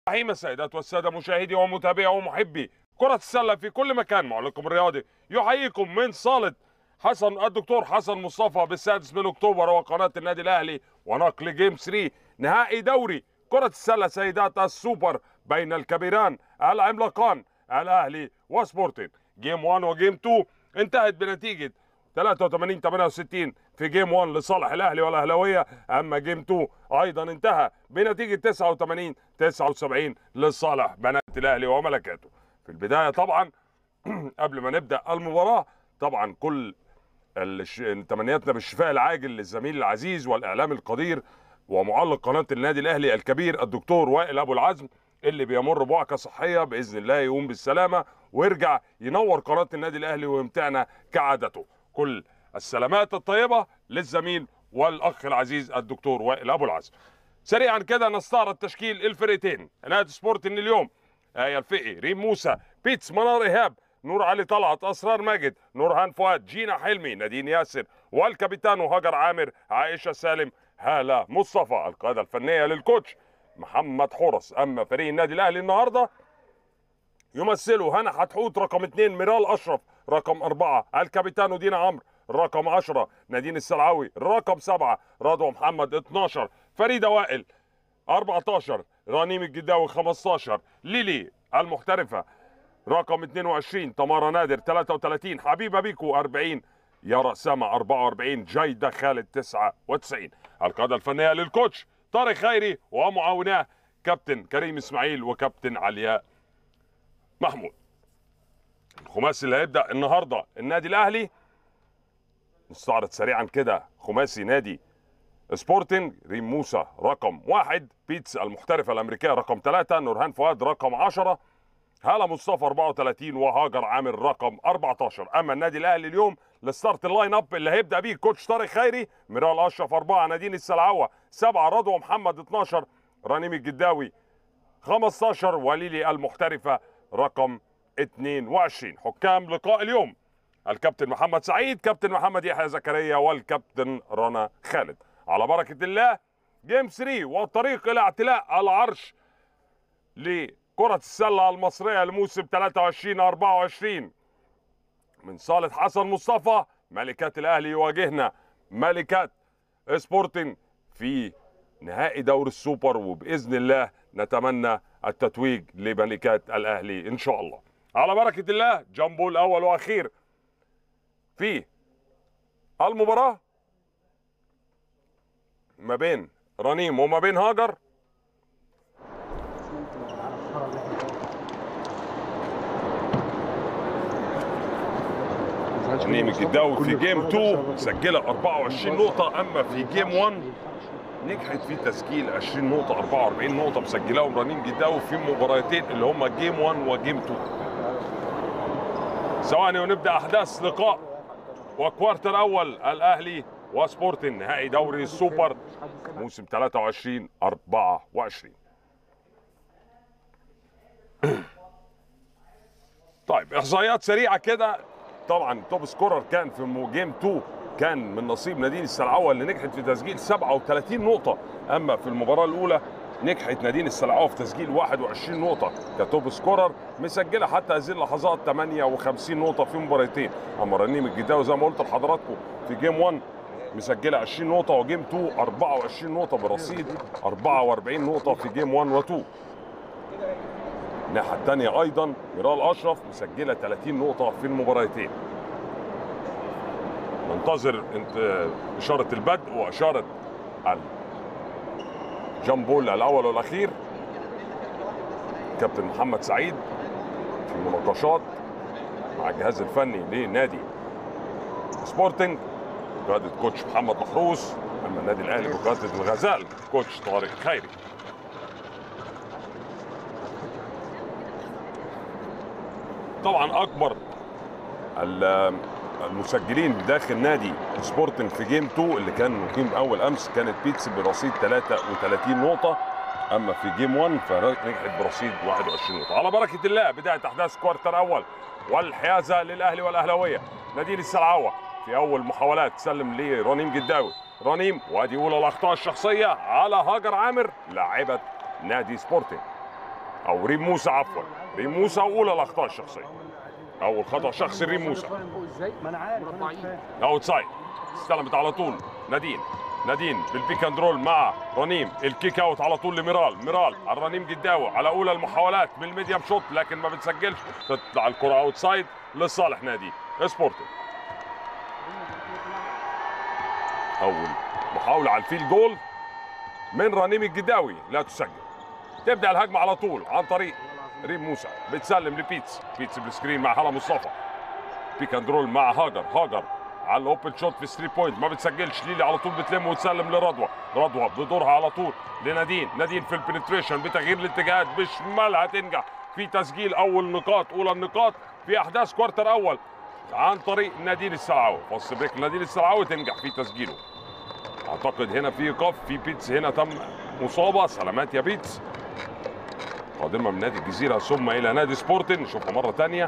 رحيم السيدات والسادة مشاهدي ومتابعي ومحبي كرة السلة في كل مكان معلقكم الرياضي يحييكم من صالة حسن الدكتور حسن مصطفى بالسادس من اكتوبر وقناة النادي الاهلي ونقل جيم 3 نهائي دوري كرة السلة سيدات السوبر بين الكبيران العملاقان الاهلي وسبورتين جيم 1 وجيم 2 انتهت بنتيجة 83 68 في جيم 1 لصالح الاهلي والاهلاويه اما جيم 2 ايضا انتهى بنتيجه 89 79 لصالح بنات الاهلي وملكاته في البدايه طبعا قبل ما نبدا المباراه طبعا كل الش- تمنياتنا بالشفاء العاجل للزميل العزيز والاعلام القدير ومعلق قناه النادي الاهلي الكبير الدكتور وائل ابو العزم اللي بيمر بوعكه صحيه باذن الله يقوم بالسلامه ويرجع ينور قناه النادي الاهلي ويمتعنا كعادته كل السلامات الطيبه للزميل والاخ العزيز الدكتور وائل ابو العزم سريعا كده نستعرض تشكيل الفرقتين نادي سبورت ان اليوم آية الفقي ريم موسى بيتس منار ايهاب نور علي طلعت اسرار ماجد نورهان فؤاد جينا حلمي نادين ياسر والكابيتان هاجر عامر عائشه سالم هاله مصطفى القياده الفنيه للكوتش محمد حرس اما فريق النادي الاهلي النهارده يمثله هنا حتحوت رقم اثنين ميرال اشرف رقم اربعه الكابيتانو دينا عمرو رقم 10 نادين السلعاوي رقم سبعه رضوى محمد 12 فريده وائل 14 رنيم الجداوي 15 ليلي المحترفه رقم 22 تمارا نادر 33 حبيبه بيكو 40 يارا سما 44 جيده خالد 99 القياده الفنيه للكوتش طارق خيري ومعاوناه كابتن كريم اسماعيل وكابتن علياء محمود الخماسي اللي هيبدا النهارده النادي الاهلي نستعرض سريعا كده خماسي نادي سبورتنج ريم موسى رقم واحد بيتس المحترفة الأمريكية رقم ثلاثة نورهان فؤاد رقم عشرة هالة مصطفى 34 وهاجر عامر رقم 14 أما النادي الأهلي اليوم الستارت اللاين أب اللي هيبدأ بيه كوتش طارق خيري ميرال أشرف أربعة نادين السلعوة سبعة رضوى محمد 12 رنيم الجداوي 15 وليلي المحترفة رقم 22 حكام لقاء اليوم الكابتن محمد سعيد كابتن محمد يحيى زكريا والكابتن رنا خالد على بركة الله جيم 3 والطريق إلى اعتلاء العرش لكرة السلة المصرية لموسم 23 24 من صالة حسن مصطفى ملكات الأهلي يواجهنا ملكات سبورتنج في نهائي دور السوبر وبإذن الله نتمنى التتويج لملكات الأهلي إن شاء الله على بركة الله جامبو الأول وأخير في المباراة ما بين رنيم وما بين هاجر رنيم الجداوي في جيم 2 سجلها 24 نقطة أما في جيم 1 نجحت في تسجيل 20 نقطة 44 نقطة مسجلاهم رنيم جداوي في مباراتين اللي هم جيم 1 وجيم 2 ثواني ونبدأ أحداث لقاء وكوارتر أول الأهلي وسبورتن نهائي دوري السوبر موسم 23 24 طيب احصائيات سريعه كده طبعا توب سكورر كان في مو- جيم 2 كان من نصيب نادين السلعوه اللي نجحت في تسجيل 37 نقطه اما في المباراه الاولى نجحت نادين السلعوه في تسجيل 21 نقطه كتوب سكورر مسجله حتى هذه اللحظات 58 نقطه في مباراتين اما رنيم الجداوي زي ما قلت لحضراتكم في جيم 1 مسجله 20 نقطه وجيم 2 24 نقطه برصيد 44 نقطه في جيم 1 و2 الناحيه الثانيه ايضا ميرال اشرف مسجله 30 نقطه في المباراتين ننتظر انت اشاره البدء واشاره الجامبول الاول والاخير كابتن محمد سعيد في مناقشات مع الجهاز الفني لنادي سبورتنج بقياده كوتش محمد محروس اما النادي الاهلي بقياده الغزال كوتش طارق خيري طبعا اكبر ال- المسجلين داخل نادي سبورتنج في جيم 2 اللي كان مقيم اول امس كانت بيتس برصيد 33 نقطه اما في جيم 1 فنجحت برصيد 21 نقطه على بركه الله بدايه احداث كوارتر اول والحيازه للاهلي والاهلاويه نادين السلعوه في اول محاولات سلم لرنيم جداوي رنيم وادي اولى الاخطاء الشخصيه على هاجر عامر لاعبه نادي سبورتنج او ريم موسى عفوا ريم موسى اولى الاخطاء الشخصيه اول خطا شخصي ريم موسى ازاي ما انا عارف انا مش فاهم. اوت سايد استلمت على طول نادين نادين بالبيك اند رول مع رنيم الكيك اوت على طول لميرال ميرال على رنيم جداوي على اولى المحاولات من الميديم شوت لكن ما بتسجلش تطلع الكره اوت سايد لصالح نادي سبورتنج اول محاوله على الفيل جول من رنيم الجداوي لا تسجل تبدا الهجمه على طول عن طريق ريم موسى بتسلم لبيتس بيتس بالسكرين مع هلا مصطفى بيك اند رول مع هاجر هاجر على الاوبن شوت في 3 بوينت ما بتسجلش ليلي على طول بتلم وتسلم لرضوى رضوى بدورها على طول لنادين نادين في البنتريشن بتغيير الاتجاهات بشمالها تنجح في تسجيل اول نقاط اولى النقاط في احداث كوارتر اول عن طريق نادين السلعاوي فاست بريك نادين السلعاوي تنجح في تسجيله اعتقد هنا في ايقاف في بيتس هنا تم مصابه سلامات يا بيتس قادمه من نادي الجزيره ثم الى نادي سبورتن نشوفها مره تانية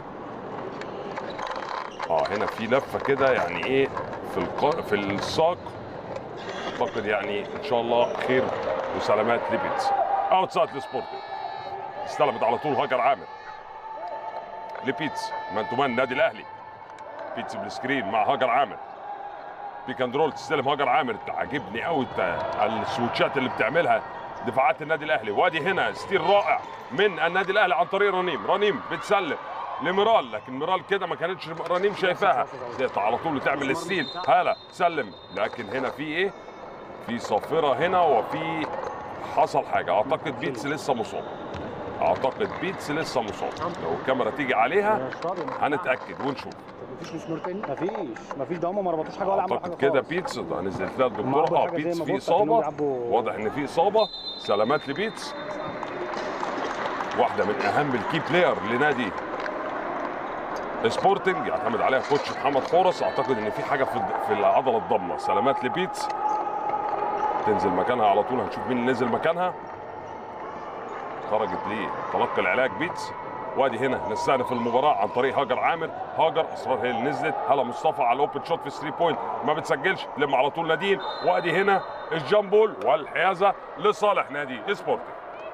اه هنا في لفه كده يعني ايه في الق... في الساق اعتقد يعني ان شاء الله خير وسلامات لبيتس اوت سايد لسبورتنج استلمت على طول هاجر عامر لبيتس مان تو مان النادي الاهلي بيتس بالسكرين مع هاجر عامر بيك اند رول تستلم هاجر عامر عاجبني قوي السويتشات اللي بتعملها دفاعات النادي الاهلي وادي هنا ستيل رائع من النادي الاهلي عن طريق رنيم رنيم بتسلم لميرال لكن ميرال كده ما كانتش رنيم شايفاها تقطع على طول وتعمل الستيل هلا سلم لكن هنا في ايه في صافره هنا وفي حصل حاجه اعتقد بيتس لسه مصاب اعتقد بيتس لسه مصاب لو الكاميرا تيجي عليها أنا مش فاضي. هنتاكد ونشوف مفيش مسمار تاني مفيش مفيش ده هم ما ربطوش حاجه ولا عملوا حاجه اعتقد كده خالص. بيتس ده نزلت لها هم الدكتوره عملوا اه حاجة زي بيتس ما في بص كأنهم اصابه بيلعبوا- واضح ان في اصابه سلامات لبيتس واحده من اهم الكي بلاير لنادي سبورتنج يعتمد عليها كوتش محمد حورس اعتقد ان في حاجه في الض- في العضله الضمه سلامات لبيتس تنزل مكانها على طول هنشوف مين اللي نزل مكانها خرجت ليه تلقي العلاج بيتس وادي هنا نستأنف المباراة عن طريق هاجر عامر هاجر اصرار هي اللي نزلت هلا مصطفى على الاوبن شوت في 3 بوينت ما بتسجلش لما على طول نادين وادي هنا الجامبول والحيازة لصالح نادي سبورتنج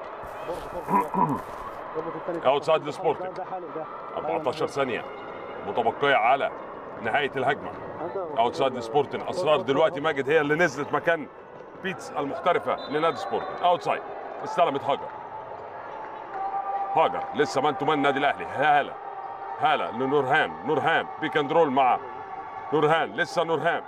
ربط التاني Outside ده- لسبورتنج. ده- ده حلو ده 14 ثانية متبقية على نهاية الهجمة اوتسايد سبورتنج اسرار دلوقتي ماجد هي اللي نزلت مكان بيتس المحترفه لنادي سبورتنج اوتسايد استلمت هاجر هاجر لسه مان تو مان النادي الاهلي هاله هاله لنورهان نورهان بيك اند رول مع نورهان لسه نورهان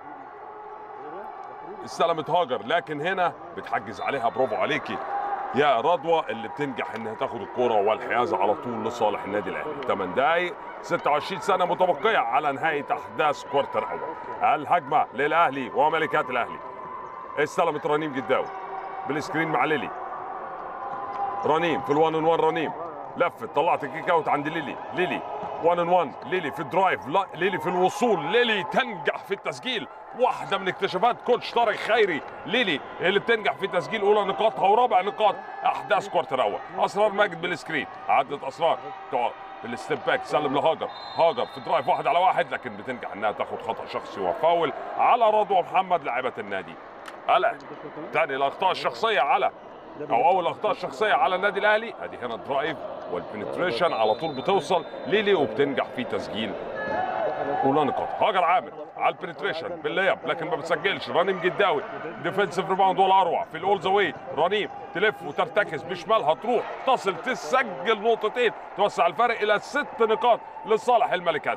استلمت هاجر لكن هنا بتحجز عليها برافو عليكي يا رضوى اللي بتنجح انها تاخد الكرة والحيازة على طول لصالح النادي الاهلي 8 دقايق 26 سنة متبقية على نهاية احداث كوارتر اول الهجمة للاهلي وملكات الاهلي استلمت رنيم جداوي بالسكرين مع ليلي رنيم في الوان ان وان رنيم لفت طلعت الكيك اوت عند ليلي ليلي 1 ان 1 ليلي في الدرايف لا ليلي في الوصول ليلي تنجح في التسجيل واحده من اكتشافات كوتش طارق خيري ليلي اللي بتنجح في تسجيل اولى نقاطها ورابع نقاط احداث كوارتر اول اسرار ماجد بالسكرين عدت اسرار تقعد بالستيب باك تسلم لهاجر هاجر في درايف واحد على واحد لكن بتنجح انها تاخد خطا شخصي وفاول على رضوى محمد لاعبه النادي الا تاني الاخطاء الشخصيه على او اول اخطاء شخصيه على النادي الاهلي ادي هنا الدرايف والبنتريشن على طول بتوصل ليلي وبتنجح في تسجيل اولى نقاط هاجر عامر على البنتريشن باللياب لكن ما بتسجلش رنيم جداوي ديفنسيف ريباوند والاروع في الاول ذا واي رنيم تلف وترتكز بشمالها تروح تصل تسجل نقطتين توسع الفرق الى ست نقاط لصالح الملكات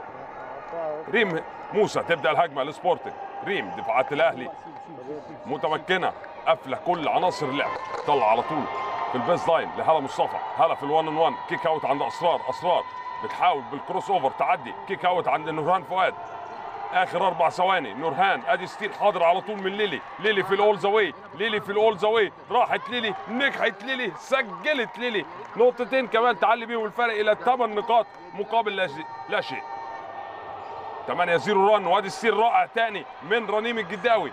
ريم موسى تبدا الهجمه لسبورتنج ريم دفاعات الاهلي متمكنه قافله كل عناصر اللعب طلع على طول في البيز لاين لهلا مصطفى هلا في الوان ان وان كيك اوت عند اسرار اسرار بتحاول بالكروس اوفر تعدي كيك اوت عند نورهان فؤاد اخر اربع ثواني نورهان ادي ستيل حاضر على طول من ليلي ليلي في الاول ذا واي ليلي في الاول ذا واي راحت ليلي نجحت ليلي سجلت ليلي نقطتين كمان تعلي بيهم الفرق الى 8 نقاط مقابل لا شيء لا شيء 8 0 رن وادي ستيل رائع تاني من رنيم الجداوي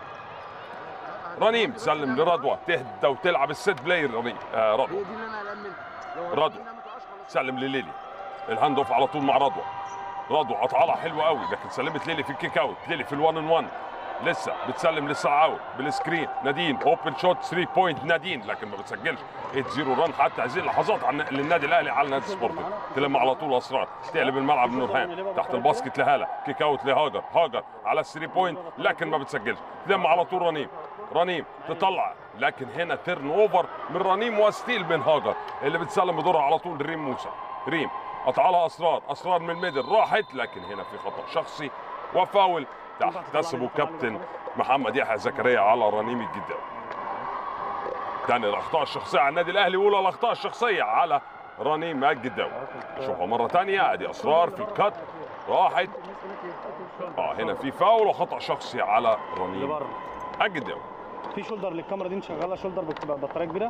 رنيم تسلم لرضوى تهدى وتلعب السيت بلاير رنيم آه رضوى هي دي اللي انا قلقان منها لو رضوى. الدنيا ما تبقاش خلاص سلم لليلي الهاند اوف على طول مع رضوى رضوى قطعها حلوه قوي لكن سلمت ليلي في الكيك اوت ليلي في الوان ان وان لسه بتسلم للسعاوي بالسكرين نادين اوبن شوت 3 بوينت نادين لكن ما بتسجلش 8 0 رن حتى هذه اللحظات عن للنادي الاهلي على نادي سبورتنج تلم على طول اسرار تقلب الملعب لنورهان تحت الباسكت لهاله كيك اوت لهاجر هاجر على 3 بوينت لكن ما بتسجلش تلم على طول رنيم رنيم تطلع لكن هنا تيرن اوفر من رنيم وستيل من هاجر اللي بتسلم بدورها على طول ريم موسى ريم قطعها اسرار اسرار من الميدل راحت لكن هنا في خطا شخصي وفاول تحتسبه كابتن محمد يحيى زكريا على رنيم الجداوي تاني الاخطاء الشخصيه على النادي الاهلي واولى الاخطاء الشخصيه على رنيم الجداوي شوفها مره تانية ادي اسرار في الكت راحت اه هنا في فاول وخطا شخصي على رنيم لبره الجداوي في شولدر للكاميرا دي نشغلها شولدر بتبقى بطاريه كبيره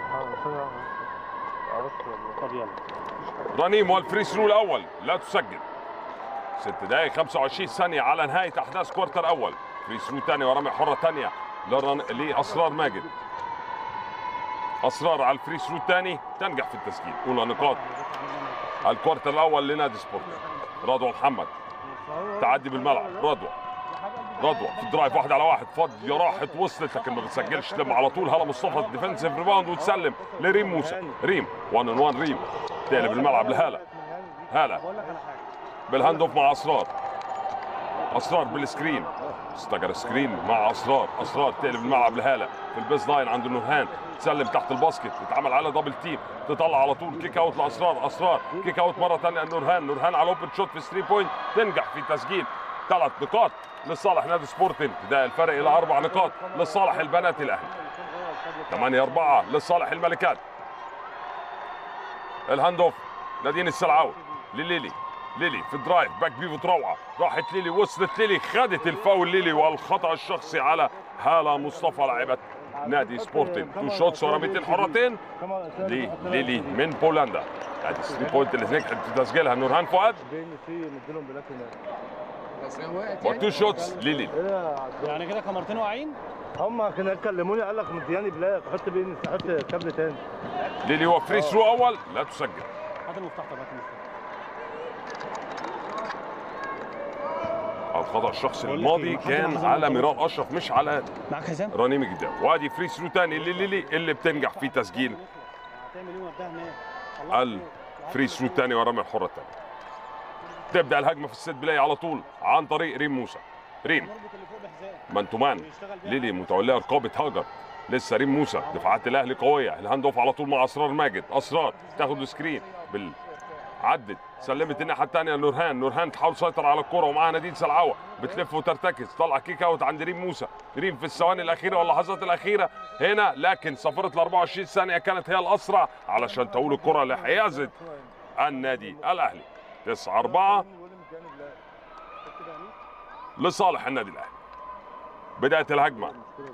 طب يلا رنيم والفري ثرو الاول لا تسجل 6 دقائق 25 ثانية على نهاية أحداث كوارتر أول فري ثرو ثاني ورمي حرة ثانية لرن... لأسرار ماجد أسرار على الفري ثرو الثاني تنجح في التسجيل أولى نقاط الكوارتر الأول لنادي سبورت رضوى محمد تعدي بالملعب رضوى رضوى في الدرايف واحد على واحد فاضية راحت وصلت لكن ما بتسجلش لما على طول هلا مصطفى ديفنسيف ريباوند وتسلم لريم موسى ريم 1 ان 1 ريم تقلب الملعب لهاله هاله بالهاند اوف مع اسرار اسرار بالسكرين استجر سكرين مع اسرار اسرار تقلب الملعب لهاله في البيس لاين عند نورهان تسلم تحت الباسكت يتعمل على دبل تيم تطلع على طول كيك اوت لاسرار اسرار كيك اوت مره ثانيه نورهان نورهان على اوبن شوت في 3 بوينت تنجح في تسجيل ثلاث نقاط لصالح نادي سبورتنج ده الفرق الى اربع نقاط لصالح البنات الاهلي 8 4 لصالح الملكات الهاند اوف نادين السلعاوي لليلي ليلي في الدرايف باك بيفوت روعه راحت ليلي وصلت ليلي خدت الفاول ليلي والخطا الشخصي على هاله مصطفى لاعبه نادي سبورتنج تو شوتس ورميتين حرتين لليلي من بولندا ادي 3 بوينت اللي نجحت في تسجيلها نورهان فؤاد بس هي وقعت وتو شوتس ليلي يعني كده كاميرتين واقعين هم كانوا كلموني قال لك مدياني بلاك حط بين حط كابل تاني ليلي وفري ثرو اول لا تسجل هات المفتاح طب هات المفتاح الخطا الشخصي بقول لك الماضي إيه، حد كان الحزام على مرتبط. ميران اشرف مش على معاك حزام رنيم جدا وادي فري ثرو تاني لليلي اللي بتنجح في تسجيل هتعمل ايه وقتها هناك الفري ثرو الثاني ورمي الحره الثانيه تبدا الهجمه في السيت بلاي على طول عن طريق ريم موسى ريم نربط اللي فوق بحزام مان تو مان ويشتغل بيها. ليلي متوليه رقابه هاجر لسه ريم موسى دفاعات الاهلي قويه الهاند اوف على طول مع اسرار ماجد اسرار تاخد السكرين بال عدت سلمت الناحيه الثانيه نورهان نورهان تحاول تسيطر على الكره ومعاها نادين سلعوه بتلف وترتكز طلع كيك اوت عند ريم موسى ريم في الثواني الاخيره واللحظات الاخيره هنا لكن صفره ال 24 ثانيه كانت هي الاسرع علشان تقول الكره لحيازه النادي الاهلي 9 4 لصالح النادي الاهلي بدايه الهجمه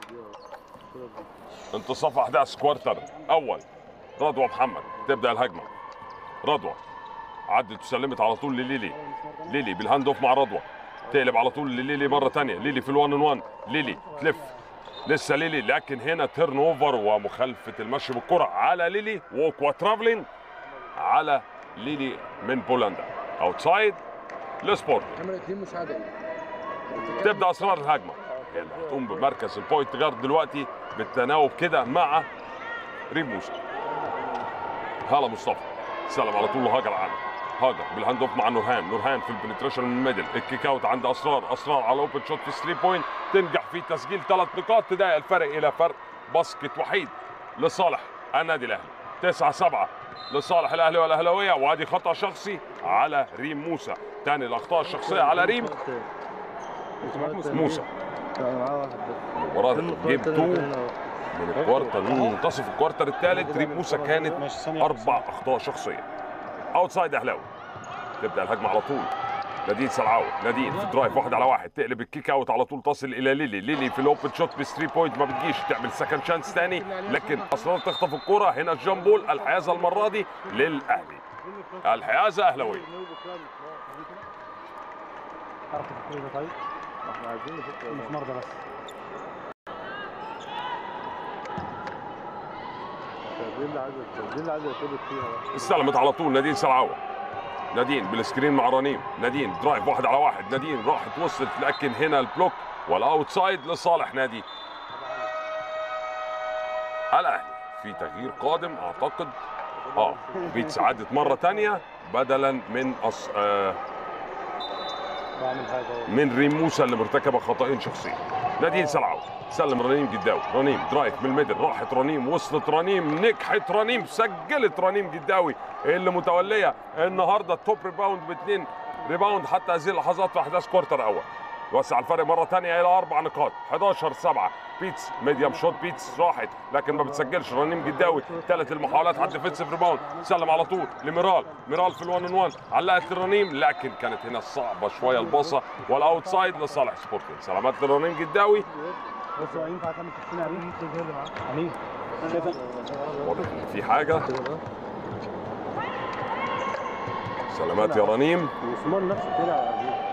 انتصاف احداث كوارتر اول رضوى محمد تبدا الهجمه رضوى عدت وسلمت على طول لليلي ليلي بالهاند اوف مع رضوى تقلب على طول لليلي مره ثانيه ليلي في الوان ان وان ليلي تلف لسه ليلي لكن هنا تيرن اوفر ومخالفه المشي بالكره على ليلي ووك وترافلين على ليلي من بولندا اوتسايد لسبورت كاميرا اتنين مساعدة تبدا اسرار الهجمه اللي هتقوم بمركز البوينت جارد دلوقتي بالتناوب كده مع ريم موسى هلا مصطفى سلم على طول لهاجر عام هاجر بالهاند اوف مع نورهان نورهان في البنتريشن من الميدل الكيك اوت عند اسرار اسرار على اوبن شوت في 3 بوينت تنجح في تسجيل ثلاث نقاط تضايق الفرق الى فرق باسكت وحيد لصالح النادي الاهلي 9 7 لصالح الاهلي والاهلاويه وادي خطا شخصي على ريم موسى ثاني الاخطاء الشخصيه على ريم موسى معاه واحد بس مباراه فين جيم الخط 2 هنا؟ من الكوارتر من منتصف الكوارتر الثالث ريم موسى كانت ماشي ثانية اربع اخطاء شخصيه اوتسايد اهلاوي تبدا الهجمه على طول نادين سلعاوي نادين في درايف واحد على واحد تقلب الكيك اوت على طول تصل الى ليلي ليلي في الاوبن شوت ب 3 بوينت ما بتجيش تعمل سكند شانس ثاني لكن اسرار تخطف الكره هنا الجامبول الحيازه المره دي للاهلي الحيازه اهلاويه تعرف تفكري ده طيب احنا عايزين نفك المسمار ده بس دي اللي عايزه دي اللي عايزه يرتبط فيها بقى. استلمت على طول نادين سلعاوي نادين بالسكرين مع رنيم نادين درايف واحد على واحد نادين راحت وصلت لكن هنا البلوك والاوتسايد لصالح نادي الاهلي في تغيير قادم اعتقد اه بيتس عدت مره تانية بدلا من أص... آه بعمل حاجه أهو. من ريم موسى اللي مرتكبه خطأين شخصيين نادين سلعو سلم رنيم جداوي رنيم درايف من الميدل راحت رنيم وصلت رنيم نجحت رنيم سجلت رنيم جداوي اللي متوليه النهارده التوب ريباوند باثنين ريباوند حتى هذه اللحظات في احداث كوارتر اول وسع الفرق مره ثانيه الى اربع نقاط 11 7 بيتس ميديم شوت بيتس راحت لكن ما بتسجلش رنيم جداوي ثالث المحاولات على الديفنسيف ريباوند سلم على طول لميرال ميرال في الوان ان وان علقت لرنيم لكن كانت هنا صعبه شويه الباصه والاوتسايد لصالح سبورتنج سلامات لرنيم جداوي بص هو ينفع تعمل تحسين امين امين شايفك واضح إن في حاجه سلامات يا رنيم وعثمان نفسه طلع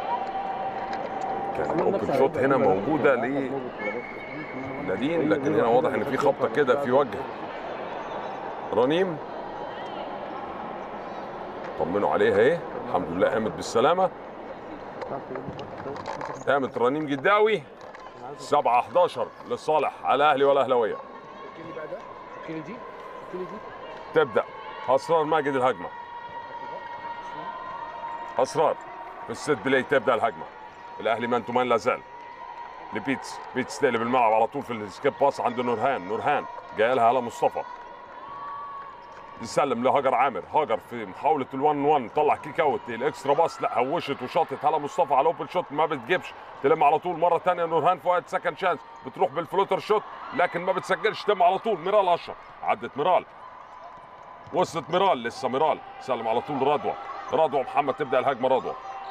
كان الاوبن شوت هنا موجوده لنادين لكن هنا واضح ان في خبطه كده في وجه رنيم طمنوا عليها ايه الحمد لله قامت بالسلامه قامت رنيم جداوي 7 11 لصالح الاهلي والاهلاويه فكني بقى ده فكني دي فكني دي تبدا اسرار ماجد الهجمه اسرار في الست بلاي تبدا الهجمه الاهلي مان تو مان لا زال لبيتس بيتس تقلب الملعب على طول في السكيب باس عند نورهان نورهان جاي لها على مصطفى يسلم لهاجر عامر هاجر في محاوله ال1 1 طلع كيك اوت الاكسترا باس لا هوشت وشاطت هلا مصطفى على اوبن شوت ما بتجيبش تلم على طول مره ثانيه نورهان فؤاد سكند شانس بتروح بالفلوتر شوت لكن ما بتسجلش تم على طول ميرال اشرف عدت ميرال وصلت ميرال لسه ميرال سلم على طول رضوى رضوى محمد تبدا الهجمه رضوى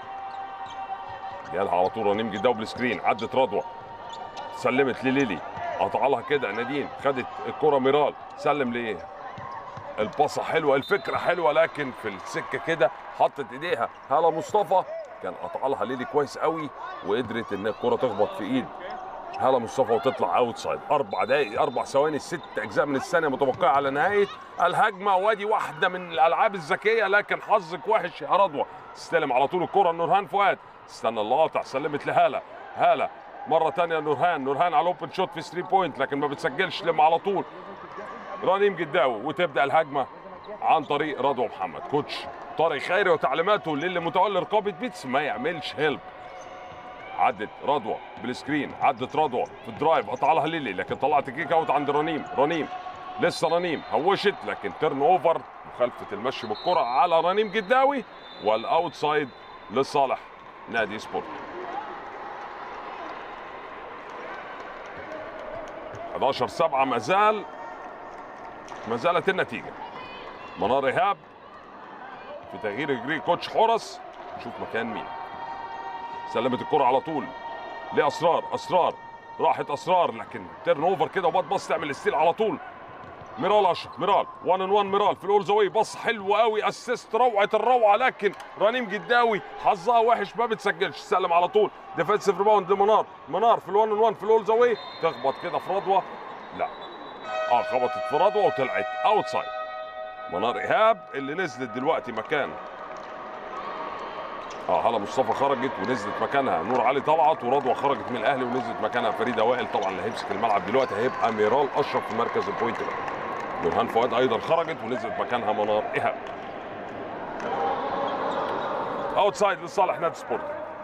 جالها على طول رنيم جداوي بالسكرين عدت رضوى سلمت لليلي قطع لها كده نادين خدت الكره ميرال سلم لايه الباصه حلوه الفكره حلوه لكن في السكه كده حطت ايديها هلا مصطفى كان قطع لها ليلي كويس قوي وقدرت ان الكره تخبط في ايد هلا مصطفى وتطلع اوت سايد اربع دقائق اربع ثواني ست اجزاء من الثانيه متبقيه على نهايه الهجمه وادي واحده من الالعاب الذكيه لكن حظك وحش يا رضوى تستلم على طول الكره نورهان فؤاد استنى القاطع سلمت لهاله هاله مره ثانيه نورهان نورهان على الاوبن شوت في 3 بوينت لكن ما بتسجلش لما على طول رنيم جداوي وتبدا الهجمه عن طريق رضوى محمد كوتش طارق خيري وتعليماته للي متولي رقابه بيتس ما يعملش هيلب عدت رضوى بالسكرين عدت رضوى في الدرايف قطع لها ليلي لكن طلعت كيك اوت عند رنيم رنيم لسه رنيم هوشت لكن ترن اوفر مخالفه المشي بالكره على رنيم جداوي والاوتسايد لصالح نادي سبورت 11 7 ما زال ما زالت النتيجه منار ايهاب في تغيير جري كوتش حرس شوف مكان مين سلمت الكرة على طول لاسرار اسرار راحت اسرار لكن تيرن اوفر كده وبات باص تعمل ستيل على طول ميرال اشرف ميرال 1 ان 1 ميرال في الاول زاويه باص حلو قوي اسيست روعه الروعه لكن رنيم جداوي حظها وحش ما بتسجلش سلم على طول ديفensive ريباوند لمنار منار في الوان ان 1 في الاول زاويه تخبط كده في رضوى لا اه خبطت في رضوى وطلعت اوتسايد منار ايهاب اللي نزلت دلوقتي مكان اه هلا مصطفى خرجت ونزلت مكانها نور علي طلعت ورضوى خرجت من الاهلي ونزلت مكانها فريده وائل طبعا اللي هيمسك الملعب دلوقتي هيبقى ميرال اشرف في مركز البوينت جارد نورهان فؤاد ايضا خرجت ونزلت مكانها منار ايهاب اوتسايد لصالح نادي سبورت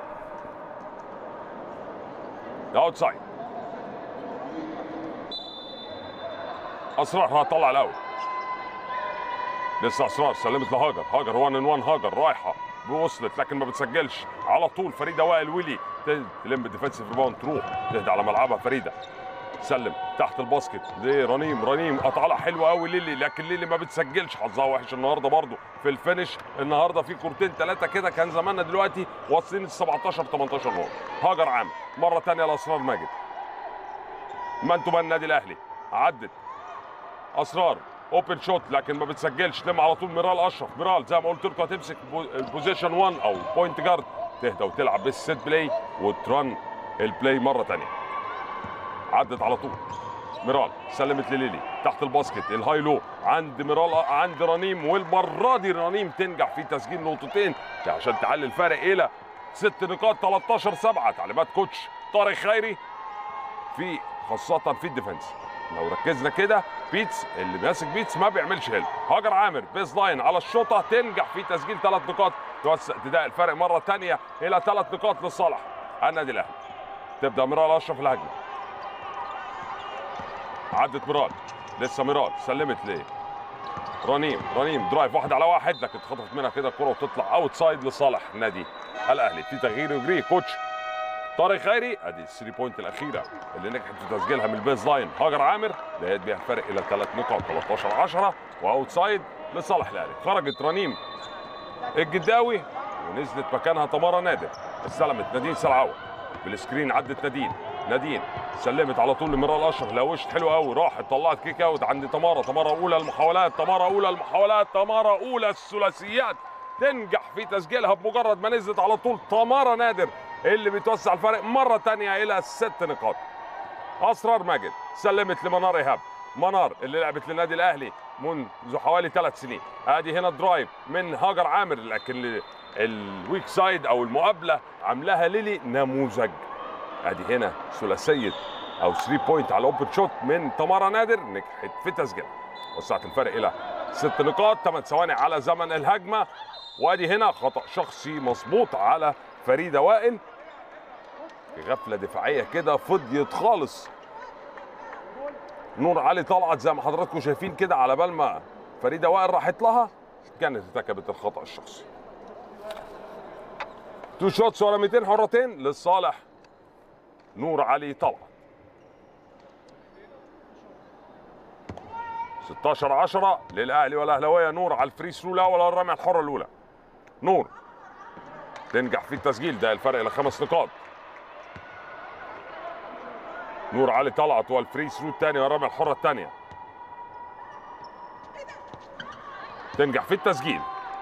اوتسايد اسرار هتطلع الاول لسه اسرار سلمت لهاجر هاجر 1 ان 1 هاجر رايحه وصلت لكن ما بتسجلش على طول فريده وائل ويلي تلم الديفensive ريباوند تروح تهدى على ملعبها فريده سلم تحت الباسكت لرنيم رنيم قطع لها حلوه قوي ليلي لكن ليلي ما بتسجلش حظها وحش النهارده برضو في الفينش النهارده في كورتين ثلاثه كده كان زماننا دلوقتي واصلين ال 17 18 نقطه هاجر عامر مره ثانيه لاسرار ماجد مان تو مان النادي الاهلي عدت اسرار اوبن شوت لكن ما بتسجلش لما على طول ميرال اشرف ميرال زي ما قلت لكم هتمسك بوزيشن 1 او بوينت جارد تهدى وتلعب بالست بلاي وترن البلاي مره ثانيه عدت على طول ميرال سلمت لليلي تحت الباسكت الهاي لو عند ميرال عند رنيم والمره دي رنيم تنجح في تسجيل نقطتين عشان تعلي الفارق الى ست نقاط 13 7 تعليمات كوتش طارق خيري في خاصة في الديفنس لو ركزنا كده بيتس اللي ماسك بيتس ما بيعملش هيل هاجر عامر بيز لاين على الشوطة تنجح في تسجيل ثلاث نقاط توسع ابتداء الفرق مرة ثانية إلى ثلاث نقاط لصالح النادي الأهلي تبدأ ميرال أشرف الهجمة عدت ميرال لسه ميرال سلمت ليه رنيم رنيم درايف واحد على واحد لكن اتخطفت منها كده الكرة وتطلع اوت سايد لصالح نادي الاهلي في تغيير يجري كوتش طارق خيري ادي الثري بوينت الاخيره اللي نجحت في تسجيلها من البيز لاين هاجر عامر لقيت بيها الفرق الى ثلاث نقاط 13 10 واوت سايد لصالح الاهلي خرجت رنيم الجداوي ونزلت مكانها تمارا نادر استلمت نادين سلعوه بالسكرين عدت نادين نادين سلمت على طول لميرال اشرف لوشت حلو قوي راحت طلعت كيك اوت عند تمارا تمارا اولى المحاولات تمارا اولى المحاولات تمارا اولى الثلاثيات تنجح في تسجيلها بمجرد ما نزلت على طول تمارا نادر اللي بتوسع الفرق مره تانية الى ست نقاط اسرار ماجد سلمت لمنار ايهاب منار اللي لعبت للنادي الاهلي منذ حوالي ثلاث سنين ادي هنا درايف من هاجر عامر لكن ال- الويك سايد او المقابله عاملاها ليلي نموذج ادي هنا ثلاثيه او 3 بوينت على اوبن شوت من تمارا نادر نجحت في تسجيلها وسعت الفرق الى ست نقاط 8 ثواني على زمن الهجمه وادي هنا خطا شخصي مظبوط على فريده وائل في غفله دفاعيه كده فضيت خالص نور علي طلعت زي ما حضراتكم شايفين كده على بال ما فريده وائل راحت لها كانت ارتكبت الخطا الشخصي تو شوتس ورا 200 حرتين لصالح نور علي طلعت 16 10 للاهلي والاهلاويه نور على الفري ثرو الاول والرميه الحره الاولى نور تنجح في التسجيل ده الفرق الى خمس نقاط نور علي طلعت والفري ثرو الثاني والرميه الحره الثانيه تنجح في التسجيل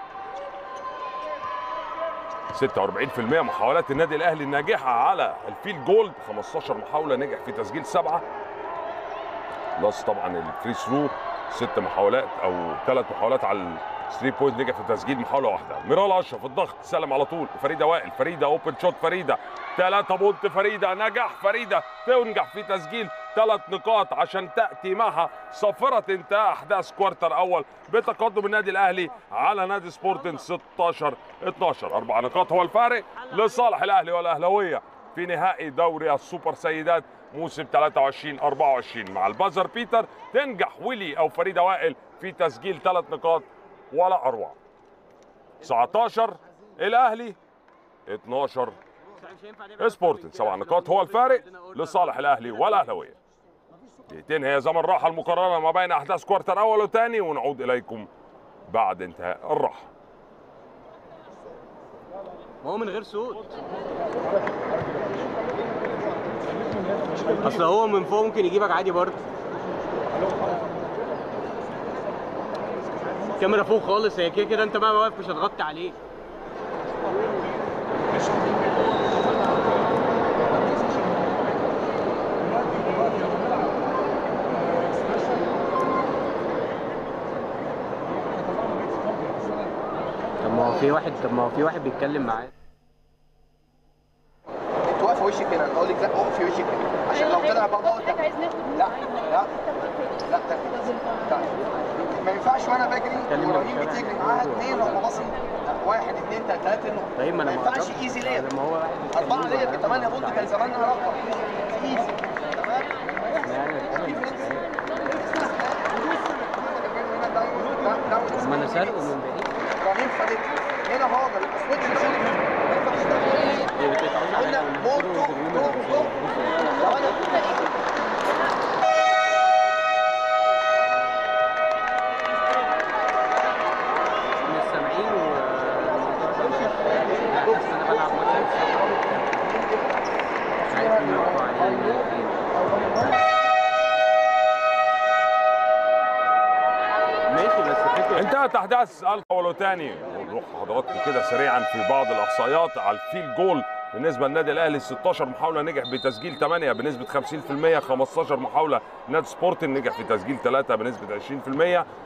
46% محاولات النادي الاهلي الناجحه على الفيلد جول 15 محاوله نجح في تسجيل سبعه بلس طبعا الفري ثرو ست محاولات او ثلاث محاولات على الثري بوينت نجح في تسجيل محاوله واحده ميرال اشرف الضغط سلم على طول فريده وائل فريده اوبن شوت فريده ثلاثة بونت فريده نجح فريده تنجح في تسجيل ثلاث نقاط عشان تاتي معها صافره انتهاء احداث كوارتر اول بتقدم النادي الاهلي على نادي سبورتنج 16 12 اربع نقاط هو الفارق لصالح الاهلي والاهلاويه في نهائي دوري السوبر سيدات موسم 23 24 مع البازر بيتر تنجح ويلي او فريده وائل في تسجيل ثلاث نقاط ولا اروع 19 الاهلي 12 سبورتنج سبع نقاط هو الفارق لصالح الاهلي والاهلاويه دقيقتين هي زمن الراحه المقرره ما بين احداث كوارتر اول وثاني ونعود اليكم بعد انتهاء الراحه ما هو من غير صوت اصل هو من فوق ممكن يجيبك عادي برضه الكاميرا فوق خالص هي كده كده انت بقى واقف مش هتغطي عليه طب ما هو في واحد طب ما هو في واحد بيتكلم معاه انت واقفه وشك هنا اقول لك لا اقفي وشك هنا عشان لو طلع بابا قدام لا لا لا ده تعال. ما ينفعش وانا بجري كلمنا ورهيب بالشارع. بتجري معاها اثنين لو بصي واحد اثنين ثلاثه انه طيب ما انا ما ينفعش معجبش. ايزي ليه لما هو واحد بيتكلم اربعه ليا في معاه. 8 بونت كان زماننا رقم ايزي تمام يعني في أنا فرنسا ما انا سارقه من بعيد ابراهيم خدت هنا هاجر سويتش شوت ما ينفعش تعمل هي بتتعود على قلنا إن مونتو الكورة والجريمة جو ده جو لو انا مش سامعين والموضوع ده مش بس انا بلعب ماتش مش عارف مين يقطع عليه مين فين. ماشي بس فكرة انتهت احداث الاول وثاني ونروح حضراتكم كده سريعا في بعض الاحصائيات على الفيل جول بالنسبه للنادي الاهلي 16 محاوله نجح بتسجيل 8 بنسبه 50% 15 محاوله نادي سبورتنج نجح في تسجيل 3 بنسبه 20%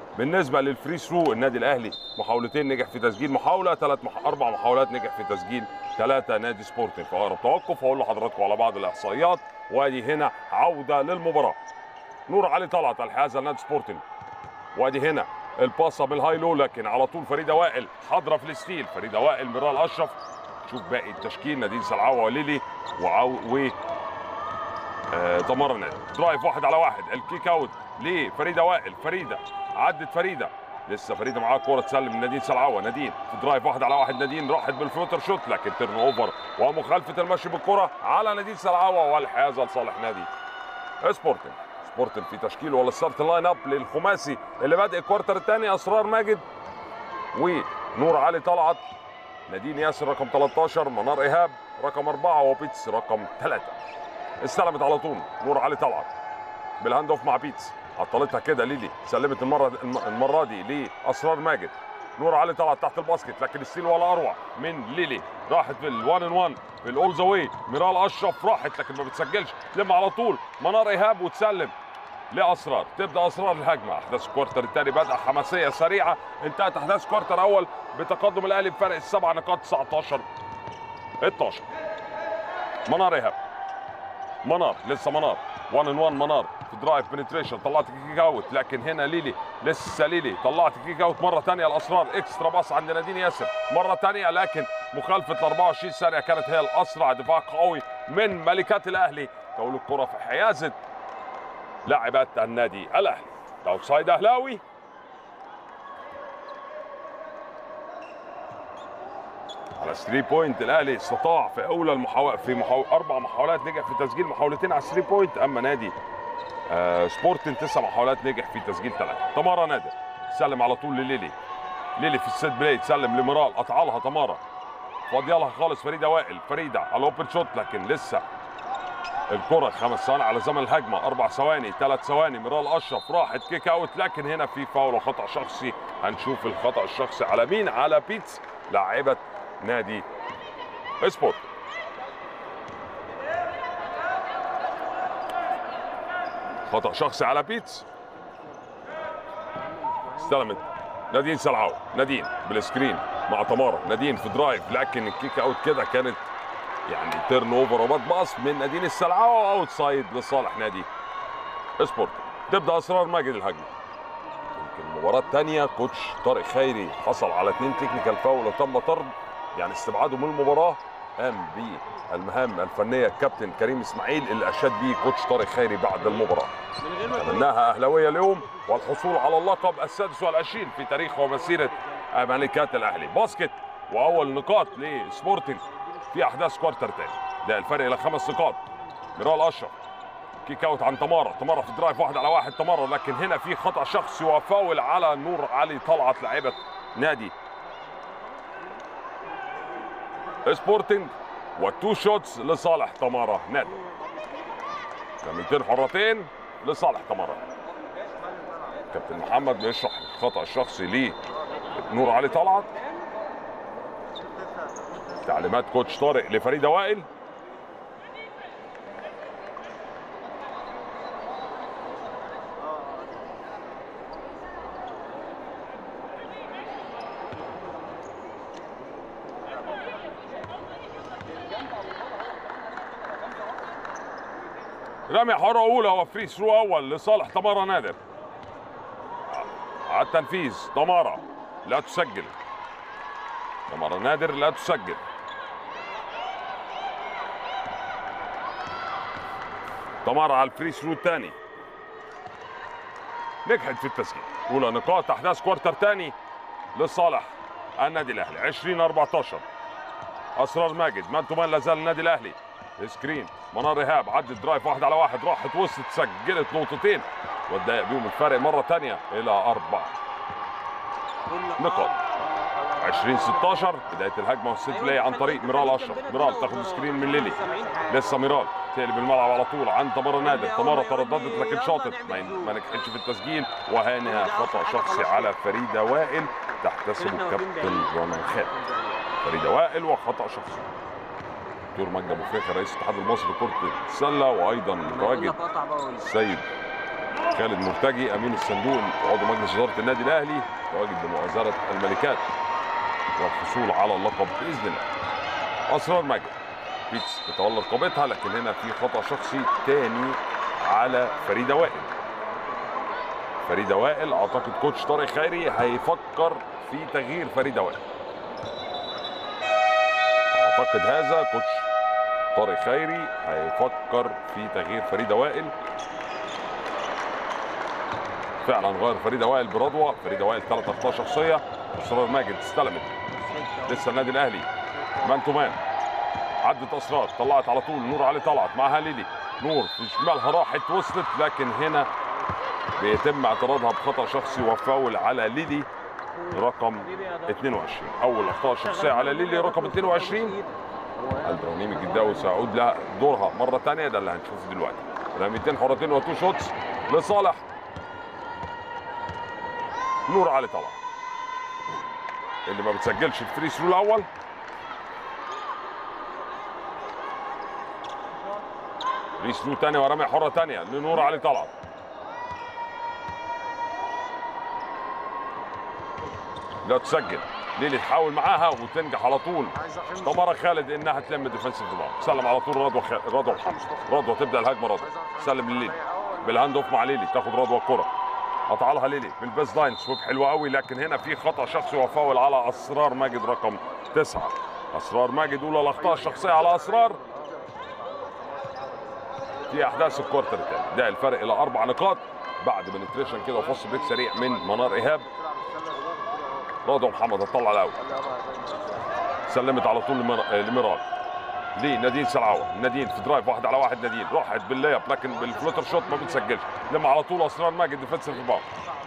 بالنسبه للفري ثرو النادي الاهلي محاولتين نجح في تسجيل محاوله ثلاث مح... اربع محاولات نجح في تسجيل ثلاثه نادي سبورتنج في اقرب توقف هقول لحضراتكم على بعض الاحصائيات وادي هنا عوده للمباراه نور علي طلعت الحيازه لنادي سبورتنج وادي هنا الباصه بالهاي لو لكن على طول فريده وائل حاضره في الستيل فريده وائل ميرال اشرف شوف باقي التشكيل نادين سلعوه وليلي وعو و آه، دمار نادي درايف واحد على واحد الكيك اوت لفريده وائل فريده عدت فريده لسه فريده معاها كوره تسلم من نادين سلعوه نادين في درايف واحد على واحد نادين راحت بالفلوتر شوت لكن تيرن اوفر ومخالفه المشي بالكره على نادين سلعوه والحيازه لصالح نادي سبورتنج سبورتنج في تشكيله ولا ستارت لاين اب للخماسي اللي بادئ الكوارتر الثاني اسرار ماجد ونور علي طلعت نادين ياسر رقم 13 منار ايهاب رقم أربعة وبيتس رقم ثلاثة استلمت على طول نور علي طلعت بالهاند اوف مع بيتس عطلتها كده ليلي سلمت المره الم- المره دي لاسرار ماجد نور علي طلعت تحت الباسكت لكن الستيل ولا اروع من ليلي راحت في الوان ان وان في الاول ذا واي ميرال اشرف راحت لكن ما بتسجلش تلم على طول منار ايهاب وتسلم لاسرار تبدا اسرار الهجمه احداث الكوارتر الثاني بدأ حماسيه سريعه انتهت احداث الكوارتر اول بتقدم الاهلي بفرق السبع نقاط 19 12 منار ايهاب منار لسه منار 1 ان 1 منار في درايف بنتريشن طلعت كيك اوت لكن هنا ليلي لسه ليلي طلعت كيك اوت مره ثانيه الاسرار اكسترا باص عند نادين ياسر مره ثانيه لكن مخالفه ال 24 ثانيه كانت هي الاسرع دفاع قوي من ملكات الاهلي تقول الكره في حيازه لاعبات النادي الاهلي اوتسايد اهلاوي على 3 بوينت الاهلي استطاع في اولى المحاولة في محاول اربع محاولات نجح في تسجيل محاولتين على 3 بوينت اما نادي آه سبورتن تسع محاولات نجح في تسجيل ثلاثه تمارا نادر سلم على طول لليلي ليلي في السيت بلاي تسلم لميرال قطع لها تمارا فاضيه لها خالص فريده وائل فريده على الاوبن شوت لكن لسه الكرة خمس ثواني على زمن الهجمة أربع ثواني ثلاث ثواني ميرال أشرف راحت كيك أوت لكن هنا في فاول وخطأ شخصي هنشوف الخطأ الشخصي على مين على بيتس لاعبة نادي سبورت خطأ شخصي على بيتس استلمت نادين سلعاو نادين بالسكرين مع تمارا نادين في درايف لكن الكيك اوت كده كانت يعني تيرن اوفر وبات باص من نادين السلعاو اوت سايد لصالح نادي سبورت تبدا اسرار ماجد الهجمه يمكن المباراه الثانيه كوتش طارق خيري حصل على اثنين تكنيكال فاول وتم طرد يعني استبعاده من المباراه قام بالمهام الفنيه الكابتن كريم اسماعيل اللي اشاد به كوتش طارق خيري بعد المباراه تمناها اهلاويه اليوم والحصول على اللقب السادس والعشرين في تاريخ ومسيره ملكات الاهلي باسكت واول نقاط لسبورتنج في احداث كوارتر تاني ده الفرق الى خمس نقاط ميرال اشرف كيك اوت عن تمارا تمارا في درايف واحد على واحد تمارا لكن هنا في خطا شخصي وفاول على نور علي طلعت لاعبه نادي سبورتنج والتو شوتس لصالح تمارا نادي رميتين حرتين لصالح تمارا كابتن محمد بيشرح الخطا الشخصي ليه نور علي طلعت تعليمات كوتش طارق لفريده وائل رمي حرة أولى وفري ثرو أول لصالح تمارا نادر على التنفيذ تمارا لا تسجل تمارا نادر لا تسجل تمارا على الفري ثرو الثاني نجحت في التسجيل اولى نقاط احداث كوارتر ثاني لصالح النادي الاهلي 20 14 اسرار ماجد مان تو مان لا زال النادي الاهلي سكرين منار ايهاب عدت درايف واحد على واحد راحت وسط سجلت نقطتين وتضايق بيهم الفرق مره ثانيه الى اربع نقاط 20 16 بدايه الهجمه والست بلاي عن طريق ميرال اشرف ميرال تاخد سكرين من ليلي لسه ميرال تقلب الملعب على طول عن تمارا نادر تمارا ترددت لكن شاطت ما ما نجحتش في التسجيل وهانها خطا شخصي على فريده وائل تحتسبه كابتن رنا خالد فريده وائل وخطا شخصي دكتور مجدي ابو فخر رئيس الاتحاد المصري لكره السله وايضا متواجد السيد خالد مرتجي امين الصندوق عضو مجلس اداره النادي الاهلي تواجد بمؤازره الملكات والحصول على اللقب باذن الله اسرار ماجد بيتس تتولى رقابتها لكن هنا في خطا شخصي تاني على فريده وائل فريده وائل اعتقد كوتش طارق خيري هيفكر في تغيير فريده وائل اعتقد هذا كوتش طارق خيري هيفكر في تغيير فريده وائل فعلا غير فريده وائل برضوى فريده وائل ثلاث اخطاء شخصيه اسرار ماجد استلمت لسه النادي الاهلي مان تو مان عدت اسرار طلعت على طول نور علي طلعت معاها ليلي نور في شمالها راحت وصلت لكن هنا بيتم اعتراضها بخطا شخصي وفاول على ليلي رقم 22 اول اخطاء شخصيه على ليلي رقم 22 البرانيم الجداوي سيعود لها دورها مره ثانيه ده اللي هنشوفه دلوقتي رميتين حرتين وتو شوتس لصالح نور علي طلع اللي ما بتسجلش الفري ثرو الاول فري ثرو ثاني ورمي حره ثانيه لنور علي طلعت لا تسجل ليلي تحاول معاها وتنجح على طول تمارا خالد انها تلم ديفنسيف ريباوند سلم على طول رضوى خ... رضوى محمد رضوى تبدا الهجمه رضوى سلم لليلي بالهاند اوف مع ليلي تاخد رضوى الكره قطع لها ليلي بالبيس لاين سويب حلوه قوي لكن هنا في خطا شخصي وفاول على اسرار ماجد رقم تسعه اسرار ماجد اولى الاخطاء الشخصيه على اسرار في احداث الكوارتر الثاني ده الفرق الى اربع نقاط بعد بنتريشن كده وفصل بريك سريع من منار ايهاب رضوى محمد هتطلع الاول سلمت على طول لمر- آه، لميرال ليه نادين سلعوه نادين في درايف واحد على واحد نادين راحت بالليب لكن بالفلوتر شوت ما بتسجلش لما على طول اسرار ماجد ديفنسيف ريباوند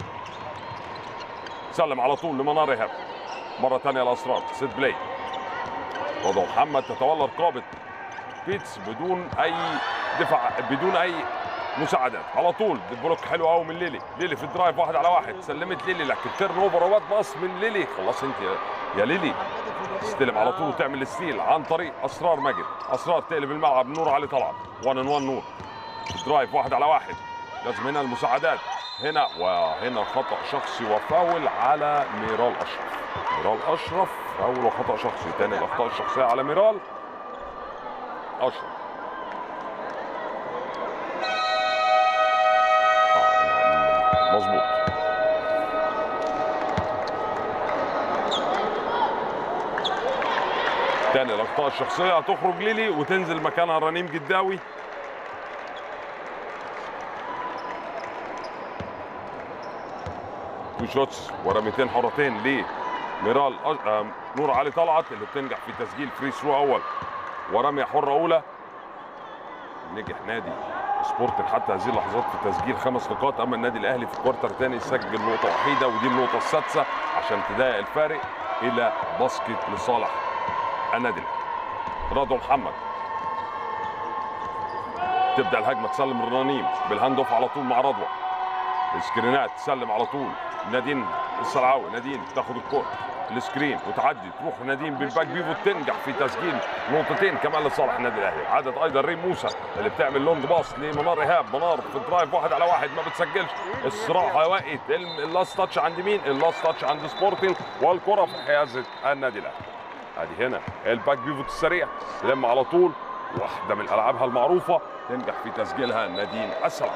سلم على طول لمنار ايهاب مره ثانيه لاسرار سيت بلاي رضوى محمد تتولى رقابه بيتس بدون اي دفاع بدون اي مساعدات على طول البلوك حلو قوي من ليلي ليلي في الدرايف واحد على واحد سلمت ليلي لكن تيرن اوفر وبات باص من ليلي خلاص انت يا- يا ليلي تستلم على طول وتعمل الستيل عن طريق اسرار ماجد اسرار تقلب الملعب نور علي طلعت 1 ان 1 نور درايف واحد على واحد لازم هنا المساعدات هنا وهنا خطا شخصي وفاول على ميرال اشرف ميرال اشرف فاول وخطا شخصي تاني الاخطاء الشخصيه على ميرال اشرف آه، مظبوط تاني الاخطاء الشخصيه هتخرج ليلي وتنزل مكانها رنيم جداوي تو شوتس ورميتين حرتين ليه ميرال أج... آه نور علي طلعت اللي بتنجح في تسجيل فري ثرو اول ورميه حره اولى نجح نادي سبورتنج حتى هذه اللحظات في تسجيل خمس نقاط اما النادي الاهلي في الكوارتر الثاني سجل نقطه وحيده ودي النقطه السادسه عشان تضايق الفارق الى باسكت لصالح النادي الاهلي رضوى محمد تبدا الهجمه تسلم الرنانيم بالهاند اوف على طول مع رضوى السكرينات تسلم على طول نادين السلعاوي نادين تاخد الكوره السكرين وتعدي تروح نادين بالباك بيفو تنجح في تسجيل نقطتين كمان لصالح النادي الاهلي عدد ايضا ريم موسى اللي بتعمل لونج باص لمنار ايهاب منار في الدرايف واحد على واحد ما بتسجلش الصراع وقت اللاست تاتش عند مين اللاست تاتش عند سبورتنج والكره في حيازه النادي الاهلي ادي هنا الباك بيفوت السريع لما على طول واحده من العابها المعروفه تنجح في تسجيلها نادين السلام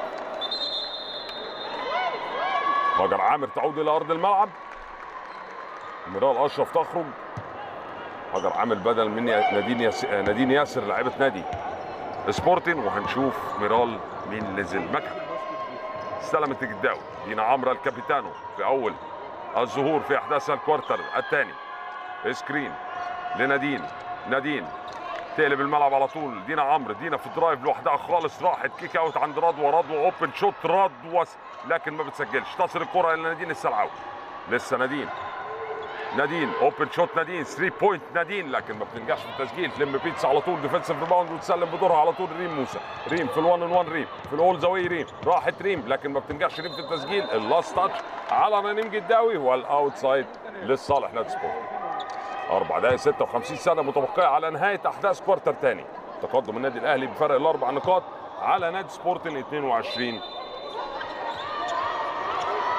هاجر عامر تعود الى ارض الملعب ميرال اشرف تخرج هاجر عامر بدل من يا- نادين ياس... نادين ياسر لاعبه نادي سبورتين وهنشوف ميرال مين نزل مكان استلمت الجداوي دينا عمرو الكابيتانو في اول الظهور في احداث الكوارتر الثاني سكرين لنادين نادين تقلب الملعب على طول دينا عمرو دينا في درايف لوحدها خالص راحت كيك اوت عند رضوى رضوى اوبن شوت رضوى س- لكن ما بتسجلش تصل الكره الى نادين السلعاوي لسه نادين نادين اوبن شوت نادين 3 بوينت نادين لكن ما بتنجحش في التسجيل تلم بيتس على طول ديفنسيف ريباوند وتسلم بدورها على طول ريم موسى ريم في الوان ان وان ريم في الاول زاوي ريم راحت ريم لكن ما بتنجحش ريم في التسجيل اللاست تاتش على رنيم جداوي والاوتسايد لصالح نادي سبورت أربع دقائق 56 سنة متبقية على نهاية أحداث كوارتر تاني تقدم النادي الأهلي بفرق الأربع نقاط على نادي سبورتنج 22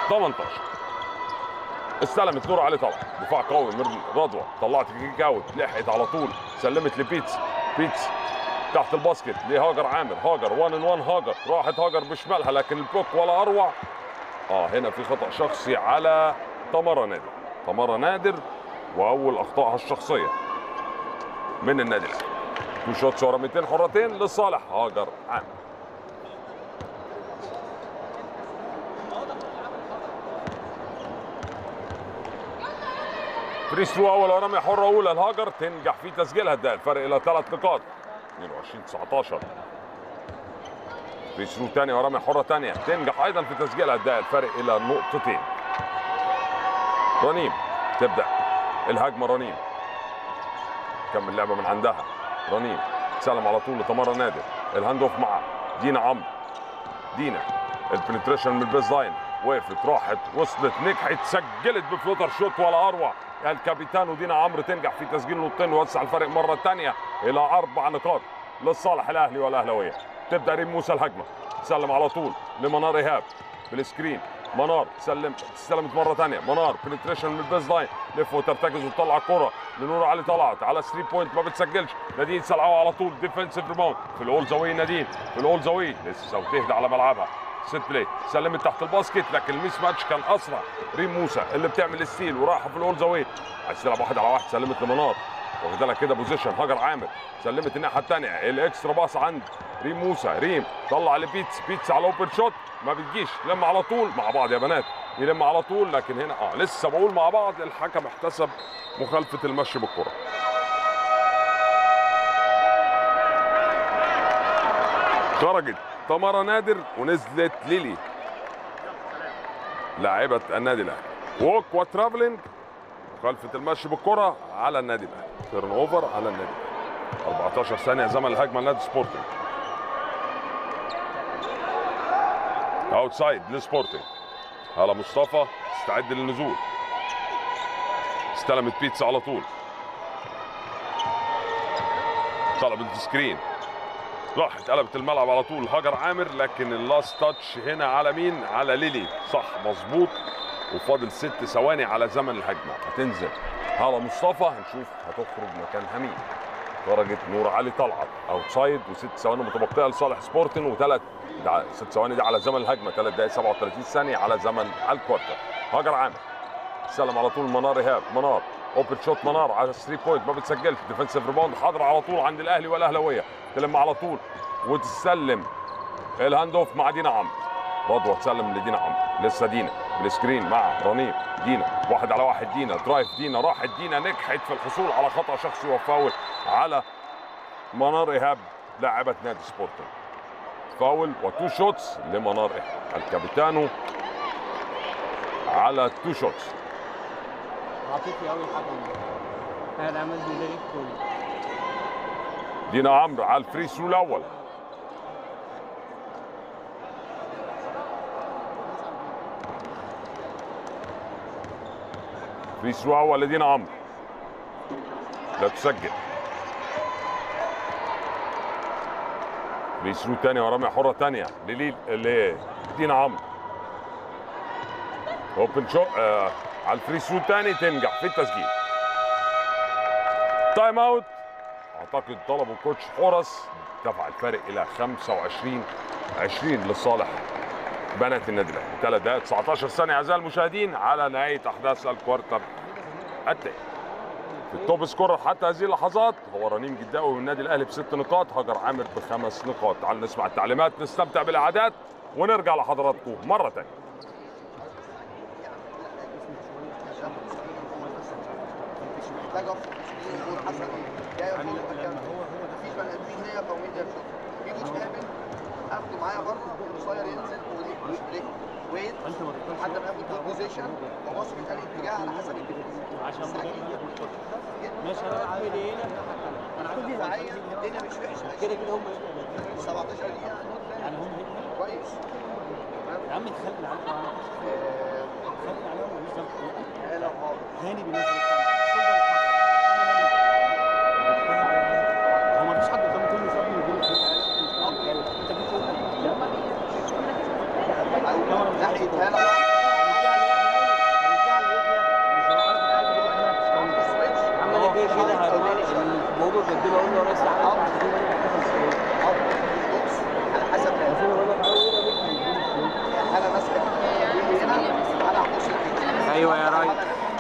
18 استلمت نور علي طبعا دفاع قوي من رضوى طلعت كيك اوت لحقت على طول سلمت لبيتس بيتس تحت الباسكت لهاجر عامر هاجر 1 ان 1 هاجر راحت هاجر بشمالها لكن البلوك ولا اروع اه هنا في خطا شخصي على تمارا نادر تمارا نادر واول اخطائها الشخصيه من النادي الاهلي تو شوتس ورا 200 حرتين لصالح هاجر عامر فري ثرو اول ورميه حره اولى الهاجر تنجح في تسجيلها ده الفرق الى ثلاث نقاط 22 19 فري ثرو ثاني ورميه حره ثانيه تنجح ايضا في تسجيلها ده الفرق الى نقطتين رنيم تبدا الهجمه رنيم كمل اللعبه من عندها رنيم سلم على طول لتمارا نادر الهاند اوف مع دينا عمرو دينا البنتريشن من البيز لاين وقفت راحت وصلت نجحت سجلت بفلوتر شوت ولا اروع الكابيتانو دينا عمرو تنجح في تسجيل نقطتين ويوسع الفرق مره ثانيه الى اربع نقاط لصالح الاهلي والاهلاويه تبدا ريم موسى الهجمه تسلم على طول لمنار ايهاب بالسكرين منار سلم استلمت مره ثانيه منار بنتريشن من البيز لاين لف وترتكز وتطلع الكره لنور علي طلعت على 3 بوينت ما بتسجلش نادين سلعوه على طول ديفنسيف ريباوند في الاول زاويه نادين في الاول زاويه لسه وتهدى على ملعبها ست بلاي سلمت تحت الباسكت لكن الميس ماتش كان اسرع ريم موسى اللي بتعمل الستيل ورايحه في الاول زاويه عايز تلعب واحد على واحد سلمت لمنار واخد لك كده بوزيشن هاجر عامر سلمت الناحيه الثانيه الاكسترا باص عند ريم موسى ريم طلع لبيتس بيتس على اوبن شوت ما بتجيش لما على طول مع بعض يا بنات يلم على طول لكن هنا اه لسه بقول مع بعض الحكم احتسب مخالفه المشي بالكره خرجت تمارا نادر ونزلت ليلي لاعبة النادي الاهلي ووك وترافلينج مخالفة المشي بالكرة على النادي الاهلي تيرن اوفر على النادي الاهلي 14 ثانية زمن الهجمة لنادي سبورتنج اوتسايد لسبورتنج هلا مصطفى استعد للنزول استلمت بيتزا على طول طلبت سكرين راحت قلبت الملعب على طول هاجر عامر لكن اللاست تاتش هنا على مين؟ على ليلي صح مظبوط وفاضل ست ثواني على زمن الهجمه هتنزل هلا مصطفى هنشوف هتخرج مكانها مين خرجت نور علي طلعت اوتسايد وست ثواني متبقيه لصالح سبورتن وثلاث ده ست ثواني دي على زمن الهجمه ثلاث دقائق 37 ثانيه على زمن الكوارتر هاجر عامر سلم على طول منار ايهاب منار اوبن شوت منار على 3 بوينت ما بتسجلش ديفنسيف ريباوند حاضر على طول عند الاهلي والاهلاويه تلم على طول وتسلم الهاند اوف مع دينا عمرو رضوى تسلم لدينا عمرو لسه دينا بالسكرين مع رنيم دينا واحد على واحد دينا درايف دينا راحت دينا نجحت في الحصول على خطا شخصي وفاول على منار ايهاب لاعبه نادي سبورتنج فاول وتو شوتس لمنار ايهاب الكابيتانو على تو شوتس عاطفي قوي الحكم ده انا عملت ديلي كله دينا عمرو على الفري ثرو الاول فري ثرو اول لدينا عمرو لا تسجل فري ثرو تاني ورمية حرة تانية لليل لدينا عمرو اوبن شوت آه على الفري ثرو الثاني تنجح في التسجيل تايم اوت اعتقد طلبوا كوتش حورس دفع الفارق الى 25 20 لصالح بنات النادي الاهلي 3 دقائق 19 ثانيه اعزائي المشاهدين على نهايه احداث الكوارتر الثاني في التوب سكورر حتى هذه اللحظات هو رنيم جداوي من النادي الاهلي بست نقاط هاجر عامر بخمس نقاط تعالوا نسمع التعليمات نستمتع بالاعداد ونرجع لحضراتكم مره ثانيه محتاج افصل مين يقول حسن جاي افصل مكان مفيش بني ادمين هي قومين ده في بوش قابل اخده معايا برضه قصير ينزل وليه مش ليه ويت لحد ما ياخد جود بوزيشن وبص في تاني اتجاه على حسب عشان الاتجاه ماشي انا بعمل ايه انا عارف دفاعيا الدنيا مش وحشه كده كده هم 17 دقيقه يعني هم كويس يا عم تخلي عليهم آه، تخلي عليهم بالظبط هلا خالص هاني بينزل الخمسة هو مفيش حد قدامه كل يصاب من غير انت بتقول ناحيه هلا جاي كده هيروح الموضوع بدله اقول له يا ريس تعالى اه بص على حسب يعني انا ماسكه هنا انا هبص الفيديو ايوه يا ريس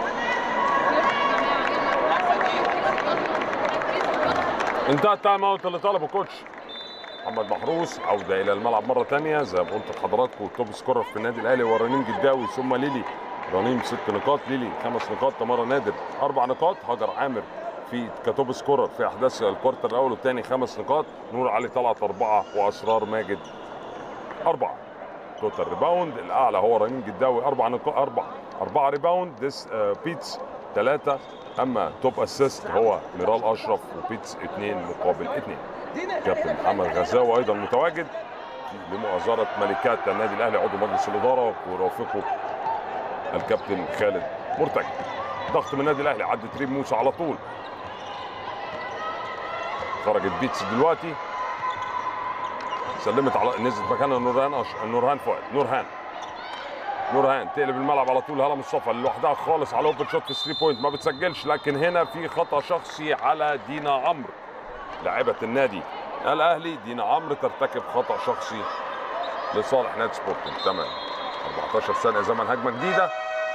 انتهى التايم اوت اللي طلبه كوتش محمد محروس عوده الى الملعب مره ثانيه زي ما قلت لحضراتكم توب سكورر في النادي الاهلي هو رنين جداوي ثم ليلي رنيم ست نقاط ليلي خمس نقاط تمارا نادر اربع نقاط هاجر عامر في كتوب سكورر في احداث الكوارتر الاول والثاني خمس نقاط نور علي طلعت اربعه واسرار ماجد اربعه توتال ريباوند الاعلى هو رنين جداوي اربع نقاط اربع اربعه ريباوند ديس آه بيتس ثلاثه اما توب اسيست هو ميرال اشرف وبيتس اثنين مقابل اثنين كابتن محمد غزاوي ايضا متواجد لمؤازره ملكات النادي الاهلي عضو مجلس الاداره ورافقه الكابتن خالد مرتجى ضغط من النادي الاهلي عدت ريم موسى على طول خرجت بيتس دلوقتي سلمت على نزلت مكانها نورهان أش... نورهان فؤاد نورهان نورهان تقلب الملعب على طول هلا مصطفى لوحدها خالص على اوبن شوت في 3 بوينت ما بتسجلش لكن هنا في خطا شخصي على دينا عمرو لاعبة النادي الاهلي دينا عمرو ترتكب خطا شخصي لصالح نادي سبورتنج تمام 14 سنه زمن هجمه جديده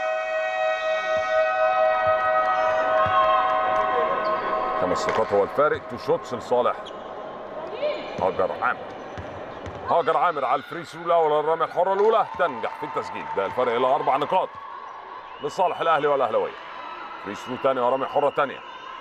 خمس نقاط هو الفارق تو شوتس لصالح هاجر عامر هاجر عامر على الفري ثرو الاول الرميه الحره الاولى تنجح في التسجيل ده الفرق الى اربع نقاط لصالح الاهلي والاهلاويه فري ثرو ثانيه ورميه حره ثانيه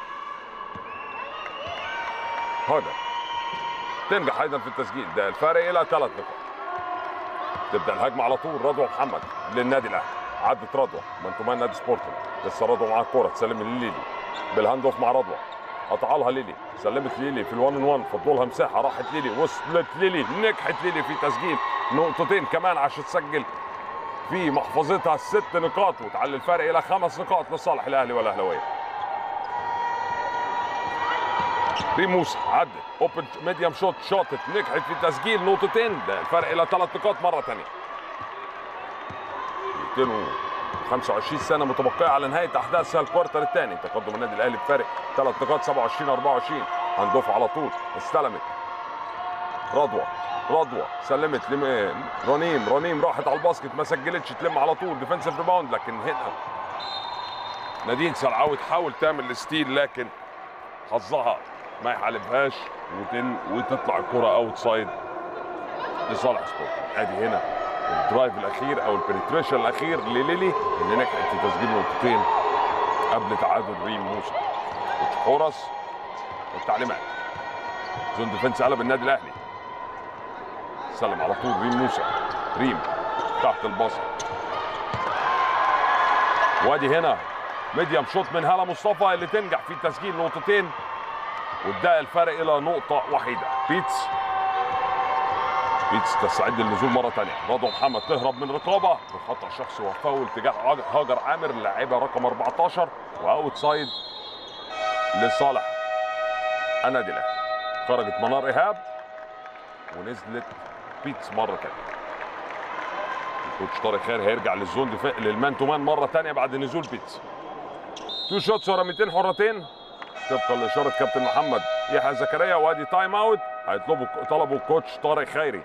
هاجر تنجح ايضا في التسجيل ده الفارق الى ثلاث نقاط تبدا الهجمه على طول رضوى محمد للنادي الاهلي عدت رضوى من تمان نادي سبورتنج لسه رضوى معاها الكوره تسلم لليلي بالهاند اوف مع رضوى قطع لها ليلي سلمت ليلي في الوان ان وان فضلوا لها مساحه راحت ليلي وصلت ليلي نجحت ليلي في تسجيل نقطتين كمان عشان تسجل في محفظتها ست نقاط وتعلي الفرق الى خمس نقاط لصالح الاهلي والاهلاويه ريم موسى عدت اوبن ميديوم شوت شاطت نجحت في تسجيل نقطتين ده الفرق الى ثلاث نقاط مره ثانيه 225 سنه متبقيه على نهايه احداث الكوارتر الثاني تقدم النادي الاهلي بفارق ثلاث نقاط 27 24 هندوف على طول استلمت رضوى رضوى سلمت لم... رنيم رنيم راحت على الباسكت ما سجلتش تلم على طول ديفنسيف ريباوند لكن هنا نادين سرعاوي تحاول تعمل الستيل لكن حظها ما يحالفهاش وتن... وتطلع الكره اوت سايد لصالح سبورت ادي هنا الدرايف الاخير او البنتريشن الاخير لليلي اللي نجحت في تسجيل نقطتين قبل تعادل ريم موسى كوتش حورس والتعليمات زون ديفنس قلب النادي الاهلي سلم على طول ريم موسى ريم تحت الباص وادي هنا ميديم شوت من هلا مصطفى اللي تنجح في تسجيل نقطتين واداء الفرق الى نقطه وحيده بيتس بيتس تستعد للنزول مره ثانيه رضوى محمد تهرب من رقابه بخطا شخصي وفاول تجاه هاجر عامر اللاعبه رقم 14 واوت سايد لصالح النادي الاهلي خرجت منار ايهاب ونزلت بيتس مره ثانيه الكوتش طارق خير هيرجع للزون دفاع للمان تو مان مره ثانيه بعد نزول بيتس تو شوتس ورا 200 حرتين طبقا لاشاره كابتن محمد يحيى زكريا وادي تايم اوت هيطلبوا طلبوا الكوتش طارق خيري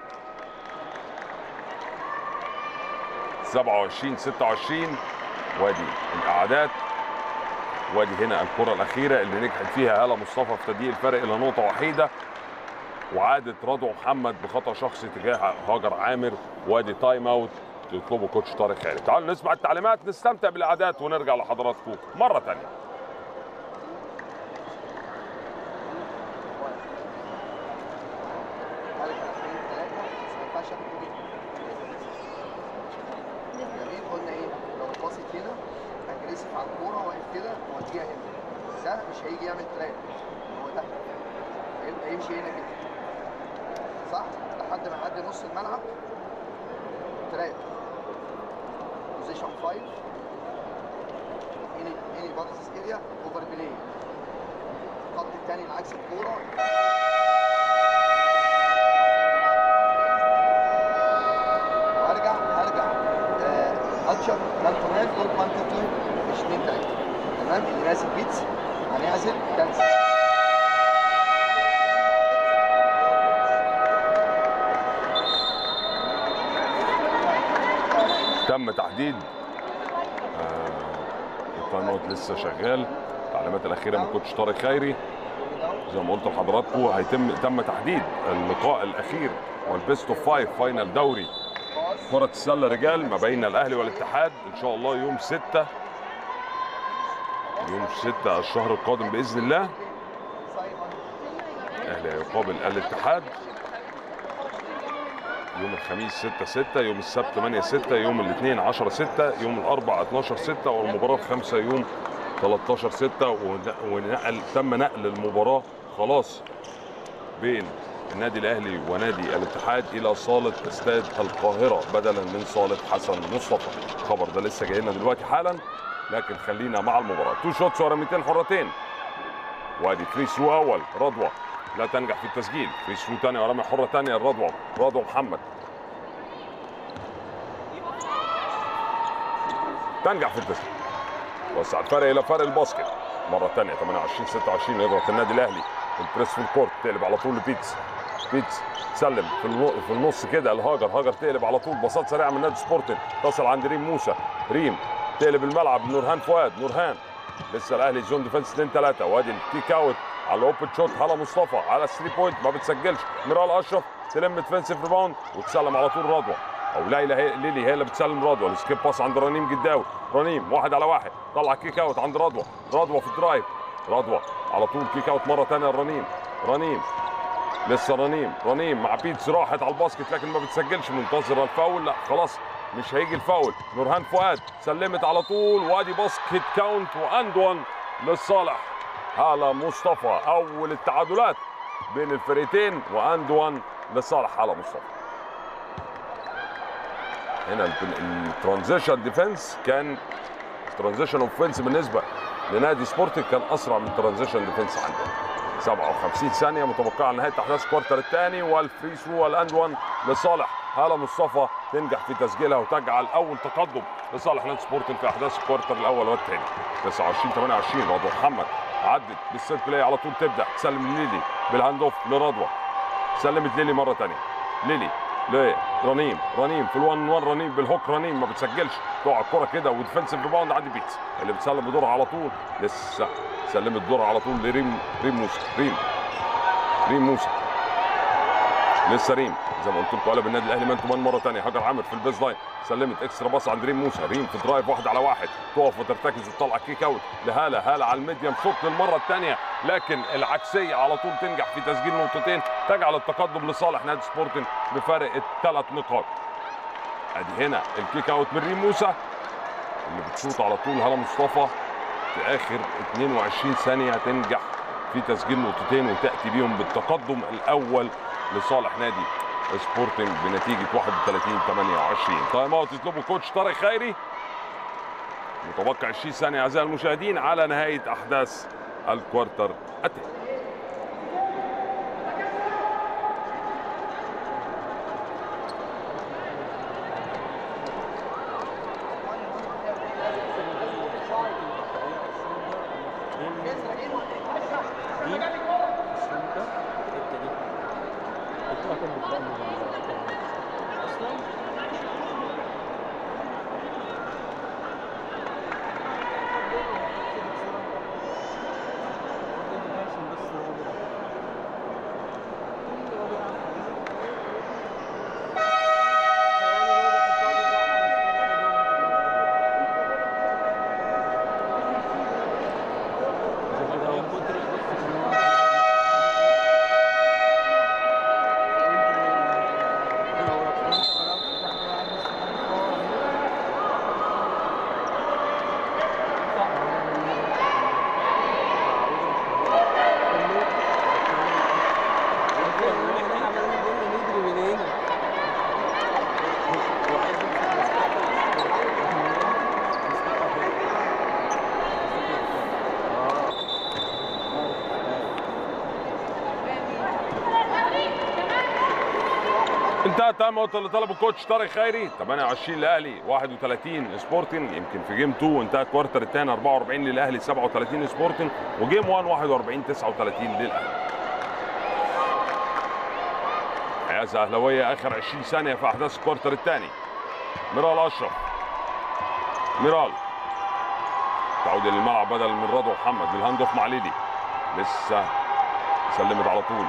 27 26 وادي الاعداد وادي هنا الكره الاخيره اللي نجحت فيها هاله مصطفى في تضييق الفرق الى نقطه وحيده وعادت رضوى محمد بخطا شخصي تجاه هاجر عامر وادي تايم اوت يطلبوا كوتش طارق خيري تعالوا نسمع التعليمات نستمتع بالاعداد ونرجع لحضراتكم مره ثانيه جميل قلنا ايه لو باصت هنا اجريسيف على الكوره واقف كده واديها هنا ده مش هيجي يعمل تراك هو ده هيبقى يمشي هنا كده صح لحد ما يعدي نص الملعب تراك بوزيشن 5 اني اني بادس اريا اوفر بلاي الخط الثاني العكس الكوره وارجع هرجع اتشر مان تو مان اور مان تو تو مش 2 3 تمام اللي ماسك بيتس هنعزل كنسل تم تحديد آه، التايم اوت لسه شغال التعليمات الاخيره من كوتش طارق خيري زي ما قلت لحضراتكم هيتم تم تحديد اللقاء الاخير والبيست اوف فايف فاينل دوري كرة السلة رجال ما بين الأهلي والاتحاد إن شاء الله يوم 6 يوم 6 الشهر القادم بإذن الله الأهلي هيقابل الاتحاد يوم الخميس 6 6 يوم السبت 8 6 يوم الاثنين 10 6 يوم الاربعاء 12 6 والمباراه الخامسه يوم 13 6 ونقل تم نقل المباراه خلاص بين النادي الاهلي ونادي الاتحاد الى صاله استاد القاهره بدلا من صاله حسن مصطفى الخبر ده لسه جاي لنا دلوقتي حالا لكن خلينا مع المباراه تو شوتس ورميتين حرتين وادي فري ثرو اول رضوى لا تنجح في التسجيل فري ثرو ثانيه ورمي حره ثانيه لرضوى رضوى محمد تنجح في التسجيل وسع الفرق الى فرق الباسكت مره ثانيه 28 26 يضغط النادي الاهلي البريس في الكورت تقلب على طول لبيتس بيتس سلم في النو- في النص كده لهاجر هاجر تقلب على طول باصات سريعه من نادي سبورتنج تصل عند ريم موسى ريم تقلب الملعب نورهان فؤاد نورهان لسه الاهلي زون ديفense 2 3 وادي الكيك اوت على الاوبن شوت هلا مصطفى على الثري بوينت ما بتسجلش ميرال اشرف تلم ديفنسيف ريباوند وتسلم على طول رضوى او ليلى هي ليلي هي اللي بتسلم رضوى السكيب باس عند رنيم جداوي رنيم واحد على واحد طلع كيك اوت عند رضوى رضوى في الدرايف رضوى على طول كيك اوت مره ثانيه لرنيم رنيم لسه رنيم رنيم مع بيتس راحت على الباسكت لكن ما بتسجلش منتظره الفاول لا خلاص مش هيجي الفاول نورهان فؤاد سلمت على طول وادي باسكت كاونت واند وان للصالح هلا مصطفى اول التعادلات بين الفريقين واند وان لصالح هلا مصطفى هنا الترانزيشن ديفense كان ترانزيشن اوفنس بالنسبه لنادي سبورتنج كان اسرع من ترانزيشن ديفنس عندنا 57 ثانيه متوقعه لنهايه احداث الكوارتر الثاني والفري ثرو والاند وان لصالح هاله مصطفى تنجح في تسجيلها وتجعل اول تقدم لصالح نادي سبورتنج في احداث الكوارتر الاول والثاني 29 28 رضوى محمد عدت بالسيرت بلاي على طول تبدا تسلم ليلي بالهاند اوف لرضوى سلمت ليلي مره ثانيه ليلي لرنيم رنيم في الوان وان رنيم بالهوك رنيم ما بتسجلش تقع الكره كده وديفنسيف ريباوند عند بيتس اللي بتسلم بدورها على طول لسه سلمت دورها على طول لريم ريم موسى ريم ريم موسى لسه ريم زي ما قلت لكم قلب النادي الاهلي مان تو مان مره ثانيه هاجر عامر في البيز لاين سلمت اكسترا باص عند ريم موسى ريم في درايف واحد على واحد تقف وترتكز وتطلع كيك اوت لهاله هاله على الميديم شوت للمره الثانيه لكن العكسيه على طول تنجح في تسجيل نقطتين تجعل التقدم لصالح نادي سبورتنج بفارق الثلاث نقاط ادي هنا الكيك اوت من ريم موسى اللي بتشوط على طول هلا مصطفى في اخر 22 ثانيه تنجح في تسجيل نقطتين وتاتي بيهم بالتقدم الاول لصالح نادي سبورتنج بنتيجه 31 28 تايم اوت يطلبه كوتش طارق خيري متوقع 20 ثانيه اعزائي المشاهدين على نهايه احداث الكوارتر الثاني انتهى تم اللي طلبه الكوتش طارق خيري 28 للاهلي 31 سبورتنج يمكن في جيم 2 انتهى الكوارتر الثاني 44 للاهلي 37 سبورتنج وجيم 1 41 39 للاهلي حيازه اهلاويه اخر 20 ثانيه في احداث الكوارتر الثاني ميرال اشرف ميرال تعود الى الملعب بدل من رضوى محمد بالهاند اوف مع ليدي لسه سلمت على طول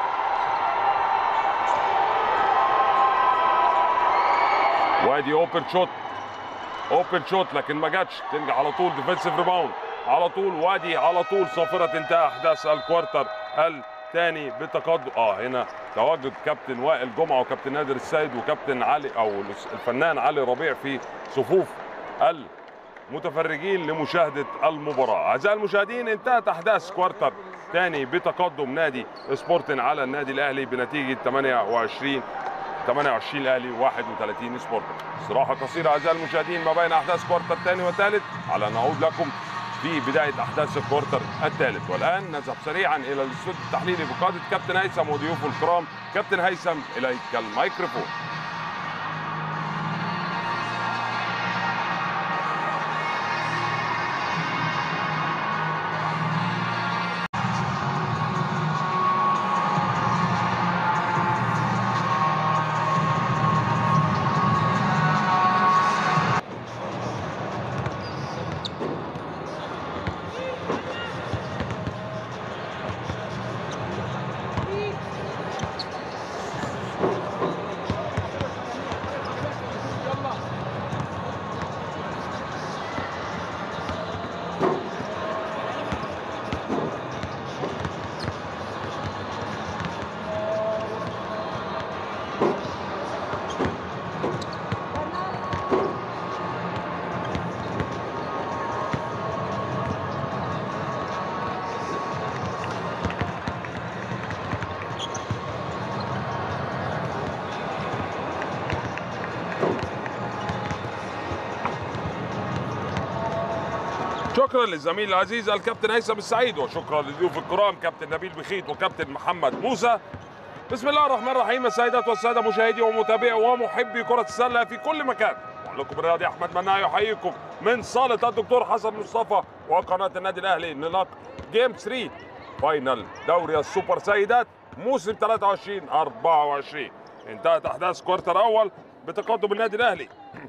وادي اوبن شوت اوبن شوت لكن ما جاتش تنجح على طول ديفensive ريباوند على طول وادي على طول صافرة انتهى احداث الكوارتر الثاني بتقدم اه هنا تواجد كابتن وائل جمعه وكابتن نادر السيد وكابتن علي او الفنان علي ربيع في صفوف المتفرجين لمشاهده المباراه اعزائي المشاهدين انتهت احداث كوارتر ثاني بتقدم نادي سبورتن على النادي الاهلي بنتيجه 28 28 الاهلي 31 سبورتنج استراحه قصيره اعزائي المشاهدين ما بين احداث كوارتر ثاني وثالث على ان نعود لكم في بدايه احداث الكوارتر الثالث والان نذهب سريعا الى الاستوديو التحليلي بقياده كابتن هيثم وضيوفه الكرام كابتن هيثم اليك الميكروفون شكرا للزميل العزيز الكابتن هيثم السعيد وشكرا لضيوف الكرام كابتن نبيل بخيت وكابتن محمد موسى بسم الله الرحمن الرحيم السيدات والساده مشاهدي ومتابعي ومحبي كره السله في كل مكان معلقكم الرياضي احمد مناع يحييكم من صاله الدكتور حسن مصطفى وقناه النادي الاهلي انطلاق جيم 3 فاينل دوري السوبر سيدات موسم 23 24 انتهت احداث كوارتر اول بتقدم النادي الاهلي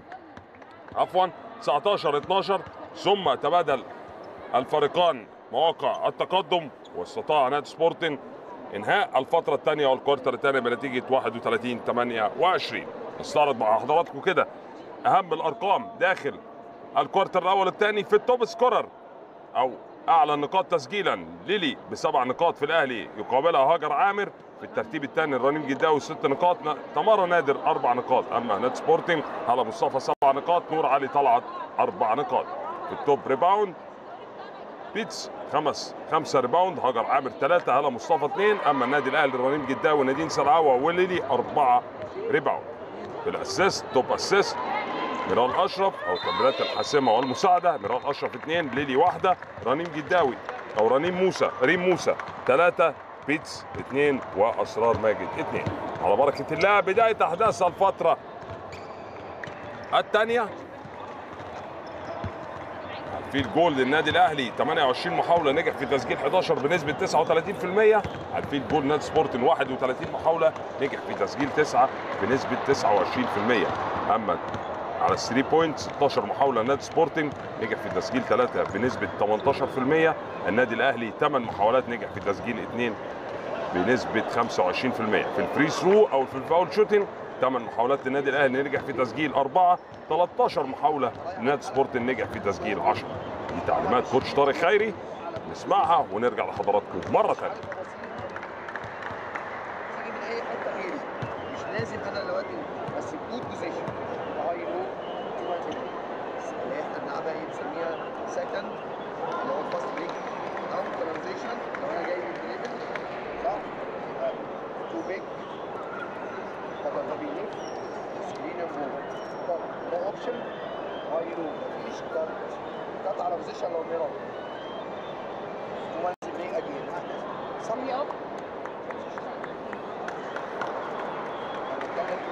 عفوا 19 12 ثم تبادل الفريقان مواقع التقدم واستطاع نادي سبورتنج انهاء الفتره الثانيه والكوارتر الثاني بنتيجه 31 28 نستعرض مع حضراتكم كده اهم الارقام داخل الكوارتر الاول الثاني في التوب سكورر او اعلى النقاط تسجيلا ليلي بسبع نقاط في الاهلي يقابلها هاجر عامر في الترتيب الثاني الرنيم جداوي ست نقاط تمارا نادر اربع نقاط اما نادي سبورتنج هلا مصطفى سبع نقاط نور علي طلعت اربع نقاط في التوب ريباوند بيتس خمس خمسه ريباوند هاجر عامر ثلاثه هلا مصطفى اثنين اما النادي الاهلي رنيم جداوي نادين سرعاوه وليلي اربعه ريباوند في الاسيست توب اسيست ميران اشرف او التمريرات الحاسمه والمساعده ميران اشرف اثنين ليلي واحده رنيم جداوي او رنيم موسى ريم موسى ثلاثه بيتس اثنين واسرار ماجد اثنين على بركه الله بدايه احداث الفتره الثانيه في الجول للنادي الاهلي 28 محاوله نجح في تسجيل 11 بنسبه 39% على في الجول نادي سبورتن 31 محاوله نجح في تسجيل 9 بنسبه 29% اما على الثري بوينت 16 محاوله نادي سبورتنج نجح في تسجيل 3 بنسبه 18% النادي الاهلي 8 محاولات نجح في تسجيل 2 بنسبه 25% في الفري ثرو او في الفاول شوتنج 8 محاولات للنادي الاهلي نجح في تسجيل 4 13 محاوله لنادي سبورتنج نجح في تسجيل 10 دي تعليمات كوتش طارق خيري نسمعها ونرجع لحضراتكم مره ثانيه اجي من اي حته غيري مش لازم انا دلوقتي بس جود بوزيشن هاي لو اللي احنا بنلعبها ايه بنسميها سكند اللي هو الفاست بريك او ترانزيشن لو انا جاي من دريبل صح يبقى تو بيك طبعا ده بيلف سكرين اند موف طب ده اوبشن هاي لو مفيش كات كات على بوزيشن لو ميرور وانس بريك اجين sum me up هنتكلم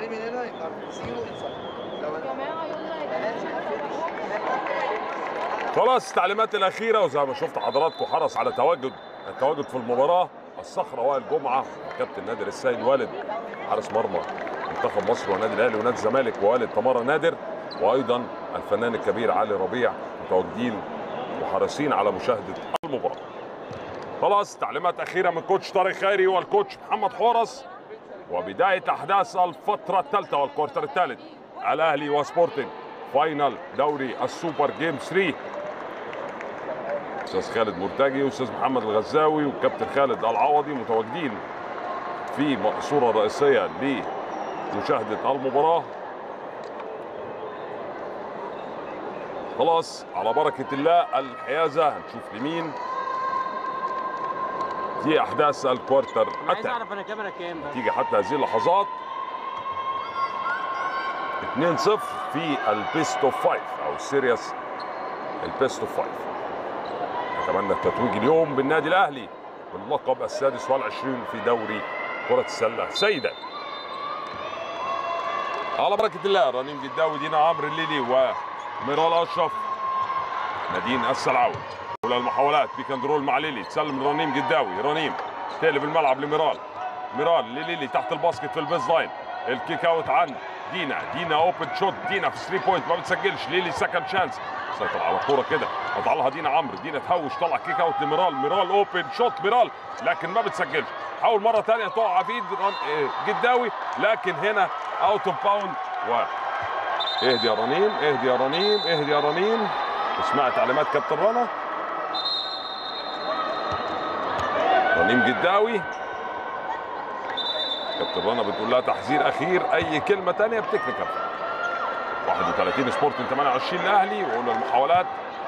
من هنا يبقى زيرو انسايد لو انا جماعة يلا يا بلاش خلاص التعليمات الاخيره وزي ما شفت حضراتكم حرص على تواجد التواجد في المباراه الصخره وائل جمعه كابتن نادر السيد والد حارس مرمى منتخب مصر والنادي الاهلي ونادي الزمالك ووالد تمارا نادر وايضا الفنان الكبير علي ربيع متواجدين وحريصين على مشاهده المباراه. خلاص تعليمات اخيره من كوتش طارق خيري والكوتش محمد حورس وبدايه احداث الفتره الثالثه والكوارتر الثالث الاهلي وسبورتنج فاينل دوري السوبر جيم 3 استاذ خالد مرتجي واستاذ محمد الغزاوي والكابتن خالد العوضي متواجدين في مقصوره رئيسيه لمشاهده المباراه خلاص على بركه الله الحيازه هنشوف لمين دي احداث الكوارتر انا عايز الثالث اعرف انا كاميرا كام بس تيجي حتى هذه اللحظات 2-0 في البيست اوف 5 او السيريس البيست اوف 5 نتمنى التتويج اليوم بالنادي الاهلي باللقب السادس والعشرين في دوري كرة السلة سيدا على بركة الله رنيم جداوي دينا عمرو الليلي وميرال اشرف نادين السلعاوي اولى المحاولات بيك اند رول مع ليلي تسلم رنيم جداوي رنيم تقلب الملعب لميرال ميرال لليلي تحت الباسكت في البيز لاين الكيك اوت عن دينا دينا اوبن شوت دينا في 3 بوينت ما بتسجلش ليلي سكند شانس سيطر على الكوره كده قطع لها دينا عمرو دينا تهوش طلع كيك اوت لميرال ميرال اوبن شوت ميرال لكن ما بتسجلش حاول مره ثانيه تقع في ايد رن- إيه، جداوي لكن هنا اوت اوف باوند و اهدي يا رنيم اهدي يا رنيم اهدي يا رنيم اسمعي تعليمات كابتن رنا رنيم جداوي كابتن رنا بتقول لها تحذير اخير اي كلمه تانية بتكنيكال 31 سبورتنج 28 الاهلي وقلنا المحاولات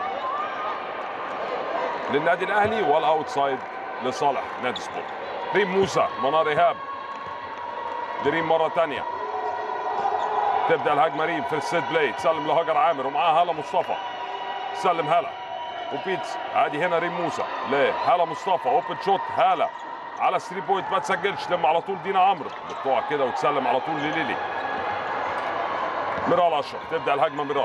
للنادي الاهلي والاوتسايد لصالح نادي سبورت ريم موسى منار ايهاب لريم مره تانية تبدا الهجمه ريم في السيت بلاي تسلم لهاجر عامر ومعاها هلا مصطفى سلم هلا وبيتس ادي هنا ريم موسى لهلا مصطفى اوبن شوت هلا على 3 بوينت ما تسجلش لما على طول دينا عمرو بتقع كده وتسلم على طول لليلي ميرال اشرف تبدا الهجمه ميرال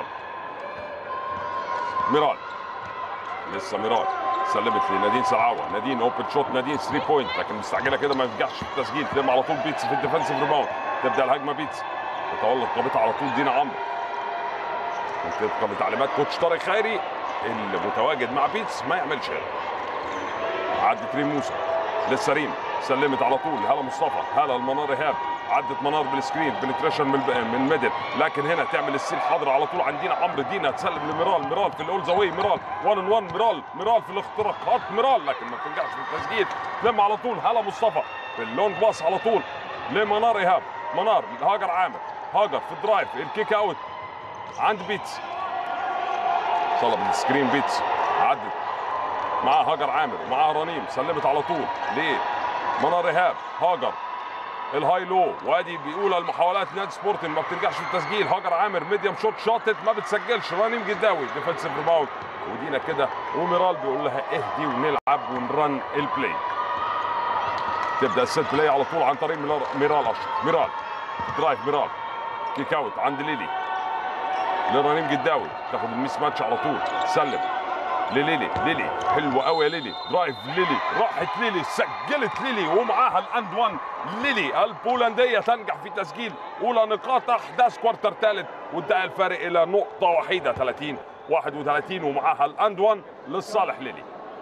ميرال لسه ميرال سلمت لنادين سلعوه نادين اوبن شوت نادين 3 بوينت لكن مستعجله كده ما ينجحش في التسجيل تلم على طول بيتس في الديفنسيف ريباوند تبدا الهجمه بيتس تتولى رقابتها على طول دينا عمرو وطبقا بتعليمات كوتش طارق خيري اللي متواجد مع بيتس ما يعملش هنا عدت ريم موسى لسه ريم سلمت على طول هلا مصطفى هلا المنار ايهاب عدت منار بالسكرين بنتريشن من الب- من ميدل لكن هنا تعمل السيل حاضر على طول عندنا عمرو دينا تسلم لميرال ميرال في الاول زاوي ميرال 1 ان 1 ميرال ميرال في الاختراقات ميرال لكن ما بتنجحش في التسجيل تلم على طول هلا مصطفى في اللونج باص على طول لمنار ايهاب منار هاجر عامر هاجر في الدرايف الكيك اوت عند بيتس طلب السكرين بيتس عدت معاه هاجر عامر ومعاه رنيم سلمت على طول ليه منار ايهاب هاجر الهاي لو وادي بيقول المحاولات نادي سبورتنج ما بتنجحش في التسجيل هاجر عامر ميديم شوت شاطت ما بتسجلش رنيم جداوي ديفensive ريباوند ودينا كده وميرال بيقول لها اهدي ونلعب ونرن البلاي تبدا السيت بلاي على طول عن طريق ميرال- ميرال اشرف ميرال درايف ميرال كيك اوت عند ليلي لرنيم جداوي تاخد الميس ماتش على طول سلم لليلي ليلي حلوه قوي يا ليلي درايف ليلي راحت ليلي سجلت ليلي ومعاها الاند وان ليلي البولنديه تنجح في تسجيل اولى نقاط احداث كوارتر ثالث وادعى الفارق الى نقطه وحيده 30 31 ومعاها الاند وان لصالح ليلي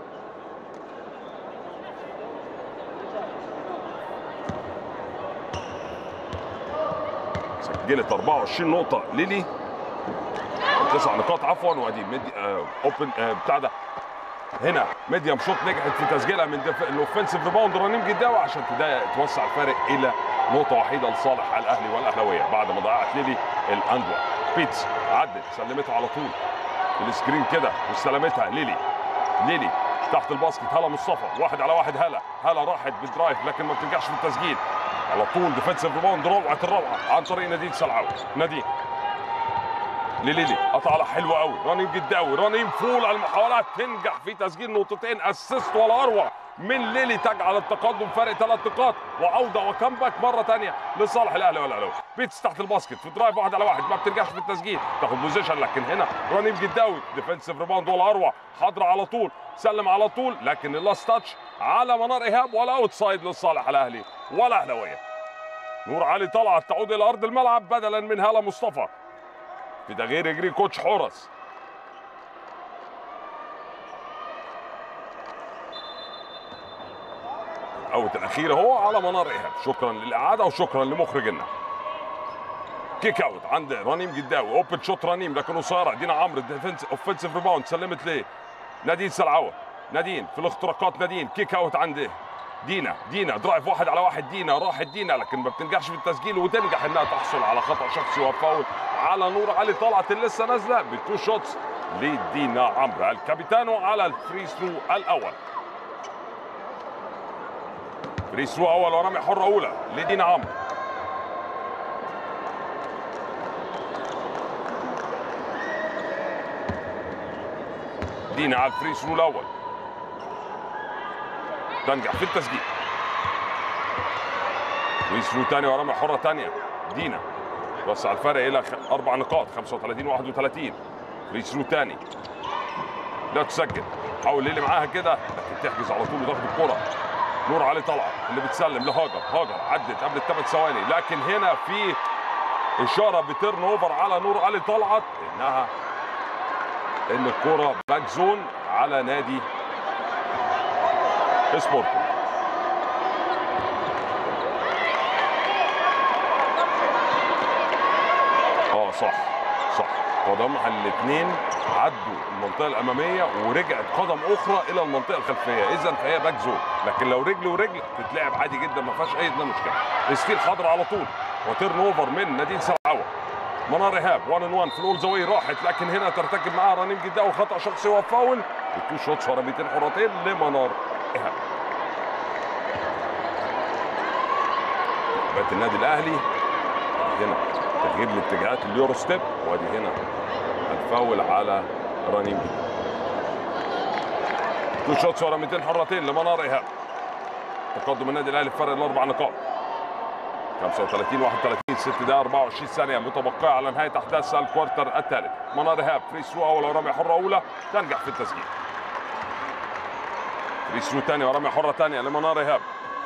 سجلت 24 نقطه ليلي تسع نقاط عفوا وادي ميدي آه اوبن آه بتاع ده هنا ميديم شوت نجحت في تسجيلها من دف... الاوفنسيف ريباوند رنيم جداوي عشان تدا- توسع الفارق الى نقطه وحيده لصالح الاهلي والاهلاويه بعد ما ضيعت ليلي الاندوا بيتس عدت سلمتها على طول بالسكرين كده واستلمتها ليلي ليلي تحت الباسكت هلا مصطفى واحد على واحد هلا هلا راحت بالدرايف لكن ما بتنجحش في التسجيل على طول ديفنسيف ريباوند روعه الروعه عن طريق نادين سلعاوي نادين لليلي قطعه حلوه قوي رنيم جداوي رنيم فول على المحاولات تنجح في تسجيل نقطتين اسيست ولا اروع من ليلي تجعل التقدم فرق ثلاث نقاط وعوده وكمباك مره ثانيه لصالح الاهلي والاهلاوي بيتس تحت الباسكت في درايف واحد على واحد ما بترجعش في التسجيل تاخد بوزيشن لكن هنا رنيم جداوي ديفensive ريباوند ولا اروع حاضره على طول سلم على طول لكن اللاست تاتش على منار ايهاب ولا اوت سايد لصالح الاهلي والاهلاويه نور علي طلعت تعود الى ارض الملعب بدلا من هاله مصطفى في تغيير يجري كوتش حورس الاوت الاخير هو على منار ايهاب شكرا للاعاده وشكرا لمخرجنا كيك اوت عند رنيم جداوي اوبن شوت رنيم لكن قصيره دينا عمرو ديفنس اوفنسيف ريباوند سلمت ليه نادين سلعوه نادين في الاختراقات نادين كيك اوت عند دينا دينا درايف واحد على واحد دينا راحت دينا لكن ما بتنجحش في التسجيل وتنجح انها تحصل على خطا شخصي وفاول على نور علي طلعت اللي لسه نازله بتو شوتس لدينا عمرو الكابيتانو على الفري ثرو الاول فري ثرو اول ورمي حره اولى لدينا عمرو دينا على الفري ثرو الاول تنجح في التسجيل فري ثرو ثاني ورمي حره ثانيه دينا وسع الفرق الى خ- اربع نقاط 35 31 فري ثرو ثاني لا تسجل حاول اللي معاها كده لكن تحجز على طول وتاخد الكره نور علي طلعت اللي بتسلم لهاجر هاجر عدت قبل الثمان ثواني لكن هنا في اشاره بتيرن اوفر على نور علي طلعت انها ان الكره باك زون على نادي سبورتنج اه صح صح قدمها الاثنين عدوا المنطقه الاماميه ورجعت قدم اخرى الى المنطقه الخلفيه اذا فهي باك زون لكن لو رجل ورجل تتلعب عادي جدا ما فيهاش اي ادنى مشكله ستيل حاضر على طول وتيرن اوفر من نادين سرعوه منار ايهاب 1 ان 1 في الاول زاويه راحت لكن هنا ترتكب معاها رنيم جداوي خطا شخصي وفاول التو شوتس ورميتين حرتين لمنار ايهاب بقت النادي الاهلي هنا تغيير الاتجاهات اليورو ستيب وادي هنا الفاول على رنيم جداوي تو شوتس ورميتين حرتين لمنار ايهاب تقدم النادي الاهلي بفرق الاربع نقاط 35 31 6 دقائق 24 ثانيه متبقيه على نهايه احداث الكوارتر الثالث منار ايهاب فري ثرو اول ورمي حره اولى تنجح في التسجيل فري ثرو ثاني ورمي حره ثانيه لمنار ايهاب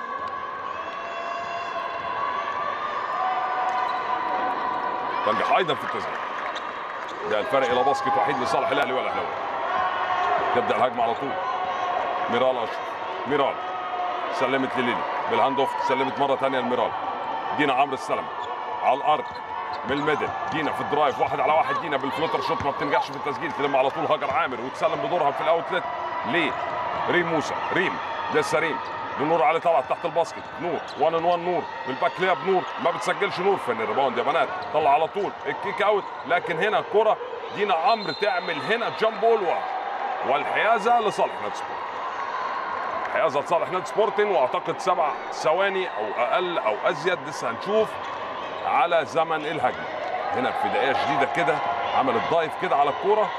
تنجح ايضا في التسجيل ده الفرق الى باسكت وحيد لصالح الاهلي والاهلاوي تبدا الهجمه على طول ميرال اشرف ميرال سلمت لليلي بالهاند اوف سلمت مره ثانيه لميرال دينا عمرو السلمة على الارض من الميدل دينا في الدرايف واحد على واحد دينا بالفلوتر شوت ما بتنجحش في التسجيل تلم على طول هاجر عامر وتسلم بدورها في الاوتلت ليه ريم موسى ريم لسه ريم لنور علي طلعت تحت الباسكت نور 1 ان 1 نور بالباك لياب نور ما بتسجلش نور في الريباوند يا بنات طلع على طول الكيك اوت لكن هنا الكره دينا عمرو تعمل هنا جامب بول والحيازه لصالح نادي سبورت حيازه لصالح نادي سبورتنج واعتقد سبع ثواني او اقل او ازيد لسه هنشوف على زمن الهجمه هنا في دقيقه شديده كده عملت دايف كده على الكوره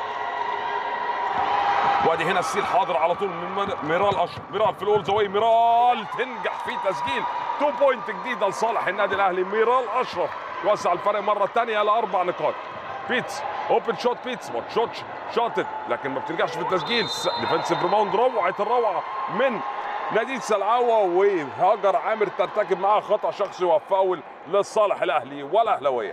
وادي هنا السيل حاضر على طول من مر- ميرال اشرف ميرال في الاول زواي ميرال تنجح في تسجيل تو بوينت جديده لصالح النادي الاهلي ميرال اشرف يوسع الفرق مره ثانيه لاربع نقاط بيتس اوبن شوت بيتس ما شوتش شاطت لكن ما بتنجحش في التسجيل ديفنسيف ريباوند روعه الروعه من نادي سلعوه وهاجر عامر ترتكب معاه خطا شخصي وفاول لصالح الاهلي والاهلاويه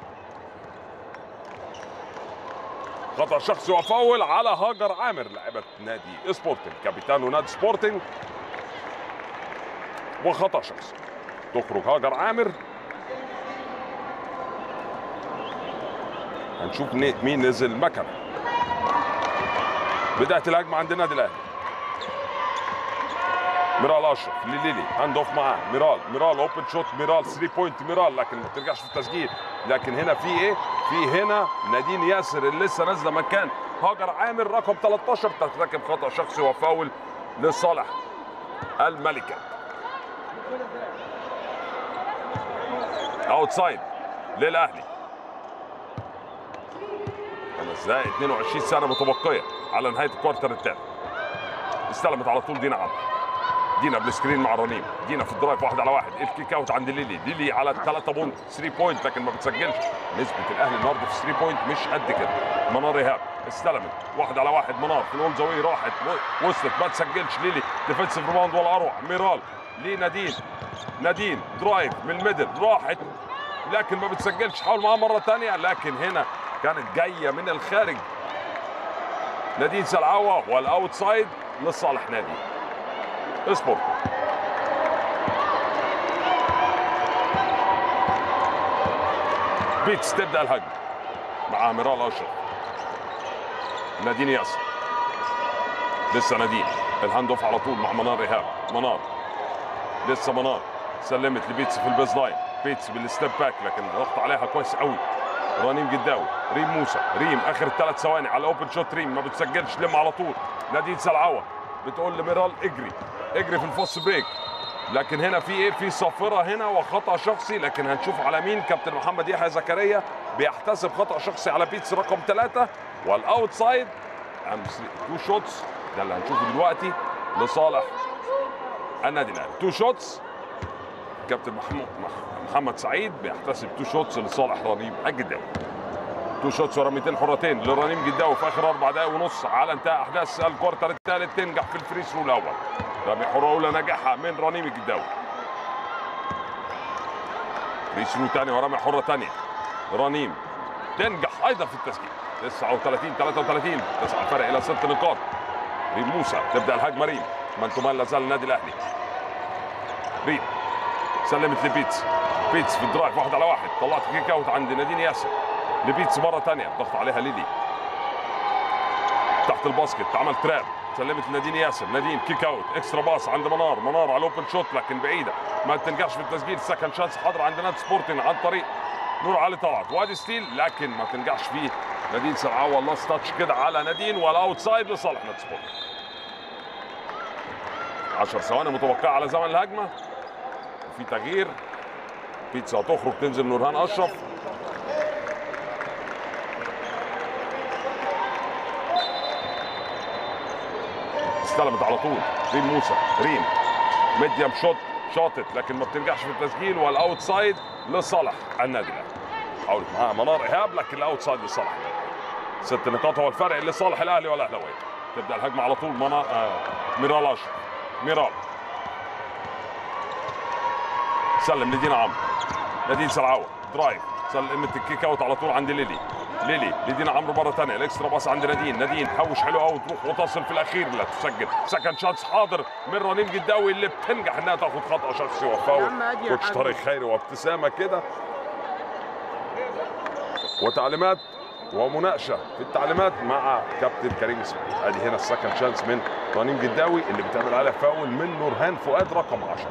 خطا شخصي وفاول على هاجر عامر لاعبة نادي سبورتنج كابيتانو نادي سبورتنج وخطا شخصي تخرج هاجر عامر هنشوف ني- مين نزل مكانه بدايه الهجمه عند النادي الاهلي ميرال اشرف لليلي هاند اوف معاه ميرال ميرال اوبن شوت ميرال 3 بوينت ميرال لكن ما بترجعش في التسجيل لكن هنا في ايه؟ في هنا نادين ياسر اللي لسه نازله مكان هاجر عامر رقم 13 ترتكب خطا شخصي وفاول لصالح الملكه اوتسايد للاهلي خمس دقائق 22 سنه متبقيه على نهايه الكوارتر الثالث استلمت على طول دينا عمرو دينا بالسكرين مع رنيم دينا في الدرايف واحد على واحد الكيك اوت عند ليلي ليلي على 3 بونت 3 بوينت لكن ما بتسجلش نسبه الاهلي النهارده في 3 بوينت مش قد كده منار ايهاب استلمت واحد على واحد منار في الاول زاويه راحت و- وصلت ما تسجلش ليلي ديفنسيف ريباوند ولا اروع ميرال لنادين نادين درايف من الميدل راحت لكن ما بتسجلش حاول معاها مره ثانيه لكن هنا كانت جايه من الخارج نادين سلعوه والاوتسايد لصالح نادي سبورت بيتس تبدا الهجمه مع ميرال اشرف نادين ياسر لسه نادين الهاند اوف على طول مع منار ايهاب منار لسه منار سلمت لبيتس في البيز لاين بيتس بالستيب باك لكن ضغط عليها كويس قوي رنيم جداوي ريم موسى ريم اخر ثلاث ثواني على الاوبن شوت ريم ما بتسجلش لم على طول نادين سلعوه بتقول لميرال اجري اجري في الفوست بريك لكن هنا في ايه في صافره هنا وخطا شخصي لكن هنشوف على مين كابتن محمد يحيى زكريا بيحتسب خطا شخصي على بيتس رقم ثلاثة والاوتسايد تو شوتس ده اللي هنشوفه دلوقتي لصالح النادي الاهلي تو شوتس كابتن محمد محمد سعيد بيحتسب تو شوتس لصالح رنيم الجداوي تو شوتس ورميتين حرتين لرنيم جداوي في اخر اربع دقائق ونص على انتهاء احداث الكوارتر الثالث تنجح في الفري ثرو الاول رمي حره اولى نجاحها من رنيم الجداوي فري ثرو ثاني ورمي حره ثانيه رنيم تنجح ايضا في التسجيل 39 33 تسعى الفرق الى ست نقاط ريم موسى تبدا الهجمه ريم من تمال لا زال النادي الاهلي ريم سلمت لبيتس بيتس في الدرايف واحد على واحد طلعت كيك اوت عند نادين ياسر لبيتس مره ثانيه ضغط عليها ليلي تحت الباسكت عمل تراب سلمت لنادين ياسر نادين كيك اوت اكسترا باص عند منار منار على الاوبن شوت لكن بعيده ما تنجحش في التسجيل سكند شانس حاضر عند نادي سبورتنج عن طريق نور علي طلعت وادي ستيل لكن ما تنجحش فيه نادين سرعاوه لاست تاتش كده على نادين والاوتسايد لصالح نادي سبورتنج 10 ثواني متوقعه على زمن الهجمه وفي تغيير بيتزا هتخرج تنزل نورهان اشرف استلمت على طول ريم موسى ريم ميديم شوت شاطت لكن ما بتنجحش في التسجيل والاوتسايد لصالح النادي الاهلي حاولت معاها منار ايهاب لكن الاوتسايد لصالح النادي ست نقاط هو الفرق لصالح الاهلي والاهلاويه تبدا الهجمه على طول منار آه ميرال اشرف ميرال سلم لدينا عمرو نادين سرعاوه درايف سلمت الكيك اوت على طول عند ليلي ليلي لدينا عمرو مره ثانيه الاكسترا باص عند نادين نادين حوش حلو قوي تروح وتصل في الاخير لا تسجل سكند شانس حاضر من رنيم جداوي اللي بتنجح انها تاخد خطا شخصي يا وفاول عم هادي يا كوتش حاج. طارق خيري وابتسامه كده وتعليمات ومناقشه في التعليمات مع كابتن كريم اسماعيل ادي هنا السكند شانس من رنيم جداوي اللي بتعمل عليها فاول من نورهان فؤاد رقم 10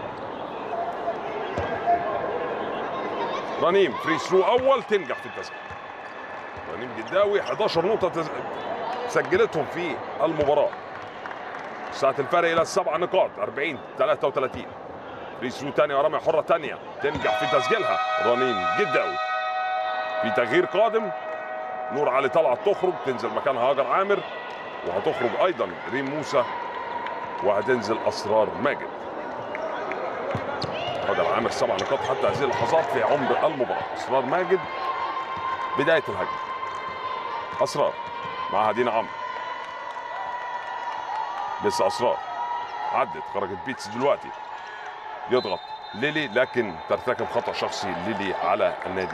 رنيم فري ثرو اول تنجح في التسجيل رنيم جداوي 11 نقطه تز... سجلتهم في المباراه ساعة الفرق الى السبع نقاط 40 33 فري ثرو ثانيه ورمي حره ثانيه تنجح في تسجيلها رنيم جداوي في تغيير قادم نور علي طلعت تخرج تنزل مكانها هاجر عامر وهتخرج ايضا ريم موسى وهتنزل اسرار ماجد هاجر عامر سبع نقاط حتى هذه اللحظات في عمر المباراه اسرار ماجد بدايه الهجمه اسرار مع دينا عمرو لسه اسرار عدت خرجت بيتس دلوقتي يضغط ليلي لكن ترتكب خطا شخصي ليلي على النادي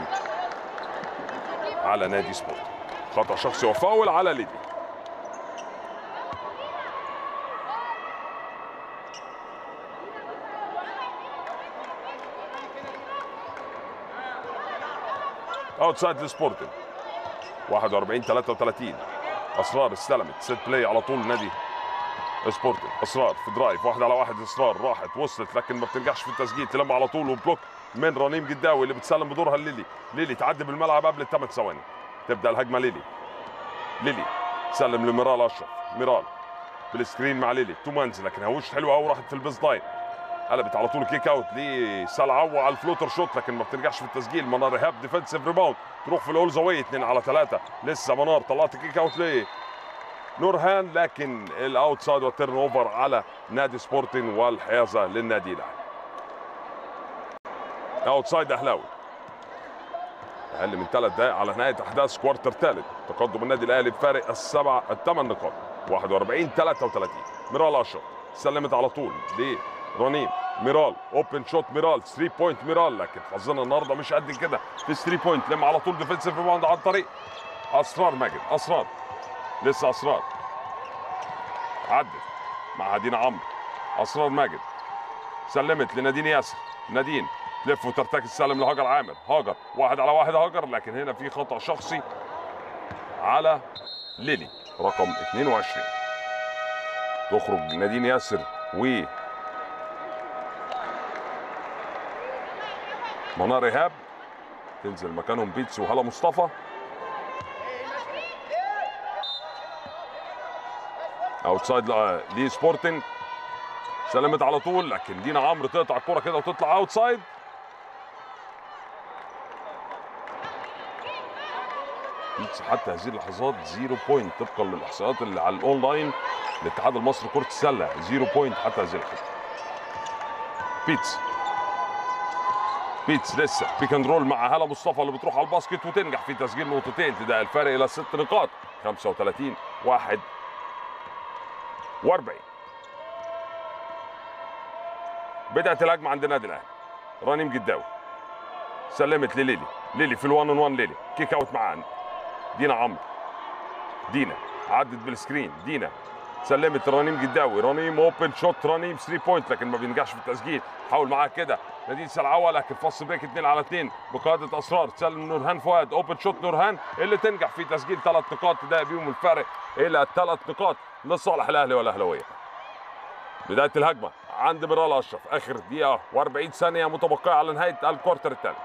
على نادي سبورت خطا شخصي وفاول على ليلي اوتسايد لسبورتنج 41 33 اسرار استلمت ست بلاي على طول نادي سبورتنج اسرار في درايف واحد على واحد اسرار راحت وصلت لكن ما بتنجحش في التسجيل تلم على طول وبلوك من رنيم جداوي اللي بتسلم بدورها ليلي ليلي تعدي بالملعب قبل الثمان ثواني تبدا الهجمه ليلي ليلي سلم لميرال اشرف ميرال بالسكرين مع ليلي تو مانز لكن هوشت حلوه قوي راحت في البيز لاين قلبت على طول كيك اوت لسلعو على الفلوتر شوت لكن ما بترجعش في التسجيل منار ايهاب ديفنسيف ريباوند تروح في الاول زاويه 2 على 3 لسه منار طلعت كيك اوت ليه نورهان لكن الاوتسايد والتيرن اوفر على نادي سبورتنج والحيازه للنادي الاهلي اوتسايد اهلاوي اقل من ثلاث دقائق على نهايه احداث كوارتر ثالث تقدم النادي الاهلي بفارق السبع الثمان نقاط 41 33 ميرال اشرف سلمت على طول لرنيم ميرال اوبن شوت ميرال 3 بوينت ميرال لكن حظنا النهارده مش قد كده في 3 بوينت لما على طول ديفنسيف ريباوند عن طريق اسرار ماجد اسرار لسه اسرار عدت مع دينا عمرو اسرار ماجد سلمت لنادين ياسر نادين تلف وترتكز السلم لهاجر عامر هاجر واحد على واحد هاجر لكن هنا في خطا شخصي على ليلي رقم 22 تخرج نادين ياسر و منار ايهاب تنزل مكانهم بيتس وهلا مصطفى اوتسايد لي سبورتنج سلمت على طول لكن دينا عمرو تقطع الكره كده وتطلع اوتسايد بيتس حتى هذه اللحظات زيرو بوينت طبقا للاحصائيات اللي على الاونلاين الاتحاد المصري كره السله زيرو بوينت حتى هذه اللحظه بيتس بيتس لسه بيك اند رول مع هلا مصطفى اللي بتروح على الباسكت وتنجح في تسجيل نقطتين تدعي الفارق الى ست نقاط 35 واحد 40 بدأت الهجمة عند النادي الأهلي رنيم جداوي سلمت لليلي ليلي في الوان اون وان ليلي كيك اوت مع دينا عمرو دينا عدت بالسكرين دينا سلمت رنيم جداوي رنيم اوبن شوت رنيم 3 بوينت لكن ما بينجحش في التسجيل حاول معاها كده نادين سلعوه لكن فص بريك 2 على 2 بقياده اسرار تسلم نورهان فؤاد اوبن شوت نورهان اللي تنجح في تسجيل ثلاث نقاط تضايق بيهم الفارق الى ثلاث نقاط لصالح الاهلي والاهلاويه بدايه الهجمه عند ميرال اشرف اخر دقيقه و40 ثانيه متبقيه على نهايه الكوارتر الثالث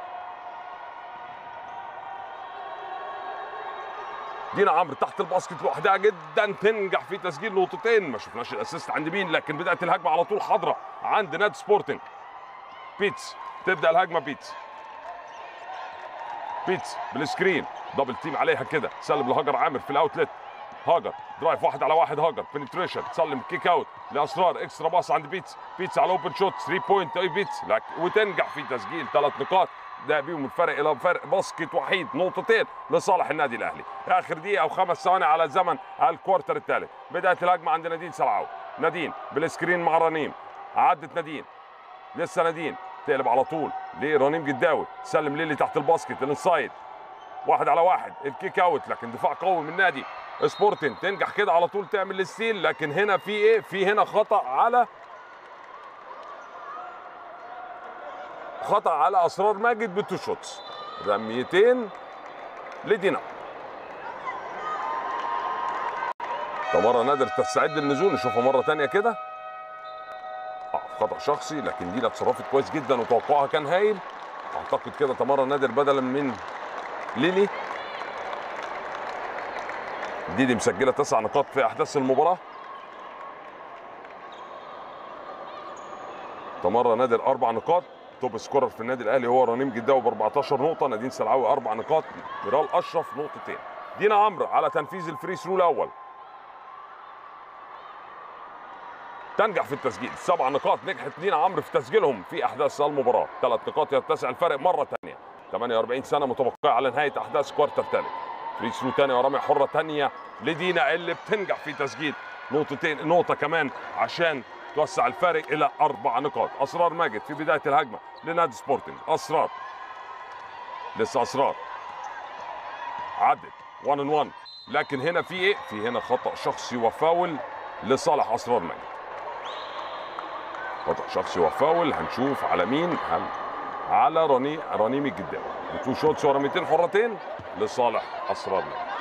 دينا عمرو تحت الباسكت لوحدها جدا تنجح في تسجيل نقطتين ما شفناش الاسيست عند مين لكن بدات الهجمه على طول حاضره عند نادي سبورتنج بيتس تبدا الهجمه بيتس بيتس بالسكرين دبل تيم عليها كده سلم لهاجر عامر في الاوتلت هاجر درايف واحد على واحد هاجر بنتريشن تسلم كيك اوت لاسرار اكسترا باص عند بيتس بيتس على اوبن شوت 3 بوينت اي بيتس لك وتنجح في تسجيل ثلاث نقاط ده بيهم الفرق الى فرق باسكت وحيد نقطتين لصالح النادي الاهلي اخر دقيقه وخمس ثواني على زمن الكوارتر الثالث بدات الهجمه عند نادين سلعاوي نادين بالسكرين مع رنيم عدت نادين لسه نادين تقلب على طول لرنيم جداوي سلم ليلي تحت الباسكت الانسايد واحد على واحد الكيك اوت لكن دفاع قوي من نادي سبورتنج تنجح كده على طول تعمل الستيل لكن هنا في ايه في هنا خطا على خطا على اسرار ماجد بتو شوتس رميتين لدينا تمارا نادر تستعد للنزول نشوفها مره تانية كده آه، خطا شخصي لكن دينا اتصرفت كويس جدا وتوقعها كان هايل اعتقد كده تمارا نادر بدلا من ليلي ديدي مسجله تسع نقاط في احداث المباراه تمارا نادر اربع نقاط توب سكورر في النادي الاهلي هو رنيم جداوي ب 14 نقطه نادين سلعاوي اربع نقاط ميرال اشرف نقطتين دينا عمرو على تنفيذ الفري ثرو الاول تنجح في التسجيل سبع نقاط نجحت دينا عمرو في تسجيلهم في احداث المباراه ثلاث نقاط يتسع الفرق مره ثانيه 48 سنه متبقيه على نهايه احداث كوارتر ثالث فري ثرو ثانيه ورمي حره ثانيه لدينا اللي بتنجح في تسجيل نقطتين نقطه كمان عشان توسع الفارق الى اربع نقاط اسرار ماجد في بدايه الهجمه لنادي سبورتنج اسرار لسه اسرار عدت 1 ان 1 لكن هنا في ايه في هنا خطا شخصي وفاول لصالح اسرار ماجد خطا شخصي وفاول هنشوف على مين هل على رني رنيم الجداوي بتو شوتس ورميتين حرتين لصالح اسرار ماجد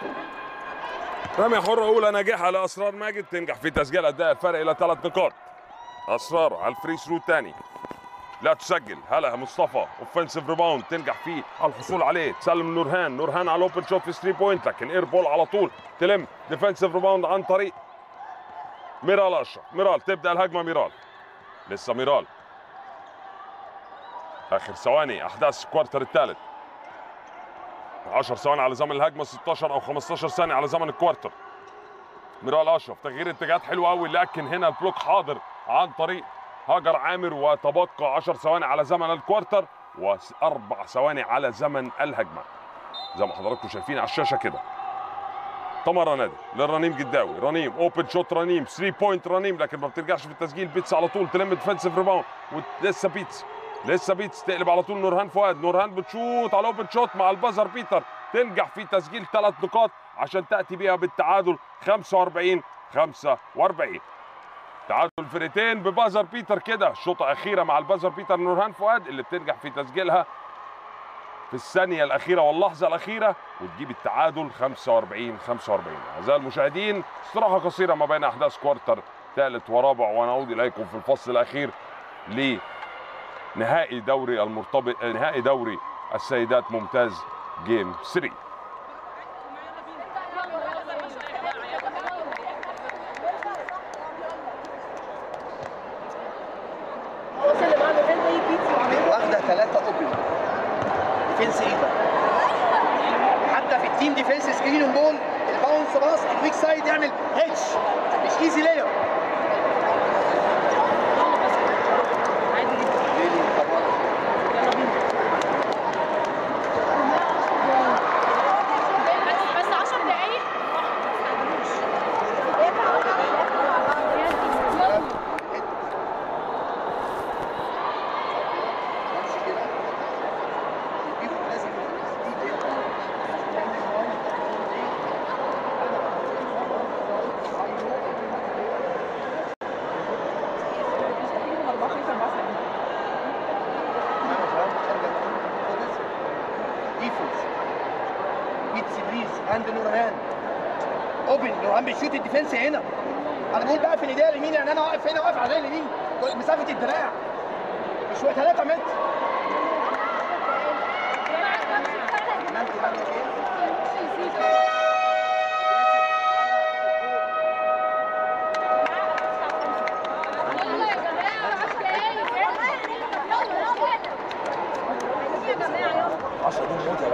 رمية حرة أولى ناجحة لأسرار ماجد تنجح في تسجيل أداء الفرق إلى ثلاث نقاط اسرار على الفري ثرو الثاني لا تسجل هلا مصطفى اوفنسيف ريباوند تنجح في الحصول عليه تسلم نورهان نورهان على الاوبن شوت في 3 بوينت لكن اير بول على طول تلم ديفنسيف ريباوند عن طريق ميرال اشرف ميرال تبدا الهجمه ميرال لسه ميرال اخر ثواني احداث الكوارتر الثالث 10 ثواني على زمن الهجمه 16 او 15 ثانيه على زمن الكوارتر ميرال اشرف تغيير اتجاهات حلو قوي لكن هنا البلوك حاضر عن طريق هاجر عامر وتبقى 10 ثواني على زمن الكوارتر واربع ثواني على زمن الهجمه زي ما حضراتكم شايفين على الشاشه كده تمر نادي للرنيم جداوي رنيم اوبن شوت رنيم 3 بوينت رنيم لكن ما بترجعش في التسجيل بيتس على طول تلم ديفنسيف ريباوند ولسه بيتس لسه بيتس تقلب على طول نورهان فؤاد نورهان بتشوط على اوبن شوت مع البازر بيتر تنجح في تسجيل ثلاث نقاط عشان تاتي بيها بالتعادل 45 45 تعادل الفرقتين ببازر بيتر كده شوطه اخيره مع البازر بيتر نورهان فؤاد اللي بتنجح في تسجيلها في الثانيه الاخيره واللحظه الاخيره وتجيب التعادل 45 45 اعزائي المشاهدين استراحه قصيره ما بين احداث كوارتر ثالث ورابع ونعود اليكم في الفصل الاخير لنهائي دوري المرتبط نهائي دوري السيدات ممتاز جيم 3 واخده ثلاثه اوبن ديفنس ايه ده؟ حتى في التيم ديفنس سكرين اون بول الباونس باص الويك سايد يعمل هيتش مش ايزي لاير بس بس 10 دقايق ماشي كده البيفو لازم سبيد ديفنس بيتس بريز عند نورهان اوبن نورهان بيشوت الديفنس هنا انا بقول بقى في الايديه اليمين يعني انا واقف هنا واقف على الايديه اليمين مسافه الدراع مش 3 متر يلا يا جماعه 10 دقايق يلا يا جماعه يلا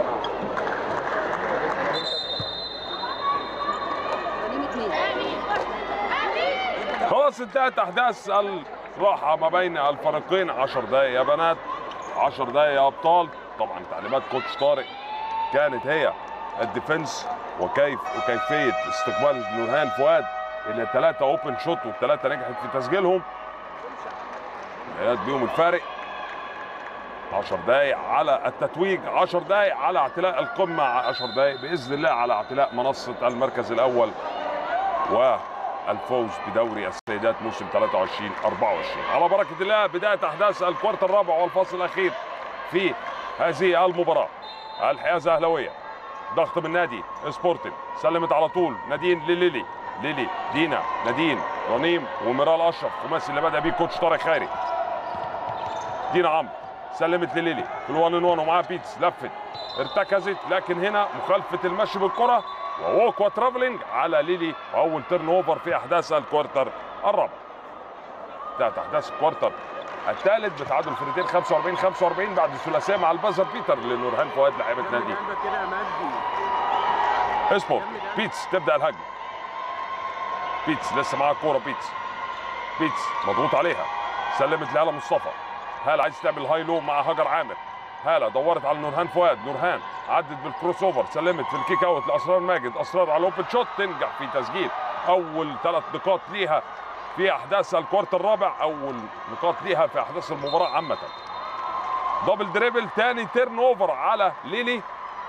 خلاص انتهت احداث الراحه ما بين الفريقين 10 دقائق يا بنات 10 دقائق يا ابطال طبعا تعليمات كوتش طارق كانت هي الديفنس وكيف وكيفيه استقبال نورهان فؤاد اللي الثلاثه اوبن شوت والثلاثه نجحت في تسجيلهم نهايات بيهم الفارق 10 دقائق على التتويج 10 دقائق على اعتلاء القمه 10 دقائق باذن الله على اعتلاء منصه المركز الاول والفوز بدوري السيدات موسم 23 24 على بركه الله بدايه احداث الكوارتر الرابع والفصل الاخير في هذه المباراه الحيازه اهلاويه ضغط من نادي سبورتنج سلمت على طول نادين لليلي ليلي دينا نادين رنيم وميرال اشرف خماسي اللي بدا بيه كوتش طارق خيري دينا عمرو سلمت لليلي في الوان ان وان ومعاها بيتس لفت ارتكزت لكن هنا مخالفه المشي بالكره ووك وترافلينج على ليلي واول تيرن اوفر في احداث الكوارتر الرابع انتهت احداث الكوارتر الثالث بتعادل الفريقين 45 45 بعد الثلاثيه مع البازر بيتر لنورهان فؤاد لاعيبه نادي كده يا مجدي اسبورت بيتس تبدا الهجمه بيتس لسه معاها الكوره بيتس بيتس مضغوط عليها سلمت لهلا مصطفى هاله عايز تعمل هاي لو مع هاجر عامر هاله دورت على نورهان فؤاد نورهان عدت بالكروس اوفر سلمت في الكيك اوت لاسرار ماجد اسرار على الاوبن شوت تنجح في تسجيل اول ثلاث نقاط ليها في احداث الكوارتر الرابع اول نقاط ليها في احداث المباراه عامه دبل دريبل تاني تيرن اوفر على ليلي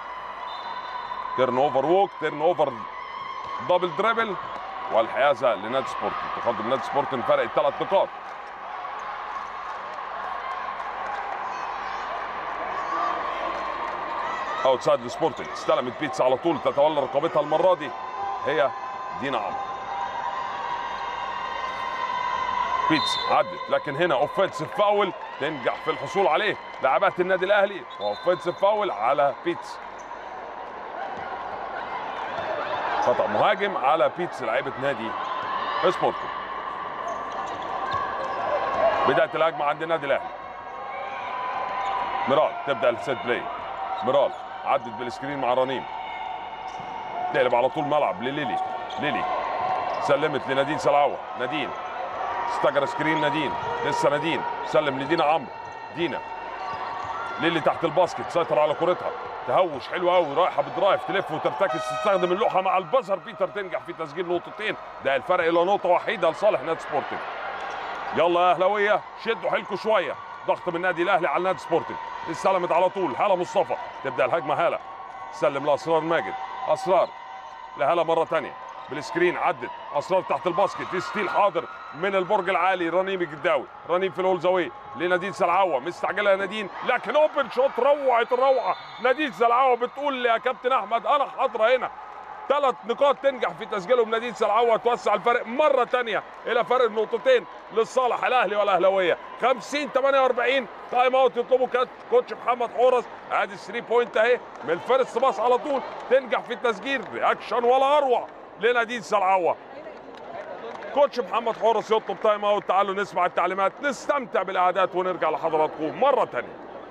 تيرن اوفر ووك تيرن اوفر دبل دريبل والحيازه لنادي سبورتنج تقدم نادي سبورتنج فرق ثلاث نقاط اوتسايد سبورتنج استلمت بيتس على طول تتولى رقابتها المره دي هي دينا عمرو بيتس عدت لكن هنا اوفنسيف فاول تنجح في الحصول عليه لاعبات النادي الاهلي واوفنسيف فاول على بيتس خطا مهاجم على بيتس لعيبه نادي سبورتنج بدايه الهجمه عند النادي الاهلي ميرال تبدا السيت بلاي ميرال عدت بالسكرين مع رنيم تقلب على طول ملعب لليلي ليلي سلمت لنادين سلعوه نادين استجر سكرين نادين لسه نادين سلم لدينا عمرو دينا ليلي تحت الباسكت سيطر على كورتها تهوش حلو قوي رايحه بدرايف تلف وترتكز تستخدم اللوحه مع البزر بيتر تنجح في تسجيل نقطتين ده الفرق الى نقطه وحيده لصالح نادي سبورتنج يلا يا اهلاويه شدوا حيلكم شويه ضغط من النادي الاهلي على نادي سبورتنج استلمت على طول هاله مصطفى تبدا الهجمه هاله سلم لاسرار ماجد اسرار لهاله مره ثانيه بالسكرين عدت اسرار تحت الباسكت ستيل حاضر من البرج العالي رنيم الجداوي رنيم في الهولزاوي لنادين سلعوه مستعجله يا نادين لكن اوبن شوت روعه الروعه نادين سلعوه بتقول لي يا كابتن احمد انا حاضره هنا ثلاث نقاط تنجح في تسجيلهم نادين سلعوه توسع الفرق مره ثانيه الى فرق نقطتين لصالح الاهلي والاهلاويه 50 48 تايم اوت يطلبه كات- كوتش محمد حورس ادي 3 بوينت اهي من الفيرست باص على طول تنجح في التسجيل رياكشن ولا اروع لنادين سلعوه كوتش محمد حورس يطلب تايم اوت تعالوا نسمع التعليمات نستمتع بالاعداد ونرجع لحضراتكم مره ثانيه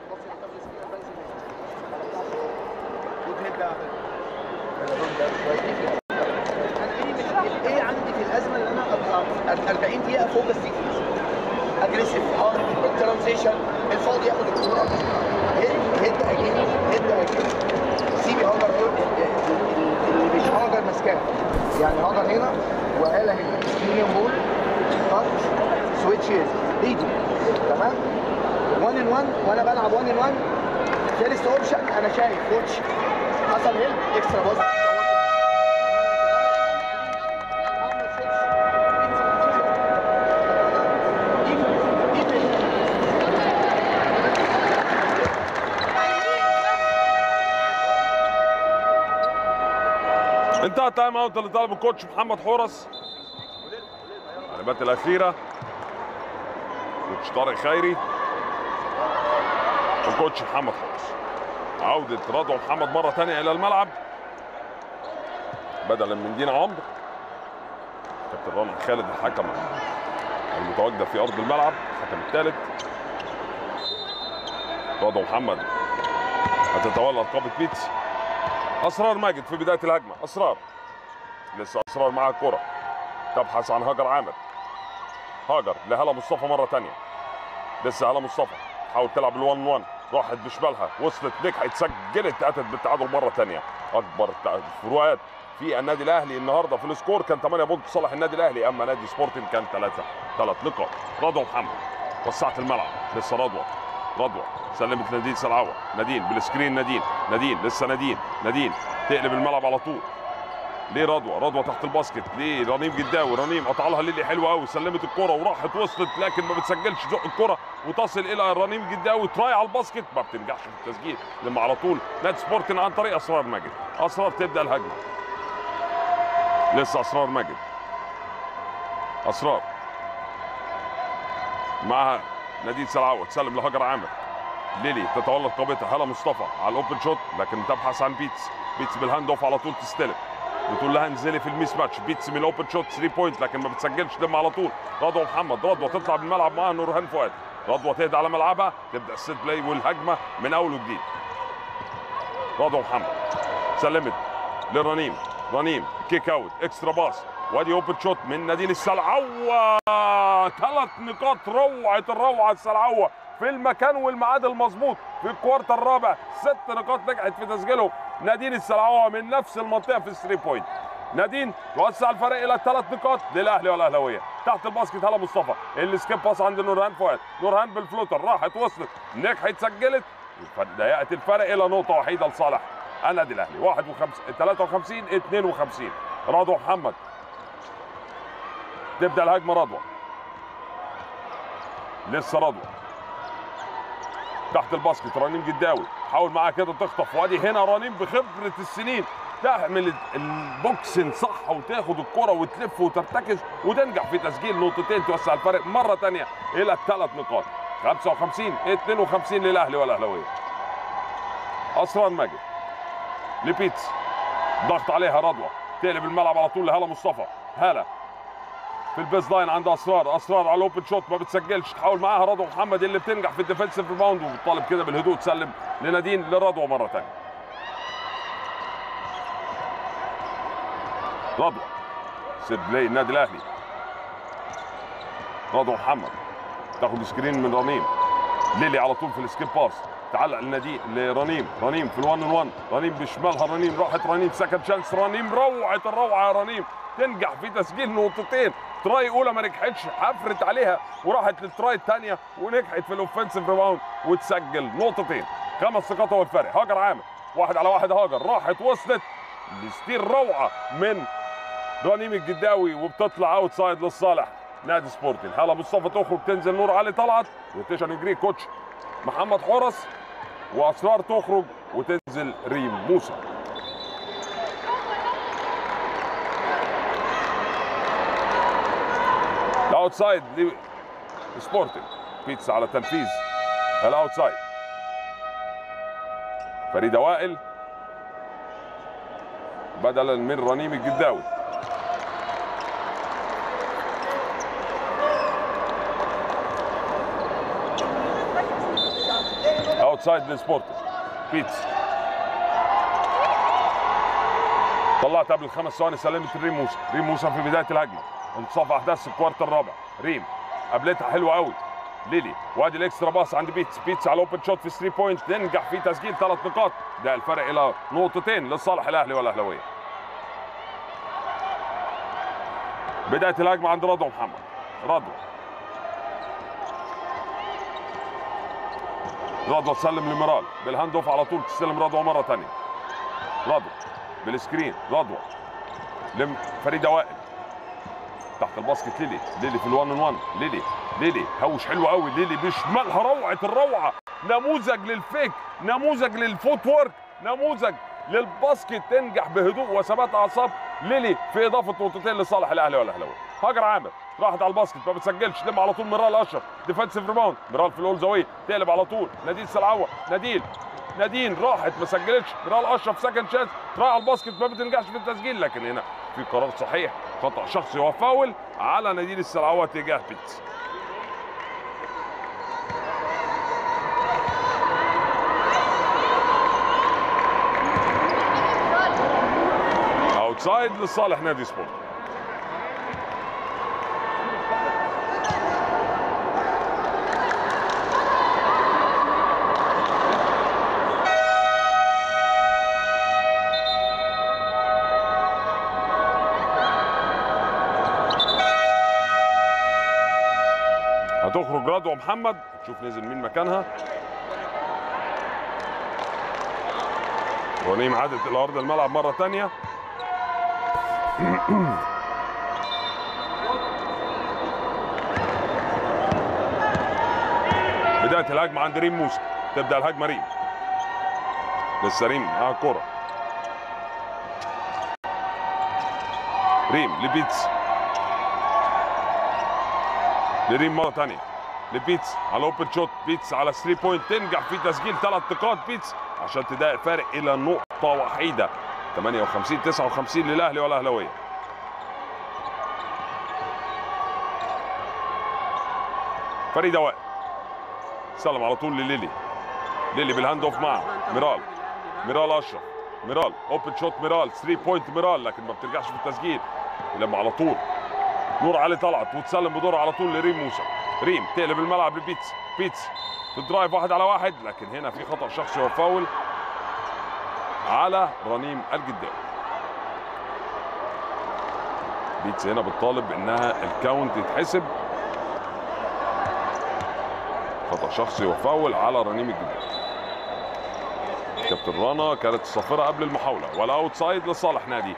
ايه عندي في الازمه ان انا ابقى 40 دقيقه فوكس ديفنس اجريسيف هارد الترانزيشن الفاضي ياخد الكوره هيد هيد اجين هيد اجين سيبي هاجر اللي مش هاجر ماسكاه يعني هاجر هنا وآلة هنا ميديوم بول كات سويتشز ايدي تمام 1 ان 1 وانا بلعب 1 ان 1 فيرست اوبشن انا شايف كوتش حصل هيلب اكسترا باص انتهى التايم اوت اللي طلبه الكوتش محمد حورس التعليمات الاخيره كوتش طارق خيري والكوتش محمد حورس عودة رضوى محمد مرة ثانية إلى الملعب بدلا من دينا عمرو كابتن رامي خالد الحكم المتواجدة في أرض الملعب الحكم الثالث رضوى محمد هتتولى رقابة بيتس اسرار ماجد في بدايه الهجمه اسرار لسه اسرار معها الكره تبحث عن هاجر عامر هاجر لهلا مصطفى مره ثانيه لسه هلا مصطفى تحاول تلعب ال1 1 راحت بشمالها وصلت نجحت سجلت اتت بالتعادل مره ثانيه اكبر تع- فروقات في النادي الاهلي النهارده في السكور كان 8 بونت لصالح النادي الاهلي اما نادي سبورتنج كان 3 ثلاث نقاط رضوى محمد وسعت الملعب لسه رضوى رضوى سلمت نادين سلعوه نادين بالسكرين نادين نادين لسه نادين نادين تقلب الملعب على طول ليه رضوى رضوى تحت الباسكت ليه رنيم جداوي رنيم قطع لها ليلي حلوه قوي سلمت الكره وراحت وصلت لكن ما بتسجلش زق الكره وتصل الى رنيم جداوي تراي على الباسكت ما بتنجحش في التسجيل لما على طول نادي سبورتن عن طريق اسرار ماجد اسرار تبدا الهجمه لسه اسرار ماجد اسرار معها نادين سلعوه تسلم لهاجر عامر ليلي تتولى رقابتها هلا مصطفى على الاوبن شوت لكن تبحث عن بيتس بيتس بالهاند اوف على طول تستلم بتقول لها انزلي في الميس ماتش بيتس من الاوبن شوت 3 بوينت لكن ما بتسجلش لما على طول رضوى محمد رضوى تطلع بالملعب معاها نورهان فؤاد رضوى تهدى على ملعبها تبدا السيت بلاي والهجمه من اول وجديد رضوى محمد سلمت لرنيم رنيم كيك اوت اكسترا باس وادي اوبن شوت من نادين السلعوه ثلاث نقاط روعه الروعه السلعوه في المكان والميعاد المظبوط في الكوارتر الرابع ست نقاط نجحت في تسجيلهم نادين السلعوه من نفس المنطقه في الثري بوينت نادين توسع الفرق الى ثلاث نقاط للاهلي والاهلاويه تحت الباسكت هلا مصطفى السكيب باس عند نورهان فؤاد نورهان بالفلوتر راحت وصلت نجحت سجلت ضيقت الفرق الى نقطه وحيده لصالح النادي الاهلي 51 53 52 رضوى محمد تبدا الهجمه رضوى لسه رضوى تحت الباسكت رنيم جداوي حاول معاها كده تخطف وادي هنا رنيم بخبره السنين تعمل البوكسن صح وتاخد الكرة وتلف وترتكز وتنجح في تسجيل نقطتين توسع الفرق مرة تانية إلى ثلاث نقاط 55 52 للأهلي والأهلاوية أسرار ماجد لبيتس ضغط عليها رضوى تقلب الملعب على طول لهلا مصطفى هلا في البيز لاين عند اسرار اسرار على الاوبن شوت ما بتسجلش تحاول معاها رضوى محمد اللي بتنجح في الديفنسيف ريباوند وبتطالب كده بالهدوء تسلم لنادين لرضوى مره ثانيه رضوى سيت بلاي النادي الاهلي رضوى محمد تاخد سكرين من رنيم ليلي على طول في السكيب باس تعلق لنادي لرنيم رنيم في الوان 1 رنيم بشمالها رنيم راحت رنيم سكند شانس رنيم روعه الروعه يا رنيم تنجح في تسجيل نقطتين تراي اولى ما نجحتش حفرت عليها وراحت للتراي الثانيه ونجحت في الاوفنسيف ريباوند وتسجل نقطتين خمس نقاط هو الفرق هاجر عامر واحد على واحد هاجر راحت وصلت لستير روعه من رنيم الجداوي وبتطلع اوت سايد للصالح نادي سبورتنج هلا مصطفى تخرج تنزل نور علي طلعت روتيشن يجري كوتش محمد حرس واسرار تخرج وتنزل ريم موسى الاوتسايد لسبورتنج بيتس على تنفيذ الاوتسايد فريده وائل بدلا من رنيم الجداوي اوتسايد لسبورتنج بيتس طلعت قبل خمس ثواني سلمت ريم موسى ريم موسى في بدايه الهجمه انتصاف احداث الكوارتر الرابع ريم قابلتها حلوه قوي ليلي وادي الاكسترا باص عند بيتس بيتس على اوبن شوت في 3 بوينت تنجح في تسجيل ثلاث نقاط ده الفرق الى نقطتين لصالح الاهلي والاهلاويه بدايه الهجمه عند رضوى محمد رضوى رضوى تسلم لميرال بالهاند اوف على طول تستلم رضوى مره ثانيه رضوى بالسكرين رضوى لفريده وائل تحت الباسكت ليلي ليلي في الوان 1 ليلي ليلي هوش حلو قوي ليلي بشمالها روعه الروعه نموذج للفيك نموذج للفوت وورك نموذج للباسكت تنجح بهدوء وثبات اعصاب ليلي في اضافه نقطتين لصالح الاهلي والاهلاوي هاجر عامر راحت على الباسكت ما بتسجلش لم على طول ميرال اشرف ديفensive ريباوند ميرال في الاول زاويه تقلب على طول نادين سلعوه نادين نادين راحت ما سجلتش ميرال اشرف سكند شانس راح على الباسكت ما بتنجحش في التسجيل لكن هنا في قرار صحيح خطا شخصي وفاول على نادين السلعوه تجاه بيتس اوتسايد لصالح نادي سبورت هتخرج رضوى محمد تشوف نزل مين مكانها ونيم عادت الى ارض الملعب مره ثانيه بدايه الهجمه عند ريم موسى تبدا الهجمه ريم لسه ريم معاها الكوره ريم لبيتس لريم مره ثانيه لبيتس على اوبن شوت بيتس على 3 بوينت تنجح في تسجيل ثلاث نقاط بيتس عشان تضايق الفارق الى نقطه وحيده 58 59 للاهلي والاهلاويه فريده وائل سلم على طول لليلي ليلي بالهاند اوف مع ميرال ميرال اشرف ميرال اوبن شوت ميرال 3 بوينت ميرال لكن ما بترجعش في التسجيل لما على طول نور علي طلعت وتسلم بدورها على طول لريم موسى ريم تقلب الملعب لبيتس بيتس في الدرايف واحد على واحد لكن هنا في خطا شخصي وفاول على رنيم الجداوي بيتس هنا بتطالب انها الكاونت يتحسب خطا شخصي وفاول على رنيم الجداوي كابتن رنا كانت الصافره قبل المحاوله والاوت سايد لصالح نادي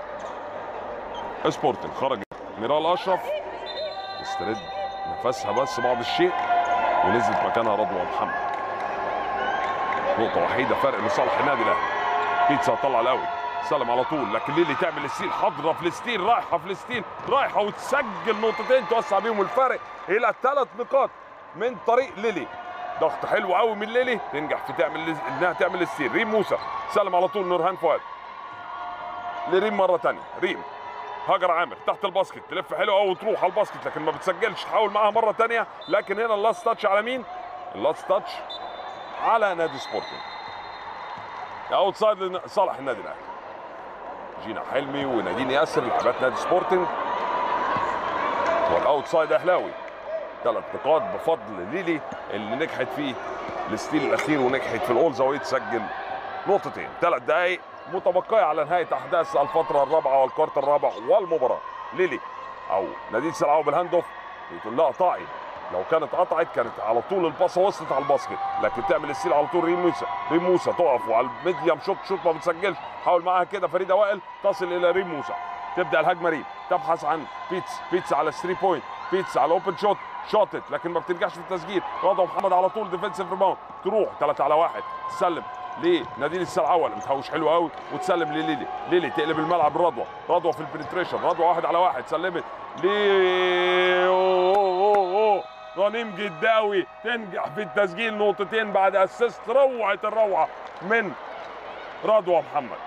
سبورتنج خرج ميرال اشرف استرد نفسها بس بعض الشيء ونزلت مكانها رضوى محمد نقطة وحيدة فرق لصالح النادي الأهلي بيتسا طلع الأول سلم على طول لكن ليلي تعمل الستيل حاضره فلسطين رايحه فلسطين رايحه وتسجل نقطتين توسع بيهم الفارق الى ثلاث نقاط من طريق ليلي ضغط حلو قوي من ليلي تنجح في تعمل انها تعمل الستيل ريم موسى سلم على طول نورهان فؤاد لريم مره ثانيه ريم هاجر عامر تحت الباسكت تلف حلو قوي وتروح على الباسكت لكن ما بتسجلش تحاول معاها مره ثانيه لكن هنا اللاست تاتش على مين؟ اللاست تاتش على نادي سبورتنج اوت سايد لصالح النادي الاهلي جينا حلمي ونادين ياسر لاعبات نادي سبورتنج والاوت سايد اهلاوي ثلاث نقاط بفضل ليلي اللي نجحت فيه الستيل الاخير ونجحت في الاول زاويه تسجل نقطتين ثلاث دقائق متبقيه على نهايه احداث الفتره الرابعه والكارت الرابع والمباراه ليلي او نادين سلعاوي بالهاند اوف بتقول لها قطعي لو كانت قطعت كانت على طول الباصه وصلت على الباسكت لكن تعمل السيل على طول ريم موسى ريم موسى تقف وعلى الميديم شوت شوت ما بتسجلش حاول معاها كده فريده وائل تصل الى ريم موسى تبدا الهجمه ريم تبحث عن بيتس بيتس على 3 بوينت بيتس على اوبن شوت شاطت لكن ما بتنجحش في التسجيل رضا محمد على طول ديفنسيف ريباوند تروح 3 على 1 تسلم لنادين السلعوه اللي متهوش حلو قوي وتسلم لليلي ليلي تقلب الملعب رضوى رضوى في البنتريشن رضوى واحد على واحد سلمت ل أوه أوه أوه. رنيم جداوي تنجح في التسجيل نقطتين بعد اسيست روعه الروعه من رضوى محمد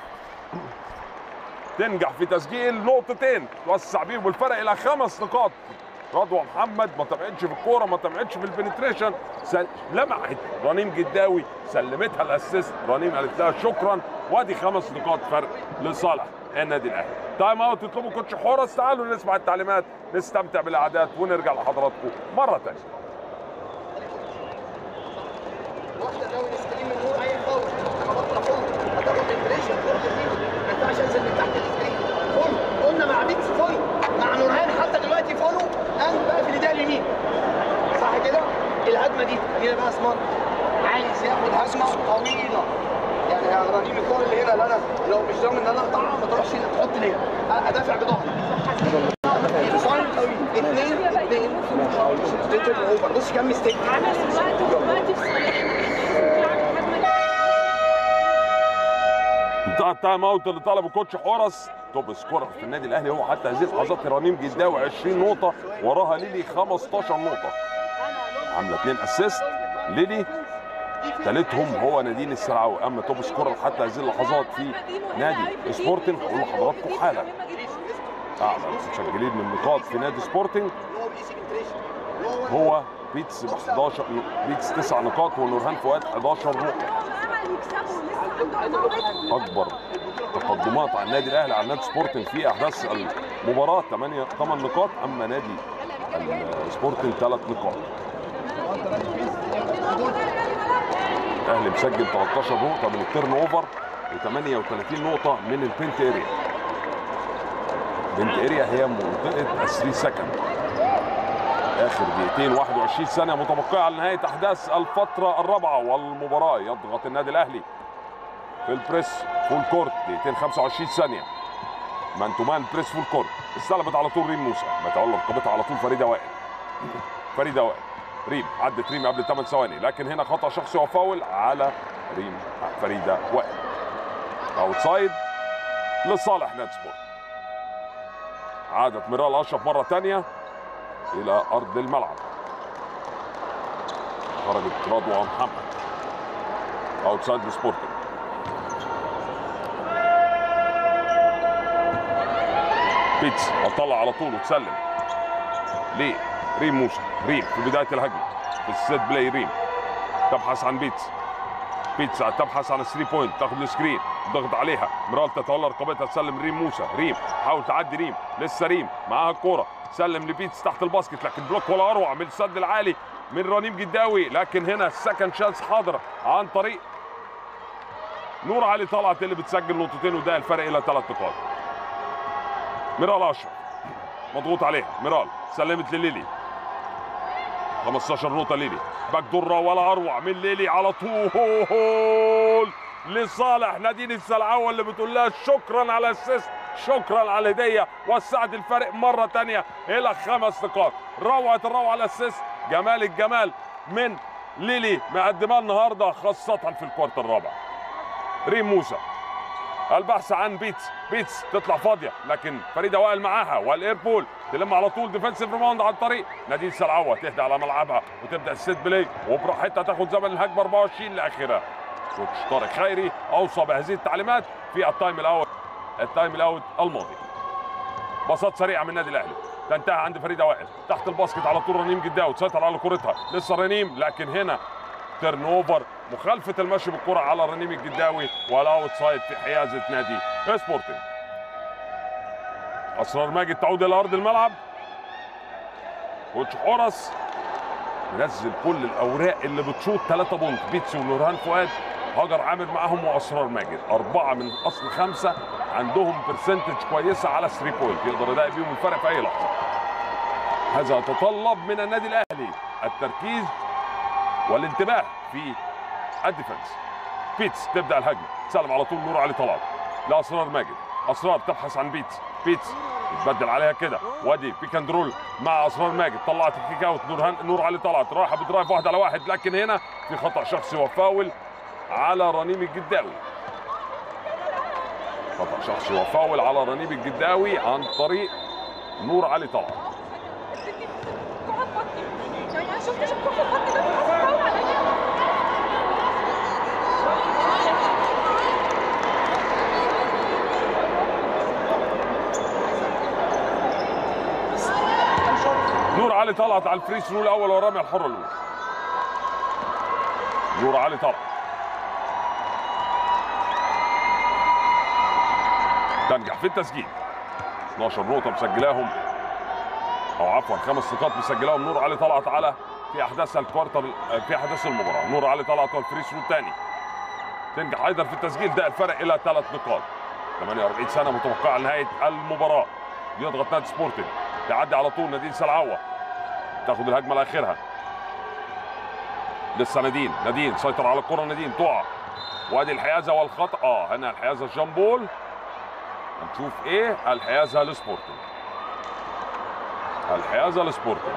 تنجح في تسجيل نقطتين توسع بيهم الفرق الى خمس نقاط رضوى محمد ما طمعتش في الكوره ما طمعتش في البنتريشن سل... لمعت رنيم جداوي سلمتها الاسيست رنيم قالت لها شكرا وادي خمس نقاط فرق لصالح النادي الاهلي تايم اوت تطلبوا كوتش حورس تعالوا نسمع التعليمات نستمتع بالاعداد ونرجع لحضراتكم مره ثانيه واحده زاويه سكرين من نور اي فاول انا بطلع فول هتاخد امبريشن فول ما ينفعش انزل من تحت السكرين فول قلنا مع بيتس فول مع نورهان حتى دلوقتي فولو اند بقى في الاداء اليمين صح كده الهجمه دي هنا بقى سمارت عايز ياخد هجمه طويله يعني يا رنيم الكوره اللي هنا اللي انا لو مش ضامن ان انا اقطعها ما تروحش هنا تحط ليا ادافع بظهري فاين قوي اثنين اثنين ستيتر اوفر بص كام ميستيك عامل الوقت دلوقتي في صالحنا انتهى التايم اوت اللي طلبه كوتش حورس توب سكورر في النادي الاهلي هو حتى هذه اللحظات رنيم جداوي 20 نقطه وراها ليلي 15 نقطه عامله اثنين اسيست ليلي ثالثهم هو نادين السلعوي اما توب سكورر حتى هذه اللحظات في نادي سبورتنج هقول لحضراتكم حالا اعلى المسجلين من النقاط في نادي سبورتنج هو بيتس ب 11 بيتس 9 نقاط ونورهان فؤاد 11 نقطه اكبر تقدمات على النادي الاهلي على نادي سبورتنج في احداث المباراه 8 8 نقاط اما نادي السبورتنج 3 نقاط الاهلي مسجل 13 نقطه من التيرن اوفر و38 نقطه من البنت اريا بنت اريا هي منطقه الثري سكند اخر دقيقتين 21 ثانيه متبقيه على نهايه احداث الفتره الرابعه والمباراه يضغط النادي الاهلي في البريس فول كورت دقيقتين 25 ثانيه مان تو مان بريس فول كورت استلمت على طول ريم موسى متولى رقبتها على طول فريده وائل فريده وائل ريم عدت ريم قبل 8 ثواني لكن هنا خطا شخصي وفاول على ريم فريده وائل اوت سايد لصالح نادي سبورت عادت ميرال اشرف مره ثانيه الى ارض الملعب خرجت رضوى محمد اوت سايد لسبورتنج بيتس هتطلع على طول وتسلم ليه ريم موسى ريم في بدايه الهجمه في السيت بلاي ريم تبحث عن بيتس بيتس تبحث عن 3 بوينت تاخد السكرين ضغط عليها مرال تتولى رقبتها تسلم ريم موسى ريم حاول تعدي ريم لسه ريم معاها الكوره سلم لبيتس تحت الباسكت لكن بلوك ولا اروع من السد العالي من رنيم جداوي لكن هنا السكند شانس حاضره عن طريق نور علي طلعت اللي بتسجل نقطتين وده الفرق الى ثلاث نقاط ميرال اشرف مضغوط عليها ميرال سلمت لليلي 15 نقطة ليلي باك دورة ولا أروع من ليلي على طول لصالح نادين السلعوة اللي بتقول لها شكرا على السيست شكرا على الهدية وسعت الفرق مرة تانية إلى خمس نقاط روعة الروعة على السيست جمال الجمال من ليلي مقدمة النهاردة خاصة في الكوارت الرابع ريم موسى البحث عن بيتس بيتس تطلع فاضيه لكن فريده وائل معاها والايربول تلم على طول ديفensive ريباوند عن طريق نادين سلعوه تهدى على ملعبها وتبدا السيت بلاي وبراحتها تاخد زمن الهجمه 24 لاخرها كوتش طارق خيري اوصى بهذه التعليمات في التايم الاوت التايم الاوت الماضي باصات سريعه من النادي الاهلي تنتهي عند فريده وائل تحت الباسكت على طول رنيم جداوي تسيطر على كورتها لسه رنيم لكن هنا تيرن اوفر مخالفه المشي بالكره على رنيم الجداوي والاوت سايد في حيازه نادي سبورتنج اسرار ماجد تعود الى ارض الملعب كوتش حورس منزل كل الاوراق اللي بتشوط 3 بونت بيتسي ونورهان فؤاد هاجر عامر معاهم واسرار ماجد اربعه من اصل خمسه عندهم برسنتج كويسه على 3 بوينت يقدر يلاقي بيهم الفرق في اي لحظه هذا يتطلب من النادي الاهلي التركيز والانتباه في الديفنس بيتس تبدا الهجمه تسلم على طول نور علي طلعت لاسرار ماجد اسرار تبحث عن بيتس بيتس يتبدل عليها كده وادي بيك اند رول مع اسرار ماجد طلعت الكيك اوت نور هن... نور علي طلعت رايحه بدرايف واحد على واحد لكن هنا في خطا شخصي وفاول على رنيم الجداوي خطا شخصي وفاول على رنيم الجداوي عن طريق نور علي طلعت يعني انا شفت شفت في الخط ده بيحصل عليا نور علي طلعت على الفري ثرو الاول والرميه الحره الاولى نور علي طلعت تنجح في التسجيل 12 نقطه مسجلاهم او عفوا خمس نقاط مسجلاهم نور علي طلعت على في احداث الكوارتر في احداث المباراه نور علي طلعت والفري ثرو الثاني تنجح ايضا في التسجيل ده الفرق الى ثلاث نقاط 48 سنه متوقعه لنهايه المباراه يضغط نادي سبورتنج تعدي على طول نادين سلعوه تاخد الهجمه لاخرها لسه نادين نادين سيطر على الكره نادين تقع وادي الحيازه والخطا اه هنا الحيازه الجامبول هنشوف ايه الحيازه لسبورتنج الحيازه لسبورتنج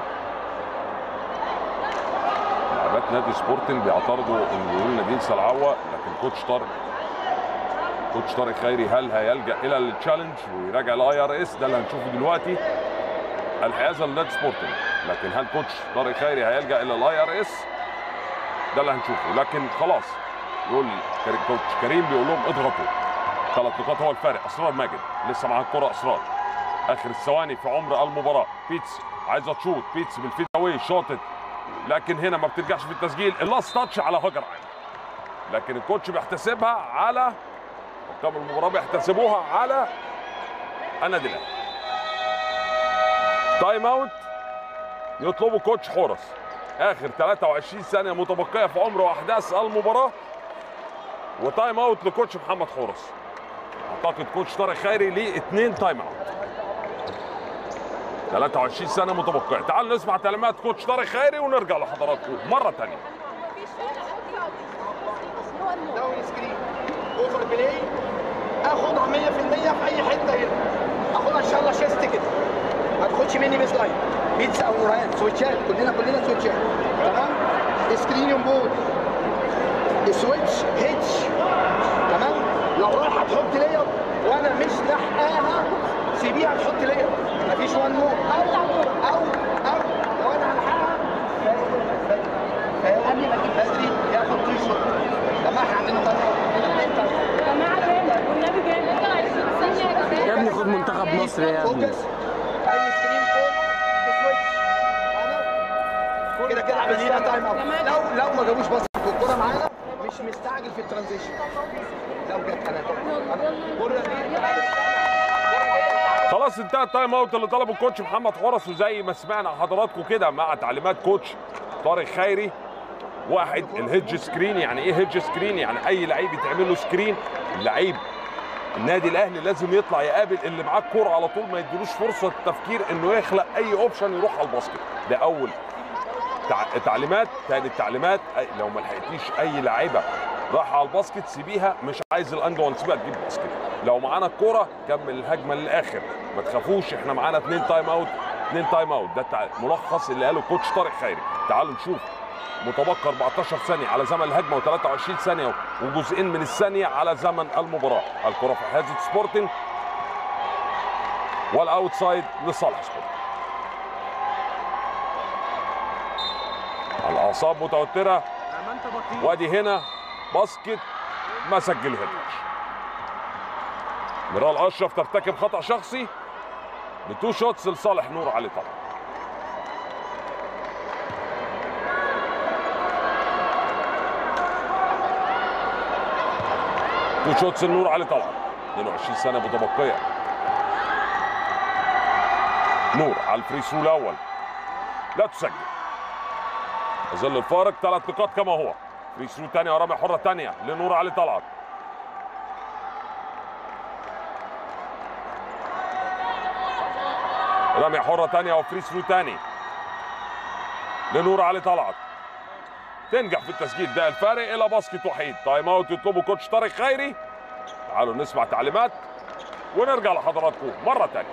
لاعبات نادي سبورتنج بيعترضوا ان يقول نادين سلعوه لكن كوتش طارق كوتش طارق خيري هل هيلجا الى التشالنج ويراجع الاي ار اس ده اللي هنشوفه دلوقتي الحيازه لنادي سبورتنج لكن هل كوتش طارق خيري هيلجا الى الاي ار اس ده اللي هنشوفه لكن خلاص يقول كريم كوتش كريم بيقول لهم اضغطوا ثلاث نقاط هو الفارق اسرار ماجد لسه معاه الكره اسرار اخر الثواني في عمر المباراه بيتس عايزه تشوط بيتس بالفيد اواي شاطت لكن هنا ما بترجعش في التسجيل اللاست تاتش على هاجر عامر لكن الكوتش بيحتسبها على حكام المباراه بيحتسبوها على النادي الاهلي تايم اوت يطلبه كوتش حورس اخر 23 ثانيه متبقيه في عمر واحداث المباراه وتايم اوت لكوتش محمد حورس اعتقد كوتش طارق خيري ليه اثنين تايم اوت 23 سنه متبقيه تعالوا نسمع تعليمات كوتش طارق خيري ونرجع لحضراتكم مره ثانيه داون سكرين اوفر بلاي اخدها 100% في اي حته هنا اخدها ان شاء الله شيست كده ما تاخدش مني بيس لاين بيتزا او نوران سويتشات كلنا كلنا سويتشات تمام سكرين اون بول سويتش هيتش تمام لو رايحه تحط ليا وانا مش لاحقاها سيبيها تحط ليا مفيش وان مور او او او لو انا هلحقها قبل ما اجيب بدري ياخد تو شوت طب ما احنا عندنا طريقه جماعه جامد والنبي جامد يا ابني خد منتخب مصر يا ابني فوكس اي سكرين فوق سويتش انا كده كده عملنا تايم اوت لو لو ما جابوش بس الكوره معانا مش مستعجل في الترانزيشن لو جت انا انا الكوره دي خلاص انتهى التايم اوت اللي طلبه الكوتش محمد حرس وزي ما سمعنا حضراتكم كده مع تعليمات كوتش طارق خيري واحد الهيدج سكرين يعني ايه هيدج سكرين يعني اي لعيب يتعمل له سكرين اللعيب النادي الاهلي لازم يطلع يقابل اللي معاه الكوره على طول ما يديلوش فرصه تفكير انه يخلق اي اوبشن يروح على الباسكت ده اول تع- تعليمات تاني التعليمات أي- لو ما لحقتيش اي لعيبه راح على الباسكت سيبيها مش عايز الانجا ونسيبها تجيب باسكت لو معانا الكوره كمل الهجمه للاخر ما تخافوش احنا معانا اثنين تايم اوت اثنين تايم اوت ده التع- ملخص اللي قاله كوتش طارق خيري تعالوا نشوف متبقى 14 ثانيه على زمن الهجمه و23 ثانيه وجزئين من الثانيه على زمن المباراه الكره في حيازه سبورتنج والاوتسايد لصالح سبورتنج الاعصاب متوتره ما انت بطيء وادي هنا باسكت ما سجلهاش ميرال اشرف ترتكب خطا شخصي بتو شوتس لصالح نور علي طبعا تو شوتس النور علي طبعا 22 سنه متبقيه نور على الفري ثرو الاول لا تسجل يظل الفارق ثلاث نقاط كما هو فري ثرو ثانيه ورمي حره ثانيه لنور علي طلعت رمي حره ثانيه وفري ثرو ثاني لنور علي طلعت تنجح في التسجيل ده الفارق الى باسكت وحيد تايم اوت يطلبه كوتش طارق خيري تعالوا نسمع تعليمات ونرجع لحضراتكم مره ثانيه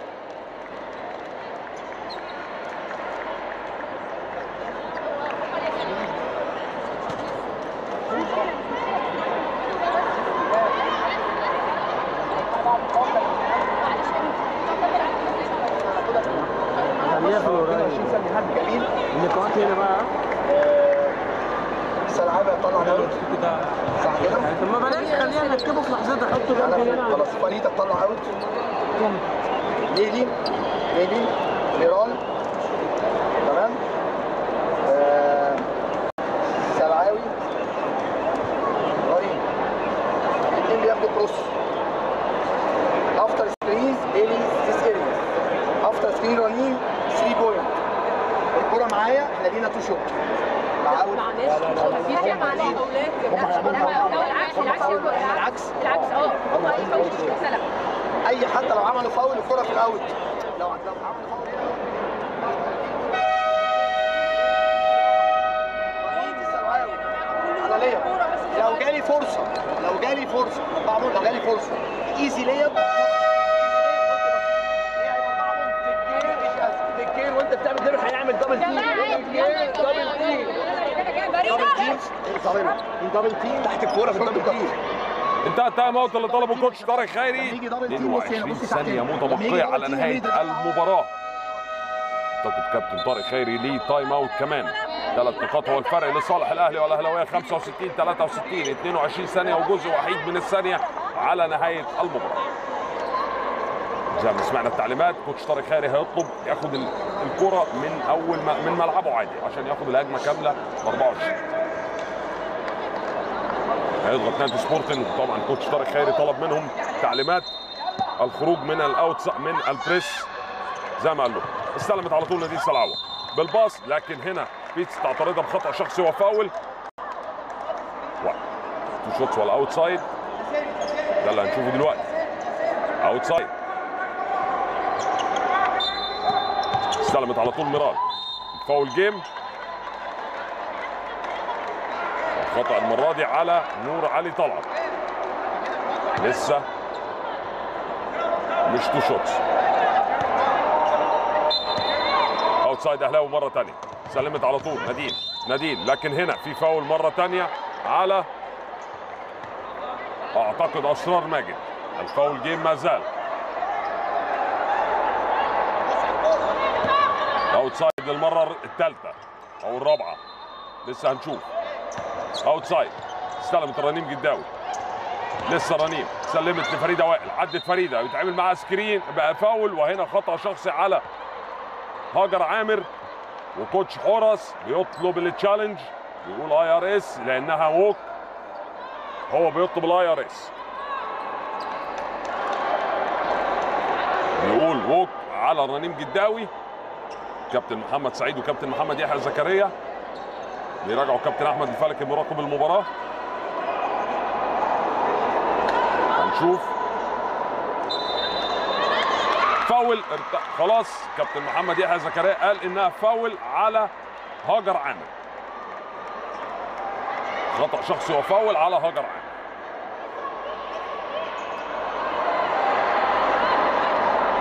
خليها في القريب جميل النقاط هنا بقى سلعبه طلع اوت صح كده؟ طب ما بلاش خليها نركبه في لحظتها حطه جنب هنا خلاص فانيتا تطلع اوت ليلي ليلي ميرال تمام آه، سلعاوي رهيب الاثنين بياخدوا كروس افتر سكرين ليلي ذيس اريا افتر سكرين رنين 3 بوينت الكرة معايا احنا لينا تو شوت معاول معلش في حاجه معلش العكس العكس العكس العكس اه هم اي فوز مش مساله اي حتى لو عملوا فاول الكرة في الاوت لو لو عملوا فاول هنا انا ليا لو جالي فرصه لو جالي فرصه بعمل لو جالي فرصه ايزي ليا بالكير وانت بتعمل دبل هيعمل دبل تيم دبل تيم دبل تيم دبل تيم تحت الكوره في الدبل تيم انتهى التايم اوت اللي طلبه كوتش طارق خيري هيجي دبل تيم، بص هنا، 22 بص تحت ثانيه هنا. متبقيه لما على يجي نهايه دبل تيم، المباراه اعتقد كابتن طارق خيري ليه تايم اوت كمان ثلاث نقاط هو الفرق لصالح الاهلي والاهلاويه 65 63 22 ثانيه وجزء وحيد من الثانيه على نهايه المباراه زي ما سمعنا التعليمات كوتش طارق خيري هيطلب ياخد ال- الكره من اول ما من ملعبه عادي عشان ياخد الهجمه كامله ب 24 هيضغط نادي سبورتنج طبعا كوتش طارق خيري طلب منهم تعليمات الخروج من الاوت من البريس زي ما قال له استلمت على طول نادي سلعوه بالباص لكن هنا بيتس تعترضها بخطا شخصي وفاول واحد تو شوتس ولا اوت سايد ده اللي هنشوفه دلوقتي اوت سايد استلمت على طول ميرال فاول جيم خطأ المرة دي على نور علي طلعت لسه مش تو شوتس اوتسايد اهلاوي مرة تانية سلمت على طول نادين نادين لكن هنا في فاول مرة تانية على اعتقد اسرار ماجد الفاول جيم ما زال اوتسايد للمرة الثالثة او الرابعة لسه هنشوف اوتسايد استلمت رنيم جداوي لسه رنيم سلمت لفريده وائل عدت فريده يتعمل معاها سكرين بقى فاول وهنا خطا شخصي على هاجر عامر وكوتش حورس بيطلب التشالنج بيقول اي ار اس لانها ووك هو بيطلب الاي ار اس بيقول ووك على رنيم جداوي كابتن محمد سعيد وكابتن محمد يحيى زكريا بيراجعوا كابتن احمد الفلكي مراقب المباراه هنشوف فاول ارت- خلاص كابتن محمد يحيى زكريا قال انها فاول على هاجر عامر خطا شخصي وفاول على هاجر عامر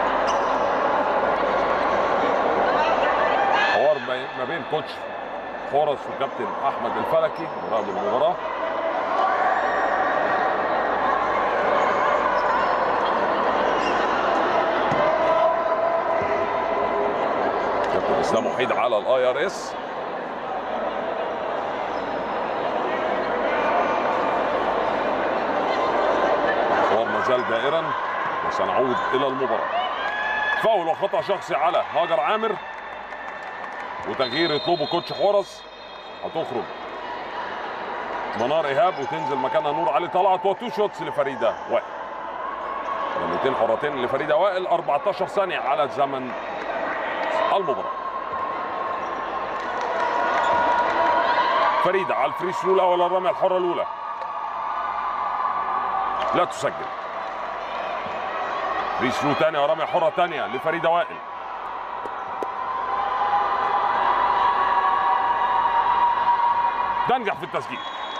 حوار بي- ما بين كوتش حورس وكابتن احمد الفلكي مراقب المباراه كابتن اسلام وحيد على الاي ار اس الحوار ما زال دائرا وسنعود الى المباراه فاول وخطا شخصي على هاجر عامر وتغيير يطلبه كوتش حورس هتخرج منار ايهاب وتنزل مكانها نور علي طلعت وتو شوتس لفريده وائل رميتين حرتين لفريده وائل 14 ثانيه على زمن المباراه فريده على الفري ثرو الاول الرميه الحره الاولى لا تسجل فري ثرو ثانيه ورميه حره ثانيه لفريده وائل تنجح في التسجيل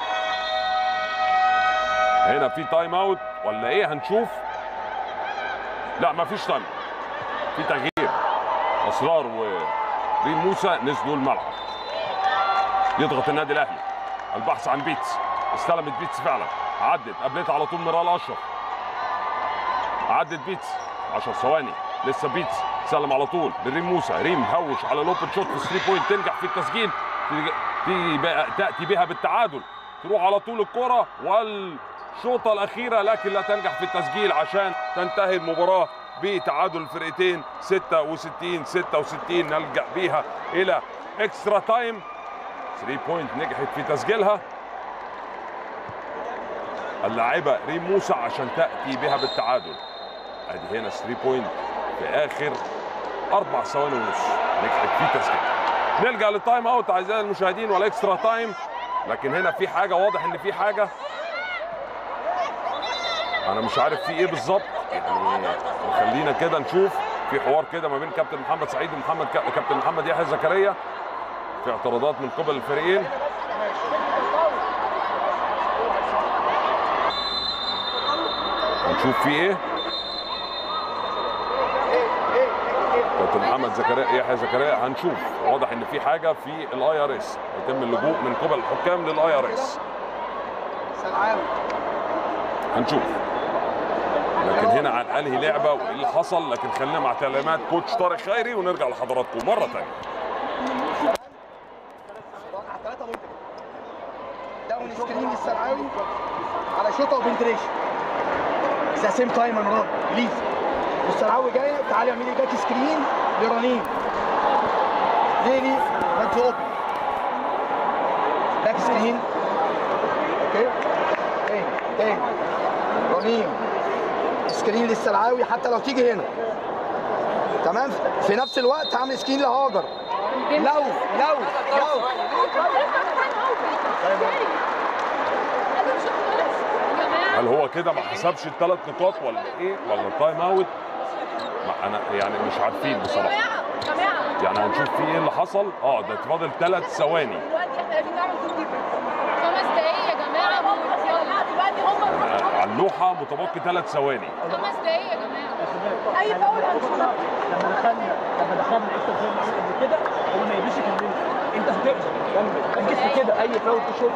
هنا في تايم اوت ولا ايه هنشوف لا ما فيش تايم في تغيير اسرار وريم موسى نزلوا الملعب يضغط النادي الاهلي البحث عن بيتس استلمت بيتس فعلا عدت قابلتها على طول ميرال اشرف عدت بيتس 10 ثواني لسه بيتس سلم على طول لريم موسى ريم هوش على الاوبن شوت في 3 بوينت تنجح في التسجيل تيجي بقى- تاتي بها بالتعادل تروح على طول الكره والشوطه الاخيره لكن لا تنجح في التسجيل عشان تنتهي المباراه بتعادل الفرقتين 66 66 نلجا بيها الى اكسترا تايم 3 بوينت نجحت في تسجيلها اللاعبه ريم موسى عشان تاتي بها بالتعادل ادي هنا 3 بوينت في اخر اربع ثواني ونص نجحت في تسجيلها نلجا للتايم اوت اعزائي المشاهدين والاكسترا تايم لكن هنا في حاجه واضح ان في حاجه انا مش عارف في ايه بالظبط يعني خلينا كده نشوف في حوار كده ما بين كابتن محمد سعيد ومحمد كابتن محمد يحيى زكريا في اعتراضات من قبل الفريقين هنشوف في ايه كابتن محمد زكريا يحيى زكريا هنشوف واضح ان في حاجه في الاي ار اس يتم اللجوء من قبل الحكام للاي ار اس سلعاوي هنشوف لكن هنا عن انهي لعبه وايه اللي حصل لكن خلينا مع تعليمات كوتش طارق خيري ونرجع لحضراتكم مره ثانيه على ثلاثة بوينت داون سكرين للسلعاوي على شوطه وبنتريشن ذا سيم تايم انا راضي بليز والسلعاوي جايه تعالي اعملي باك سكرين لرنين ليلي ليتس اوبن باك سكرين اوكي تاني تاني رنين سكرين للسلعاوي حتى لو تيجي هنا تمام في نفس الوقت هعمل سكرين لهاجر لو لو لو هل هو كده ما حسبش الثلاث نقاط ولا ايه ولا التايم اوت ما انا يعني مش عارفين بصراحه جماعة يعني هنشوف في ايه اللي حصل اه ده فاضل ثلاث ثواني دلوقتي احنا لازم نعمل تو خمس دقايق يا جماعة يلا دلوقتي هم آه، على اللوحه متبقي ثلاث ثواني خمس دقايق يا جماعة أي فاول هنشوفه لما دخلنا لما دخلنا اكسترا تايم قبل كده هو ما يقدرش يكمل انت هتقدر كمل ركز في كده اي فاول تشوت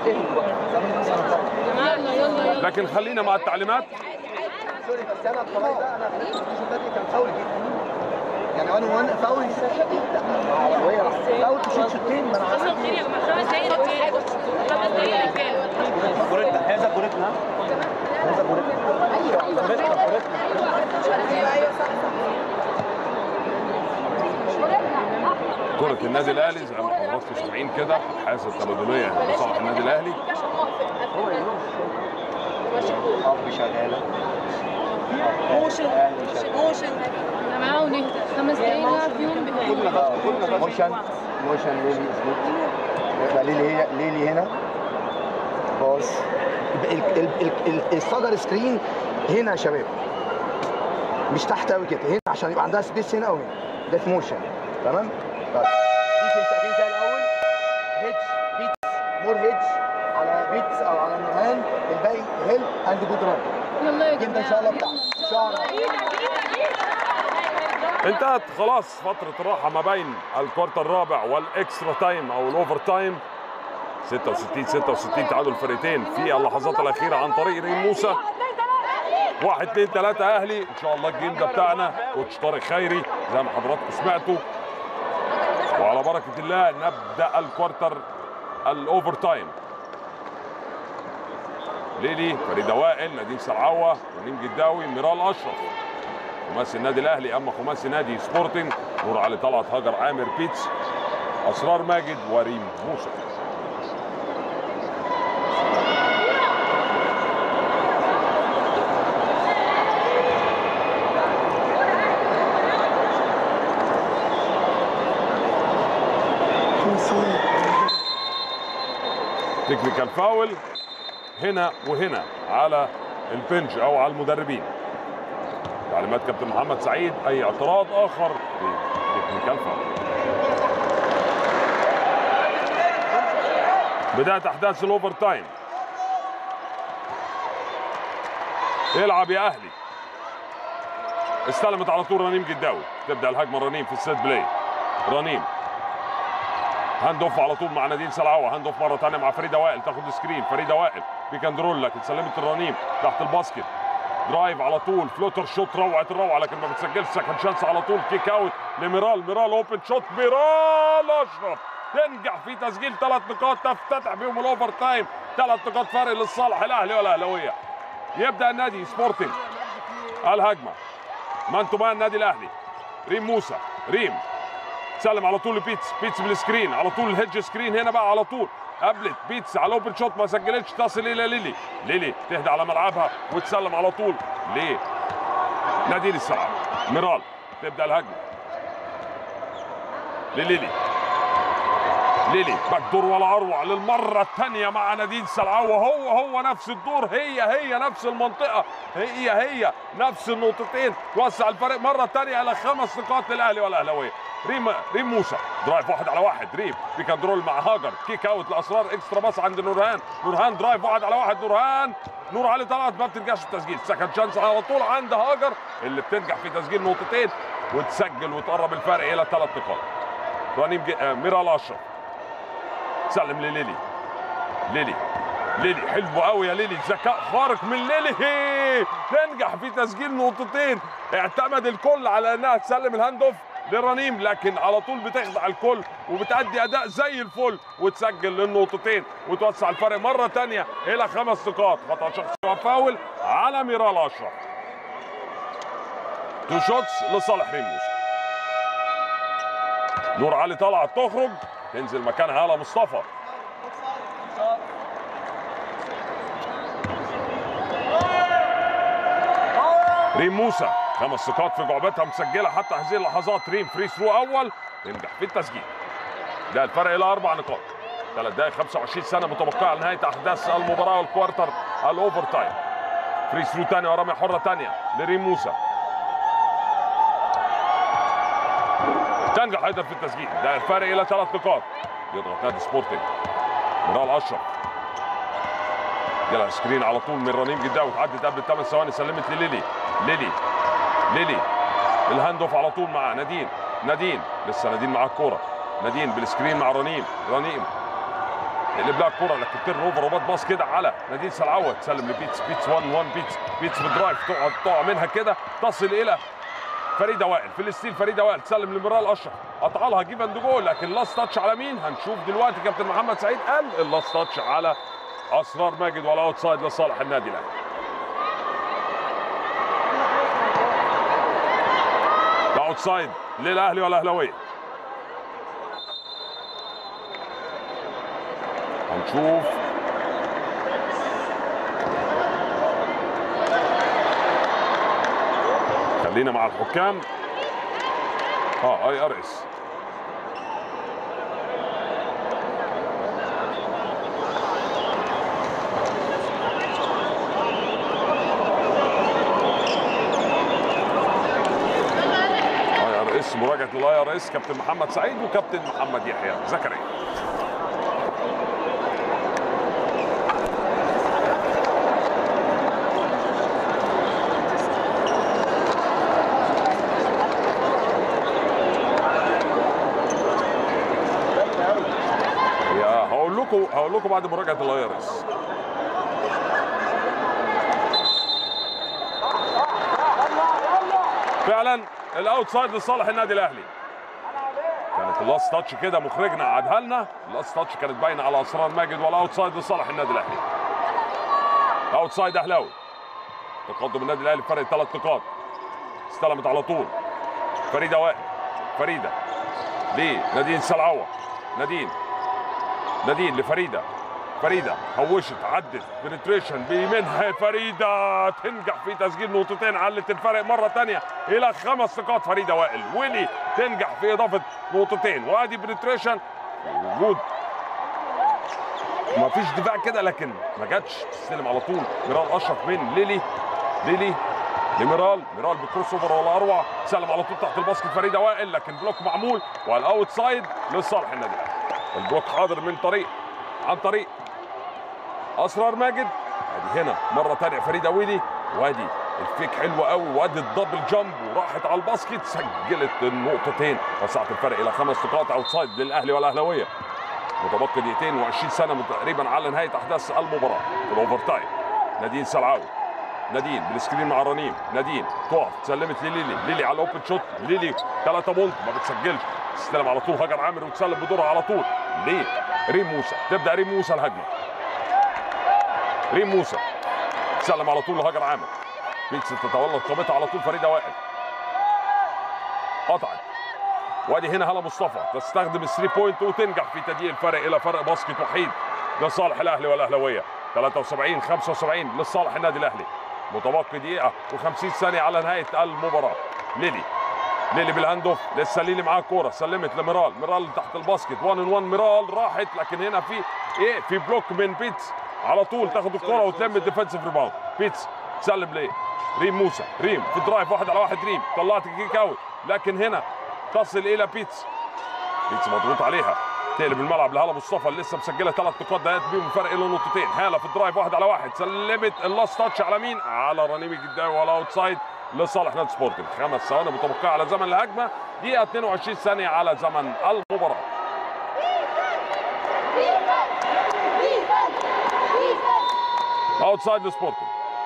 يلا يلا يلا لكن خلينا مع التعليمات سوري بس انا الطلاق ده انا الشوط ده كان فاول جدا يعني انا وانا فاول لا وهي فاول تشوت شوطين ما انا عارف خمس دقايق يا جماعة خمس دقايق رجالة خمس دقايق رجالة كورتنا هذا كورتنا هذا كورتنا ايوه كورتنا كورتنا ايوه ايوه صح كرة النادي الاهلي زي ما حضراتكم سامعين كده حاسة تبادلية لصالح النادي الاهلي موشن موشن يا جماعة ونهدى خمس دقايق فيهم بهدوء موشن موشن ليلي اسمه يبقى ليلي هي ليلي هنا باص يبقى ال- ال- ال- ال- الصدر سكرين هنا يا شباب مش تحت قوي كده هنا عشان يبقى عندها سبيس هنا او هنا ده في موشن تمام طيب دي تنسى تنسى الاول هيدج بيتس مور هيدج على بيتس او على نورهان الباقي هيل اند جود ران يلا يا جدا جماعة ان شاء الله بتاع ان شاء الله انتهت خلاص فترة الراحة ما بين الكوارتر الرابع والاكسترا تايم او الاوفر تايم 66 66 تعادل الفريقين في اللحظات الأخيرة عن طريق ريم موسى واحد اتنين تلاتة أهلي إن شاء الله الجيم ده بتاعنا كوتش طارق خيري زي ما حضراتكم سمعتوا وعلى بركة الله نبدأ الكوارتر الأوفر تايم ليلي فريدة وائل نادين سرعوة ونيم جداوي ميرال أشرف خماسي النادي الأهلي أما خماسي نادي سبورتنج نور علي طلعت هاجر عامر بيتس أسرار ماجد وريم موسى تكنيكال فاول هنا وهنا على البنج او على المدربين تعليمات كابتن محمد سعيد اي اعتراض اخر تكنيكال فاول بدايه احداث الاوفر تايم يلعب يا اهلي استلمت على طول رنيم جداوي تبدا الهجمه رنيم في السيت بلاي رنيم هاند اوف على طول مع نادين سلعوه هاند اوف مره ثانيه مع فريده وائل تاخد سكرين فريده وائل بيك اند رول لكن سلمت الرنيم تحت الباسكت درايف على طول فلوتر شوت روعه الروعه لكن ما بتسجلش سكند شانس على طول كيك اوت لميرال ميرال اوبن شوت ميرال اشرف تنجح في تسجيل ثلاث نقاط تفتتح بيهم الاوفر تايم ثلاث نقاط فرق للصالح الاهلي والاهلاويه يبدا النادي سبورتنج الهجمه مان تو مان النادي الاهلي ريم موسى ريم سلم على طول لبيتس بيتس بالسكرين على طول الهيدج سكرين هنا بقى على طول قبلت بيتس على اوبن شوت ما سجلتش تصل الى ليلي ليلي تهدى على ملعبها وتسلم على طول ليه نادين السلام ميرال تبدا الهجمه لليلي ليلي باك دور ولا اروع للمره الثانيه مع نادين سلعوه هو هو نفس الدور هي هي نفس المنطقه هي هي نفس النقطتين توسع الفريق مره ثانيه الى خمس نقاط للاهلي والاهلاويه ريم ريم موسى درايف واحد على واحد ريم بيك اند رول مع هاجر كيك اوت لاسرار اكسترا باس عند نورهان نورهان درايف واحد على واحد نورهان نور علي طلعت ما بتنجحش في التسجيل سكند شانس على طول عند هاجر اللي بتنجح في تسجيل نقطتين وتسجل وتقرب الفرق الى ثلاث نقاط رنيم جي... آه، ميرال اشرف سلم لليلي ليلي ليلي حلو قوي يا ليلي ذكاء خارق من ليلي تنجح في تسجيل نقطتين اعتمد الكل على انها تسلم الهاند اوف لرنيم لكن على طول بتخدع الكل وبتأدي اداء زي الفل وتسجل للنقطتين وتوسع الفرق مره تانية الى خمس نقاط خطا شخصي وفاول على ميرال اشرف تو شوتس لصالح ريم موسى نور علي طلعت تخرج تنزل مكانها هلا مصطفى ريم موسى خمس نقاط في جعبتها مسجله حتى هذه اللحظات ريم فري ثرو اول تنجح في التسجيل ده الفرق الى اربع نقاط ثلاث دقائق 25 سنه متبقيه على نهايه احداث المباراه والكوارتر الاوفر تايم فري ثرو ثانيه ورميه حره ثانيه لريم موسى تنجح ايضا في التسجيل ده الفرق الى ثلاث نقاط يضغط نادي سبورتنج ميرال اشرف جالها سكرين على طول من رنيم جداوي تعدت قبل 8 ثواني سلمت لليلي ليلي ليلي الهاند اوف على طول مع نادين نادين لسه نادين مع الكوره نادين بالسكرين مع رنيم رنيم يقلب لها الكوره لكن تيرن اوفر وبات باص كده على نادين سلعوه تسلم لبيتس بيتس 1 1 بيتس بيتس بدرايف تقعد تقع منها كده تصل الى فريده وائل في الستيل فريده وائل تسلم لميرال اشرف قطع لها جيف اند جول لكن لاست تاتش على مين هنشوف دلوقتي كابتن محمد سعيد قال اللاست تاتش على اسرار ماجد ولا اوت سايد لصالح النادي الاهلي اوت سايد للاهلي والاهلاويه هنشوف خلينا مع الحكام اه اي ار اس اي ار اس مراجعه للاي ار اس كابتن محمد سعيد وكابتن محمد يحيى زكريا هقول لكم بعد مراجعه الاي ار اس فعلا الاوتسايد لصالح النادي الاهلي كانت اللاست تاتش كده مخرجنا قعدها لنا اللاست تاتش كانت باينه على اسرار ماجد والاوتسايد لصالح النادي الاهلي اوتسايد اهلاوي تقدم النادي الاهلي بفرق ثلاث نقاط استلمت على طول فريده وائل فريده لنادين سلعوه نادين نادين لفريده فريده هوشت عدت بنتريشن بيمينها فريده تنجح في تسجيل نقطتين علت الفرق مره ثانيه الى خمس نقاط فريده وائل ويلي تنجح في اضافه نقطتين وادي بنتريشن وجود ما فيش دفاع كده لكن ما جاتش تستلم على طول ميرال اشرف من ليلي ليلي لميرال ميرال بالكروس اوفر ولا اروع سلم على طول تحت الباسكت فريده وائل لكن بلوك معمول والاوت سايد لصالح النادي الاهلي البلوك حاضر من طريق عن طريق اسرار ماجد ادي هنا مره ثانيه فريده ويلي وادي الفيك حلو قوي وادي الدبل جامب وراحت على الباسكت سجلت النقطتين وسعت الفرق الى خمس نقاط اوت سايد للاهلي والاهلاويه متبقي دقيقتين و20 سنه تقريبا على نهايه احداث المباراه في الاوفر تايم نادين سلعاوي نادين بالسكرين مع رنيم نادين تقف سلمت لليلي ليلي على الاوبن شوت ليلي ثلاثة بونت ما بتسجلش تستلم على طول هاجر عامر وتسلم بدورها على طول ليه ريم موسى تبدا ريم موسى الهجمه ريم موسى تسلم على طول لهاجر عامر بيكس تتولى قامتها على طول فريده وائل قطعت وادي هنا هلا مصطفى تستخدم الثري بوينت وتنجح في تضييق الفرق الى فرق باسكت وحيد لصالح الاهلي والاهلاويه 73 75 لصالح النادي الاهلي متبقي دقيقه و50 ثانيه على نهايه المباراه ليلي ليلي بالهاند اوف لسه ليلي معاه كوره سلمت لميرال ميرال تحت الباسكت 1 ان 1 ميرال راحت لكن هنا في ايه في بلوك من بيتس على طول تاخد الكوره وتلم الديفensive ريباوند بيتس تسلم ليه ريم موسى ريم في درايف واحد على واحد ريم طلعت الكيك اوت لكن هنا تصل الى بيتس بيتس مضغوط عليها تقلب الملعب لهلا مصطفى اللي لسه مسجله ثلاث نقاط دقات بيهم فرق الى نقطتين هاله في الدرايف واحد على واحد سلمت اللاست تاتش على مين؟ على رنيم الجداوي ولا اوت سايد لصالح نادي سبورتنج خمس ثواني متبقيه على زمن الهجمه دقيقه 22 ثانيه على زمن المباراه اوت سايد لسبورتنج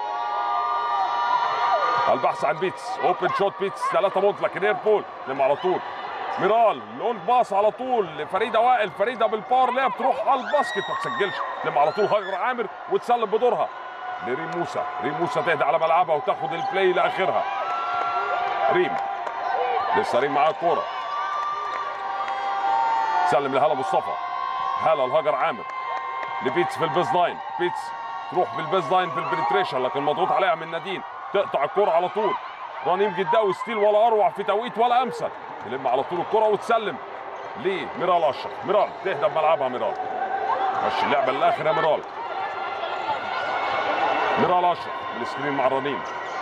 البحث عن بيتس اوبن شوت بيتس ثلاثة بونت لكن اير بول لما على طول ميرال لونج باص على طول لفريده وائل فريده بالباور لاب تروح على الباسكت ما تسجلش لما على طول هاجر عامر وتسلم بدورها لريم موسى ريم موسى تهدى على ملعبها وتاخد البلاي لاخرها ريم لسه ريم معاها الكوره سلم لهلا مصطفى هلا الهاجر عامر لبيتس في البيز لاين بيتس تروح بالبيز لاين في البنتريشن لكن مضغوط عليها من نادين تقطع الكرة على طول رنيم جداوي ستيل ولا اروع في توقيت ولا امثل تلم على طول الكرة وتسلم لميرال اشرف ميرال تهدى بملعبها ميرال مشي اللعبه للاخر يا ميرال ميرال اشرف السكرين مع رنيم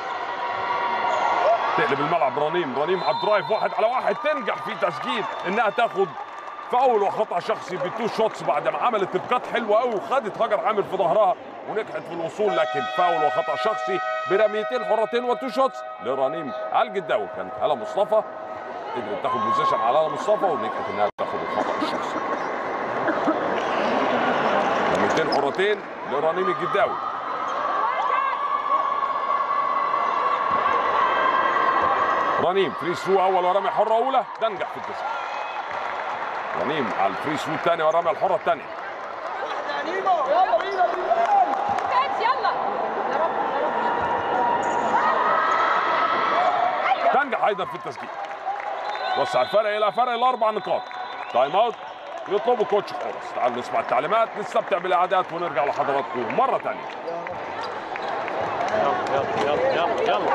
تقلب الملعب رنيم رنيم على الدرايف واحد على واحد تنجح في تسجيل انها تاخد فاول وخطا شخصي بتو شوتس بعد ما عملت الكات حلوه قوي وخدت هاجر عامر في ظهرها ونجحت في الوصول لكن فاول وخطا شخصي برميتين حرتين وتو شوتس لرنيم على الجداوي كانت هلا مصطفى قدرت تاخد بوزيشن على هلا مصطفى ونجحت انها تاخد الخطا الشخصي رميتين حرتين لرنيم الجداوي رنيم فري ثرو اول ورمي حره اولى تنجح في التسعه رنيم على الفري ثرو الثاني ورمي الحره الثانيه كاتس يلا يا رب يا رب تنجح ايضا في التسجيل وسع الفرق الى فرق الاربع نقاط تايم اوت يطلبوا كوتش خالص تعالوا نسمع التعليمات نستمتع بالاعداد ونرجع لحضراتكم مره ثانيه يلا يلا يلا يلا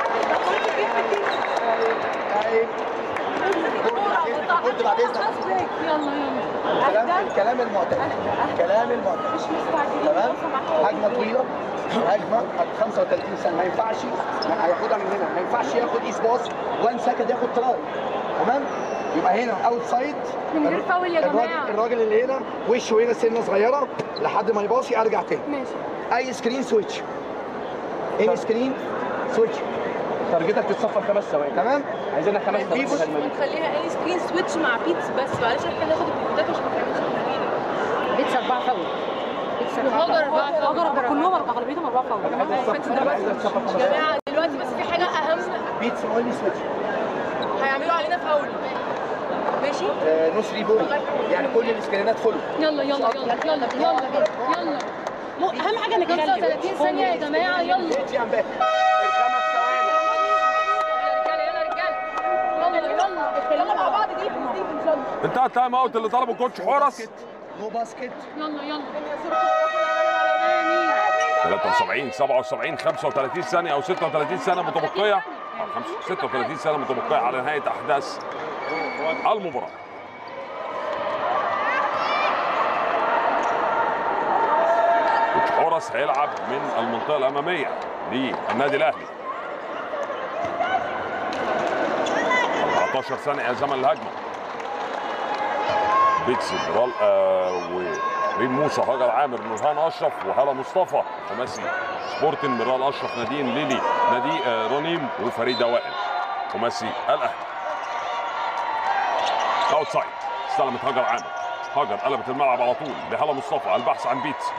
قلت بعد اذنك يلا يلا الكلام الكلام المعتاد الكلام المعتاد مش مستعجلين تمام لو سمحتوا. هجمه طويله هجمه 35 سنه ما ينفعش ما هياخدها من هنا ما ينفعش ياخد ايس باص وان سكند ياخد تراي تمام يبقى هنا اوت سايد من غير فاول يا جماعة. الراجل اللي هنا وشه هنا سنه صغيره لحد ما يباصي ارجع تاني ماشي اي سكرين سويتش اي سكرين سويتش تارجتك تتصفر خمس ثواني تمام عايزينها خمس في بص- ثواني نخليها اي سكرين سويتش مع بيتس بس معلش احنا ناخد البوتات عشان ما تعملش مشكله بيتس أربعة فاول وهاجر أربعة فاول. هاجر كلهم أربعة غالبيتهم أربعة فاول يا جماعة دلوقتي بس في حاجة أهم بيتس اونلي سويتش هيعملوا علينا فاول ماشي نو 3 بول يعني كل السكرينات فولو يلا يلا يلا يلا يلا يلا مو- أهم حاجة إنك 35 ثانية يا جماعة يلا جي ام باك الخمس ثواني يلا رجالة يلا رجالة يلا يلا مع بعض دي يلا انتهى التايم اوت اللي طلبه كوتش حورس نو باسكت يلا يلا 73 77 35 ثانية أو 36 سنة متبقية أو خمسة- 36 سنة متبقية على نهاية أحداث المباراة كوتش حورس هيلعب من المنطقة الأمامية للنادي الأهلي 14 ثانية يا زمن الهجمة بيتسي برال آه وريم موسى هاجر عامر نورهان اشرف وهلا مصطفى خماسي سبورتن مرال اشرف نادين ليلي نادي آه رنيم وفريده وائل خماسي الاهلي اوتسايد استلمت هاجر عامر هاجر قلبت الملعب على طول لهلا مصطفى البحث عن بيتسي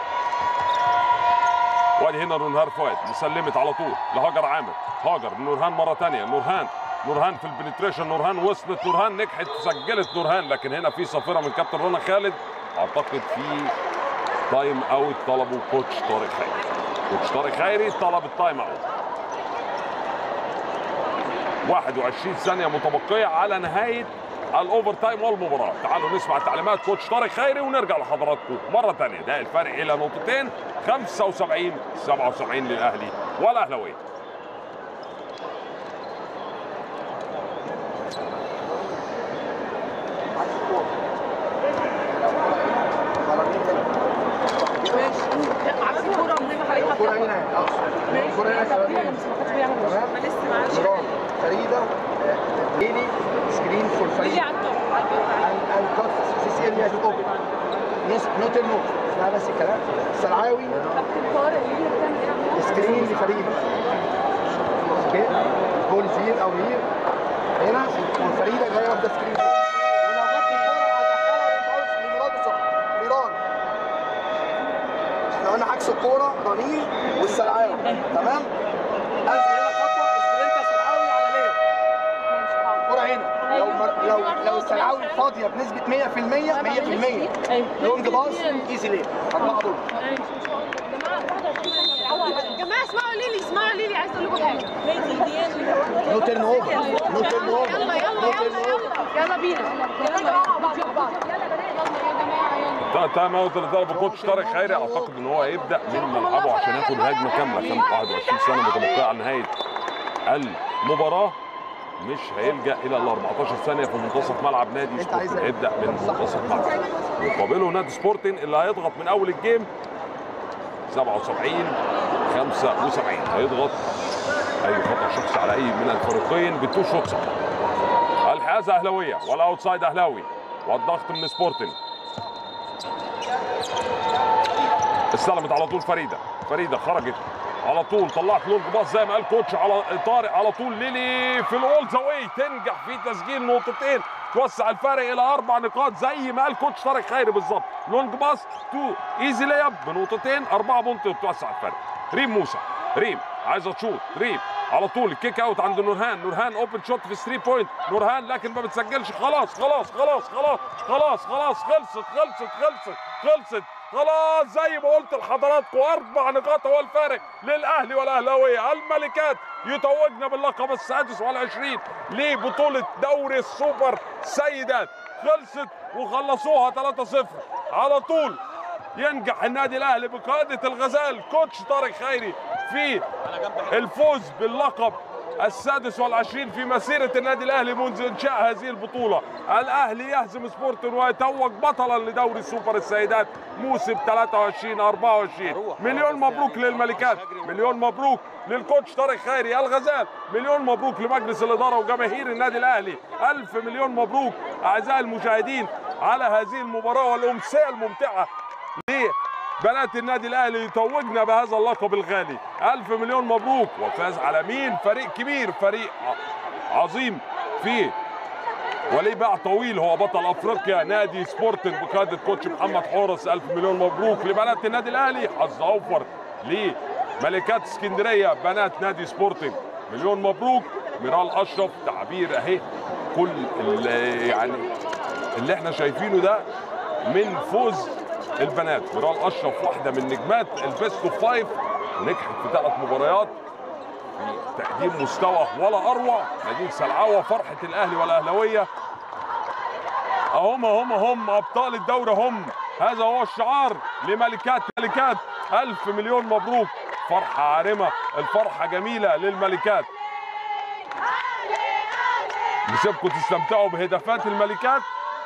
وادي هنا نورهان فؤاد مسلمت على طول لهاجر عامر هاجر نورهان مره ثانيه نورهان نورهان في البنتريشن نورهان وصلت نورهان نجحت سجلت نورهان لكن هنا في صافره من كابتن رنا خالد اعتقد في تايم اوت طلبه كوتش طارق خيري كوتش طارق خيري طلب التايم اوت 21 ثانيه متبقيه على نهايه الاوفر تايم والمباراه تعالوا نسمع تعليمات كوتش طارق خيري ونرجع لحضراتكم مره ثانيه ده الفرق الى نقطتين 75 77 للاهلي والاهلاويه عكس الكورة من ما حضرتك الكرة هنا اه الكرة هنا تمام مرام فريدة آه، ليلي سكرين فور اللي فريدة على الطرف and cut this area to open. Yes, not a no. اسمها بس الكلام. السلعاوي سكرين لفريدة. اوكي بول هير او هير هنا والفريدة جاية واخدة سكرين فوق. ولو جت الكورة هدخلها بالفاوس لميراد الصبح. ميران. احنا قلنا عكس الكورة رنين والسلعاوي تمام؟ انزل هنا خطوة سبرنت سلعاوي على ليه. الكورة هنا لو مر... لو لو السلعاوي فاضية بنسبة 100% 100% لونج باص ايزي ليه أربعة دول جماعة اسمعوا ليلي اسمعوا ليلي عايز اقول لكم حاجة نو تيرن اوفر نو تيرن اوفر يلا يلا نو تيرن يلا اوفر يلا يلا بينا يلا مع بعض مع بعض يلا يا جماعة يلا تايم اوت اللي طلبه كوتش طارق خيري اعتقد ان هو هيبدا من ملعبه عشان ياخد هجمه كامله كان 21 سنه متبقيه على نهايه المباراه مش هيلجا الى ال 14 ثانيه في منتصف ملعب نادي أنت عايز سبورتنج إيه؟ هيبدا من منتصف ملعب يقابله نادي سبورتنج اللي هيضغط من اول الجيم 77 75 هيضغط اي خطا شخصي على اي من الفريقين بتو شوتس الحيازه اهلاويه والاوتسايد اهلاوي والضغط من سبورتنج استلمت على طول فريده فريده خرجت على طول طلعت لونج باص زي ما قال كوتش على طارق على طول ليلي في الاول زاوي تنجح في تسجيل نقطتين توسع الفارق الى اربع نقاط زي ما قال كوتش طارق خيري بالظبط لونج باص تو ايزي لياب بنقطتين اربعه بونت توسع الفارق ريم موسى ريم عايزه تشوط ريم على طول الكيك اوت عند نورهان نورهان اوبن شوت في 3 بوينت نورهان لكن ما بتسجلش خلاص خلاص خلاص خلاص خلاص خلاص خلصت خلصت خلصت خلصت خلاص زي ما قلت لحضراتكم اربع نقاط هو الفارق للاهلي والاهلاويه الملكات يتوجنا باللقب السادس والعشرين لبطوله دوري السوبر سيدات خلصت وخلصوها 3-0 على طول ينجح النادي الاهلي بقياده الغزال كوتش طارق خيري في الفوز باللقب السادس والعشرين في مسيرة النادي الأهلي منذ إنشاء هذه البطولة الأهلي يهزم سبورتن ويتوج بطلا لدوري السوبر السيدات موسم 23 24 مليون مبروك للملكات مليون مبروك للكوتش طارق خيري الغزال مليون مبروك لمجلس الإدارة وجماهير النادي الأهلي ألف مليون مبروك أعزائي المشاهدين على هذه المباراة والأمسية الممتعة بنات النادي الاهلي يتوجنا بهذا اللقب الغالي الف مليون مبروك وفاز على مين فريق كبير فريق ع- عظيم في وليه باع طويل هو بطل افريقيا نادي سبورتنج بقياده كوتش محمد حورس الف مليون مبروك لبنات النادي الاهلي حظ اوفر لملكات اسكندريه بنات نادي سبورتنج مليون مبروك ميرال اشرف تعبير اهي كل ال- يعني اللي احنا شايفينه ده من فوز البنات ميرال اشرف واحده من نجمات البيست اوف فايف ونجحت في ثلاث مباريات في تقديم مستوى ولا اروع نادين سلعوه فرحه الاهلي والاهلاويه اهم هم هم ابطال الدوري هم هذا هو الشعار لملكات ملكات الف مليون مبروك فرحه عارمه الفرحه جميله للملكات نسيبكم تستمتعوا بهدافات الملكات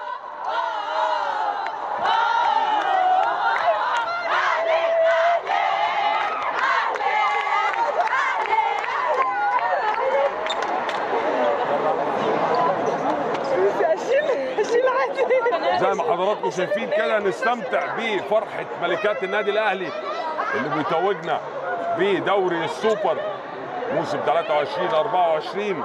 زي ما حضراتكم شايفين كده نستمتع بفرحة ملكات النادي الأهلي اللي بيتوجنا بدوري السوبر موسم 23 24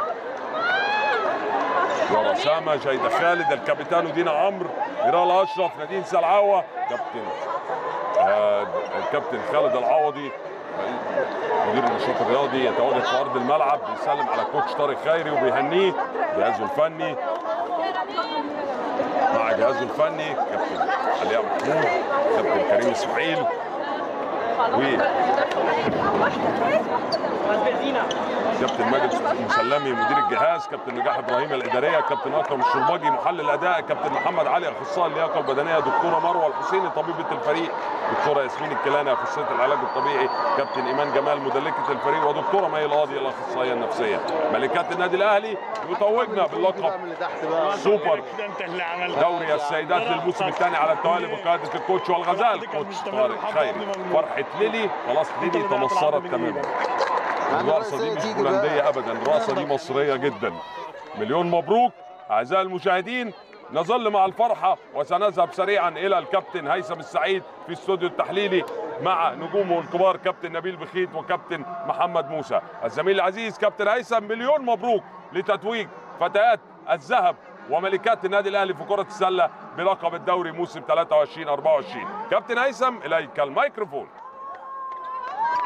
يا رسامة جيدة خالد الكابتن دينا عمرو ميرال أشرف نادين سلعوة كابتن آه الكابتن خالد العوضي مدير النشاط الرياضي يتواجد في ارض الملعب بيسلم على كوتش طارق خيري وبيهنيه جهازه الفني مع جهازه الفني كابتن علياء محمود كابتن كريم اسماعيل و كابتن ماجد مسلمي مدير الجهاز كابتن نجاح ابراهيم الاداريه كابتن اكرم الشرباجي محلل الاداء كابتن محمد علي اخصائي اللياقه البدنيه دكتوره مروه الحسيني طبيبه الفريق دكتوره ياسمين الكيلاني اخصائيه العلاج الطبيعي كابتن ايمان جمال مدلكه الفريق ودكتوره مي القاضي الاخصائيه النفسيه ملكات النادي الاهلي يتوجنا باللقب سوبر دوري السيدات للموسم الثاني على التوالي بقياده الكوتش والغزال كوتش طارق خيري فرحه ليلي خلاص ليلي تمصرت تماما الرقصه دي مش بولنديه ابدا الرقصه دي مصريه جدا مليون مبروك اعزائي المشاهدين نظل مع الفرحه وسنذهب سريعا الى الكابتن هيثم السعيد في استوديو التحليلي مع نجومه الكبار كابتن نبيل بخيت وكابتن محمد موسى الزميل العزيز كابتن هيثم مليون مبروك لتتويج فتيات الذهب وملكات النادي الاهلي في كره السله بلقب الدوري موسم 23 24 كابتن هيثم اليك الميكروفون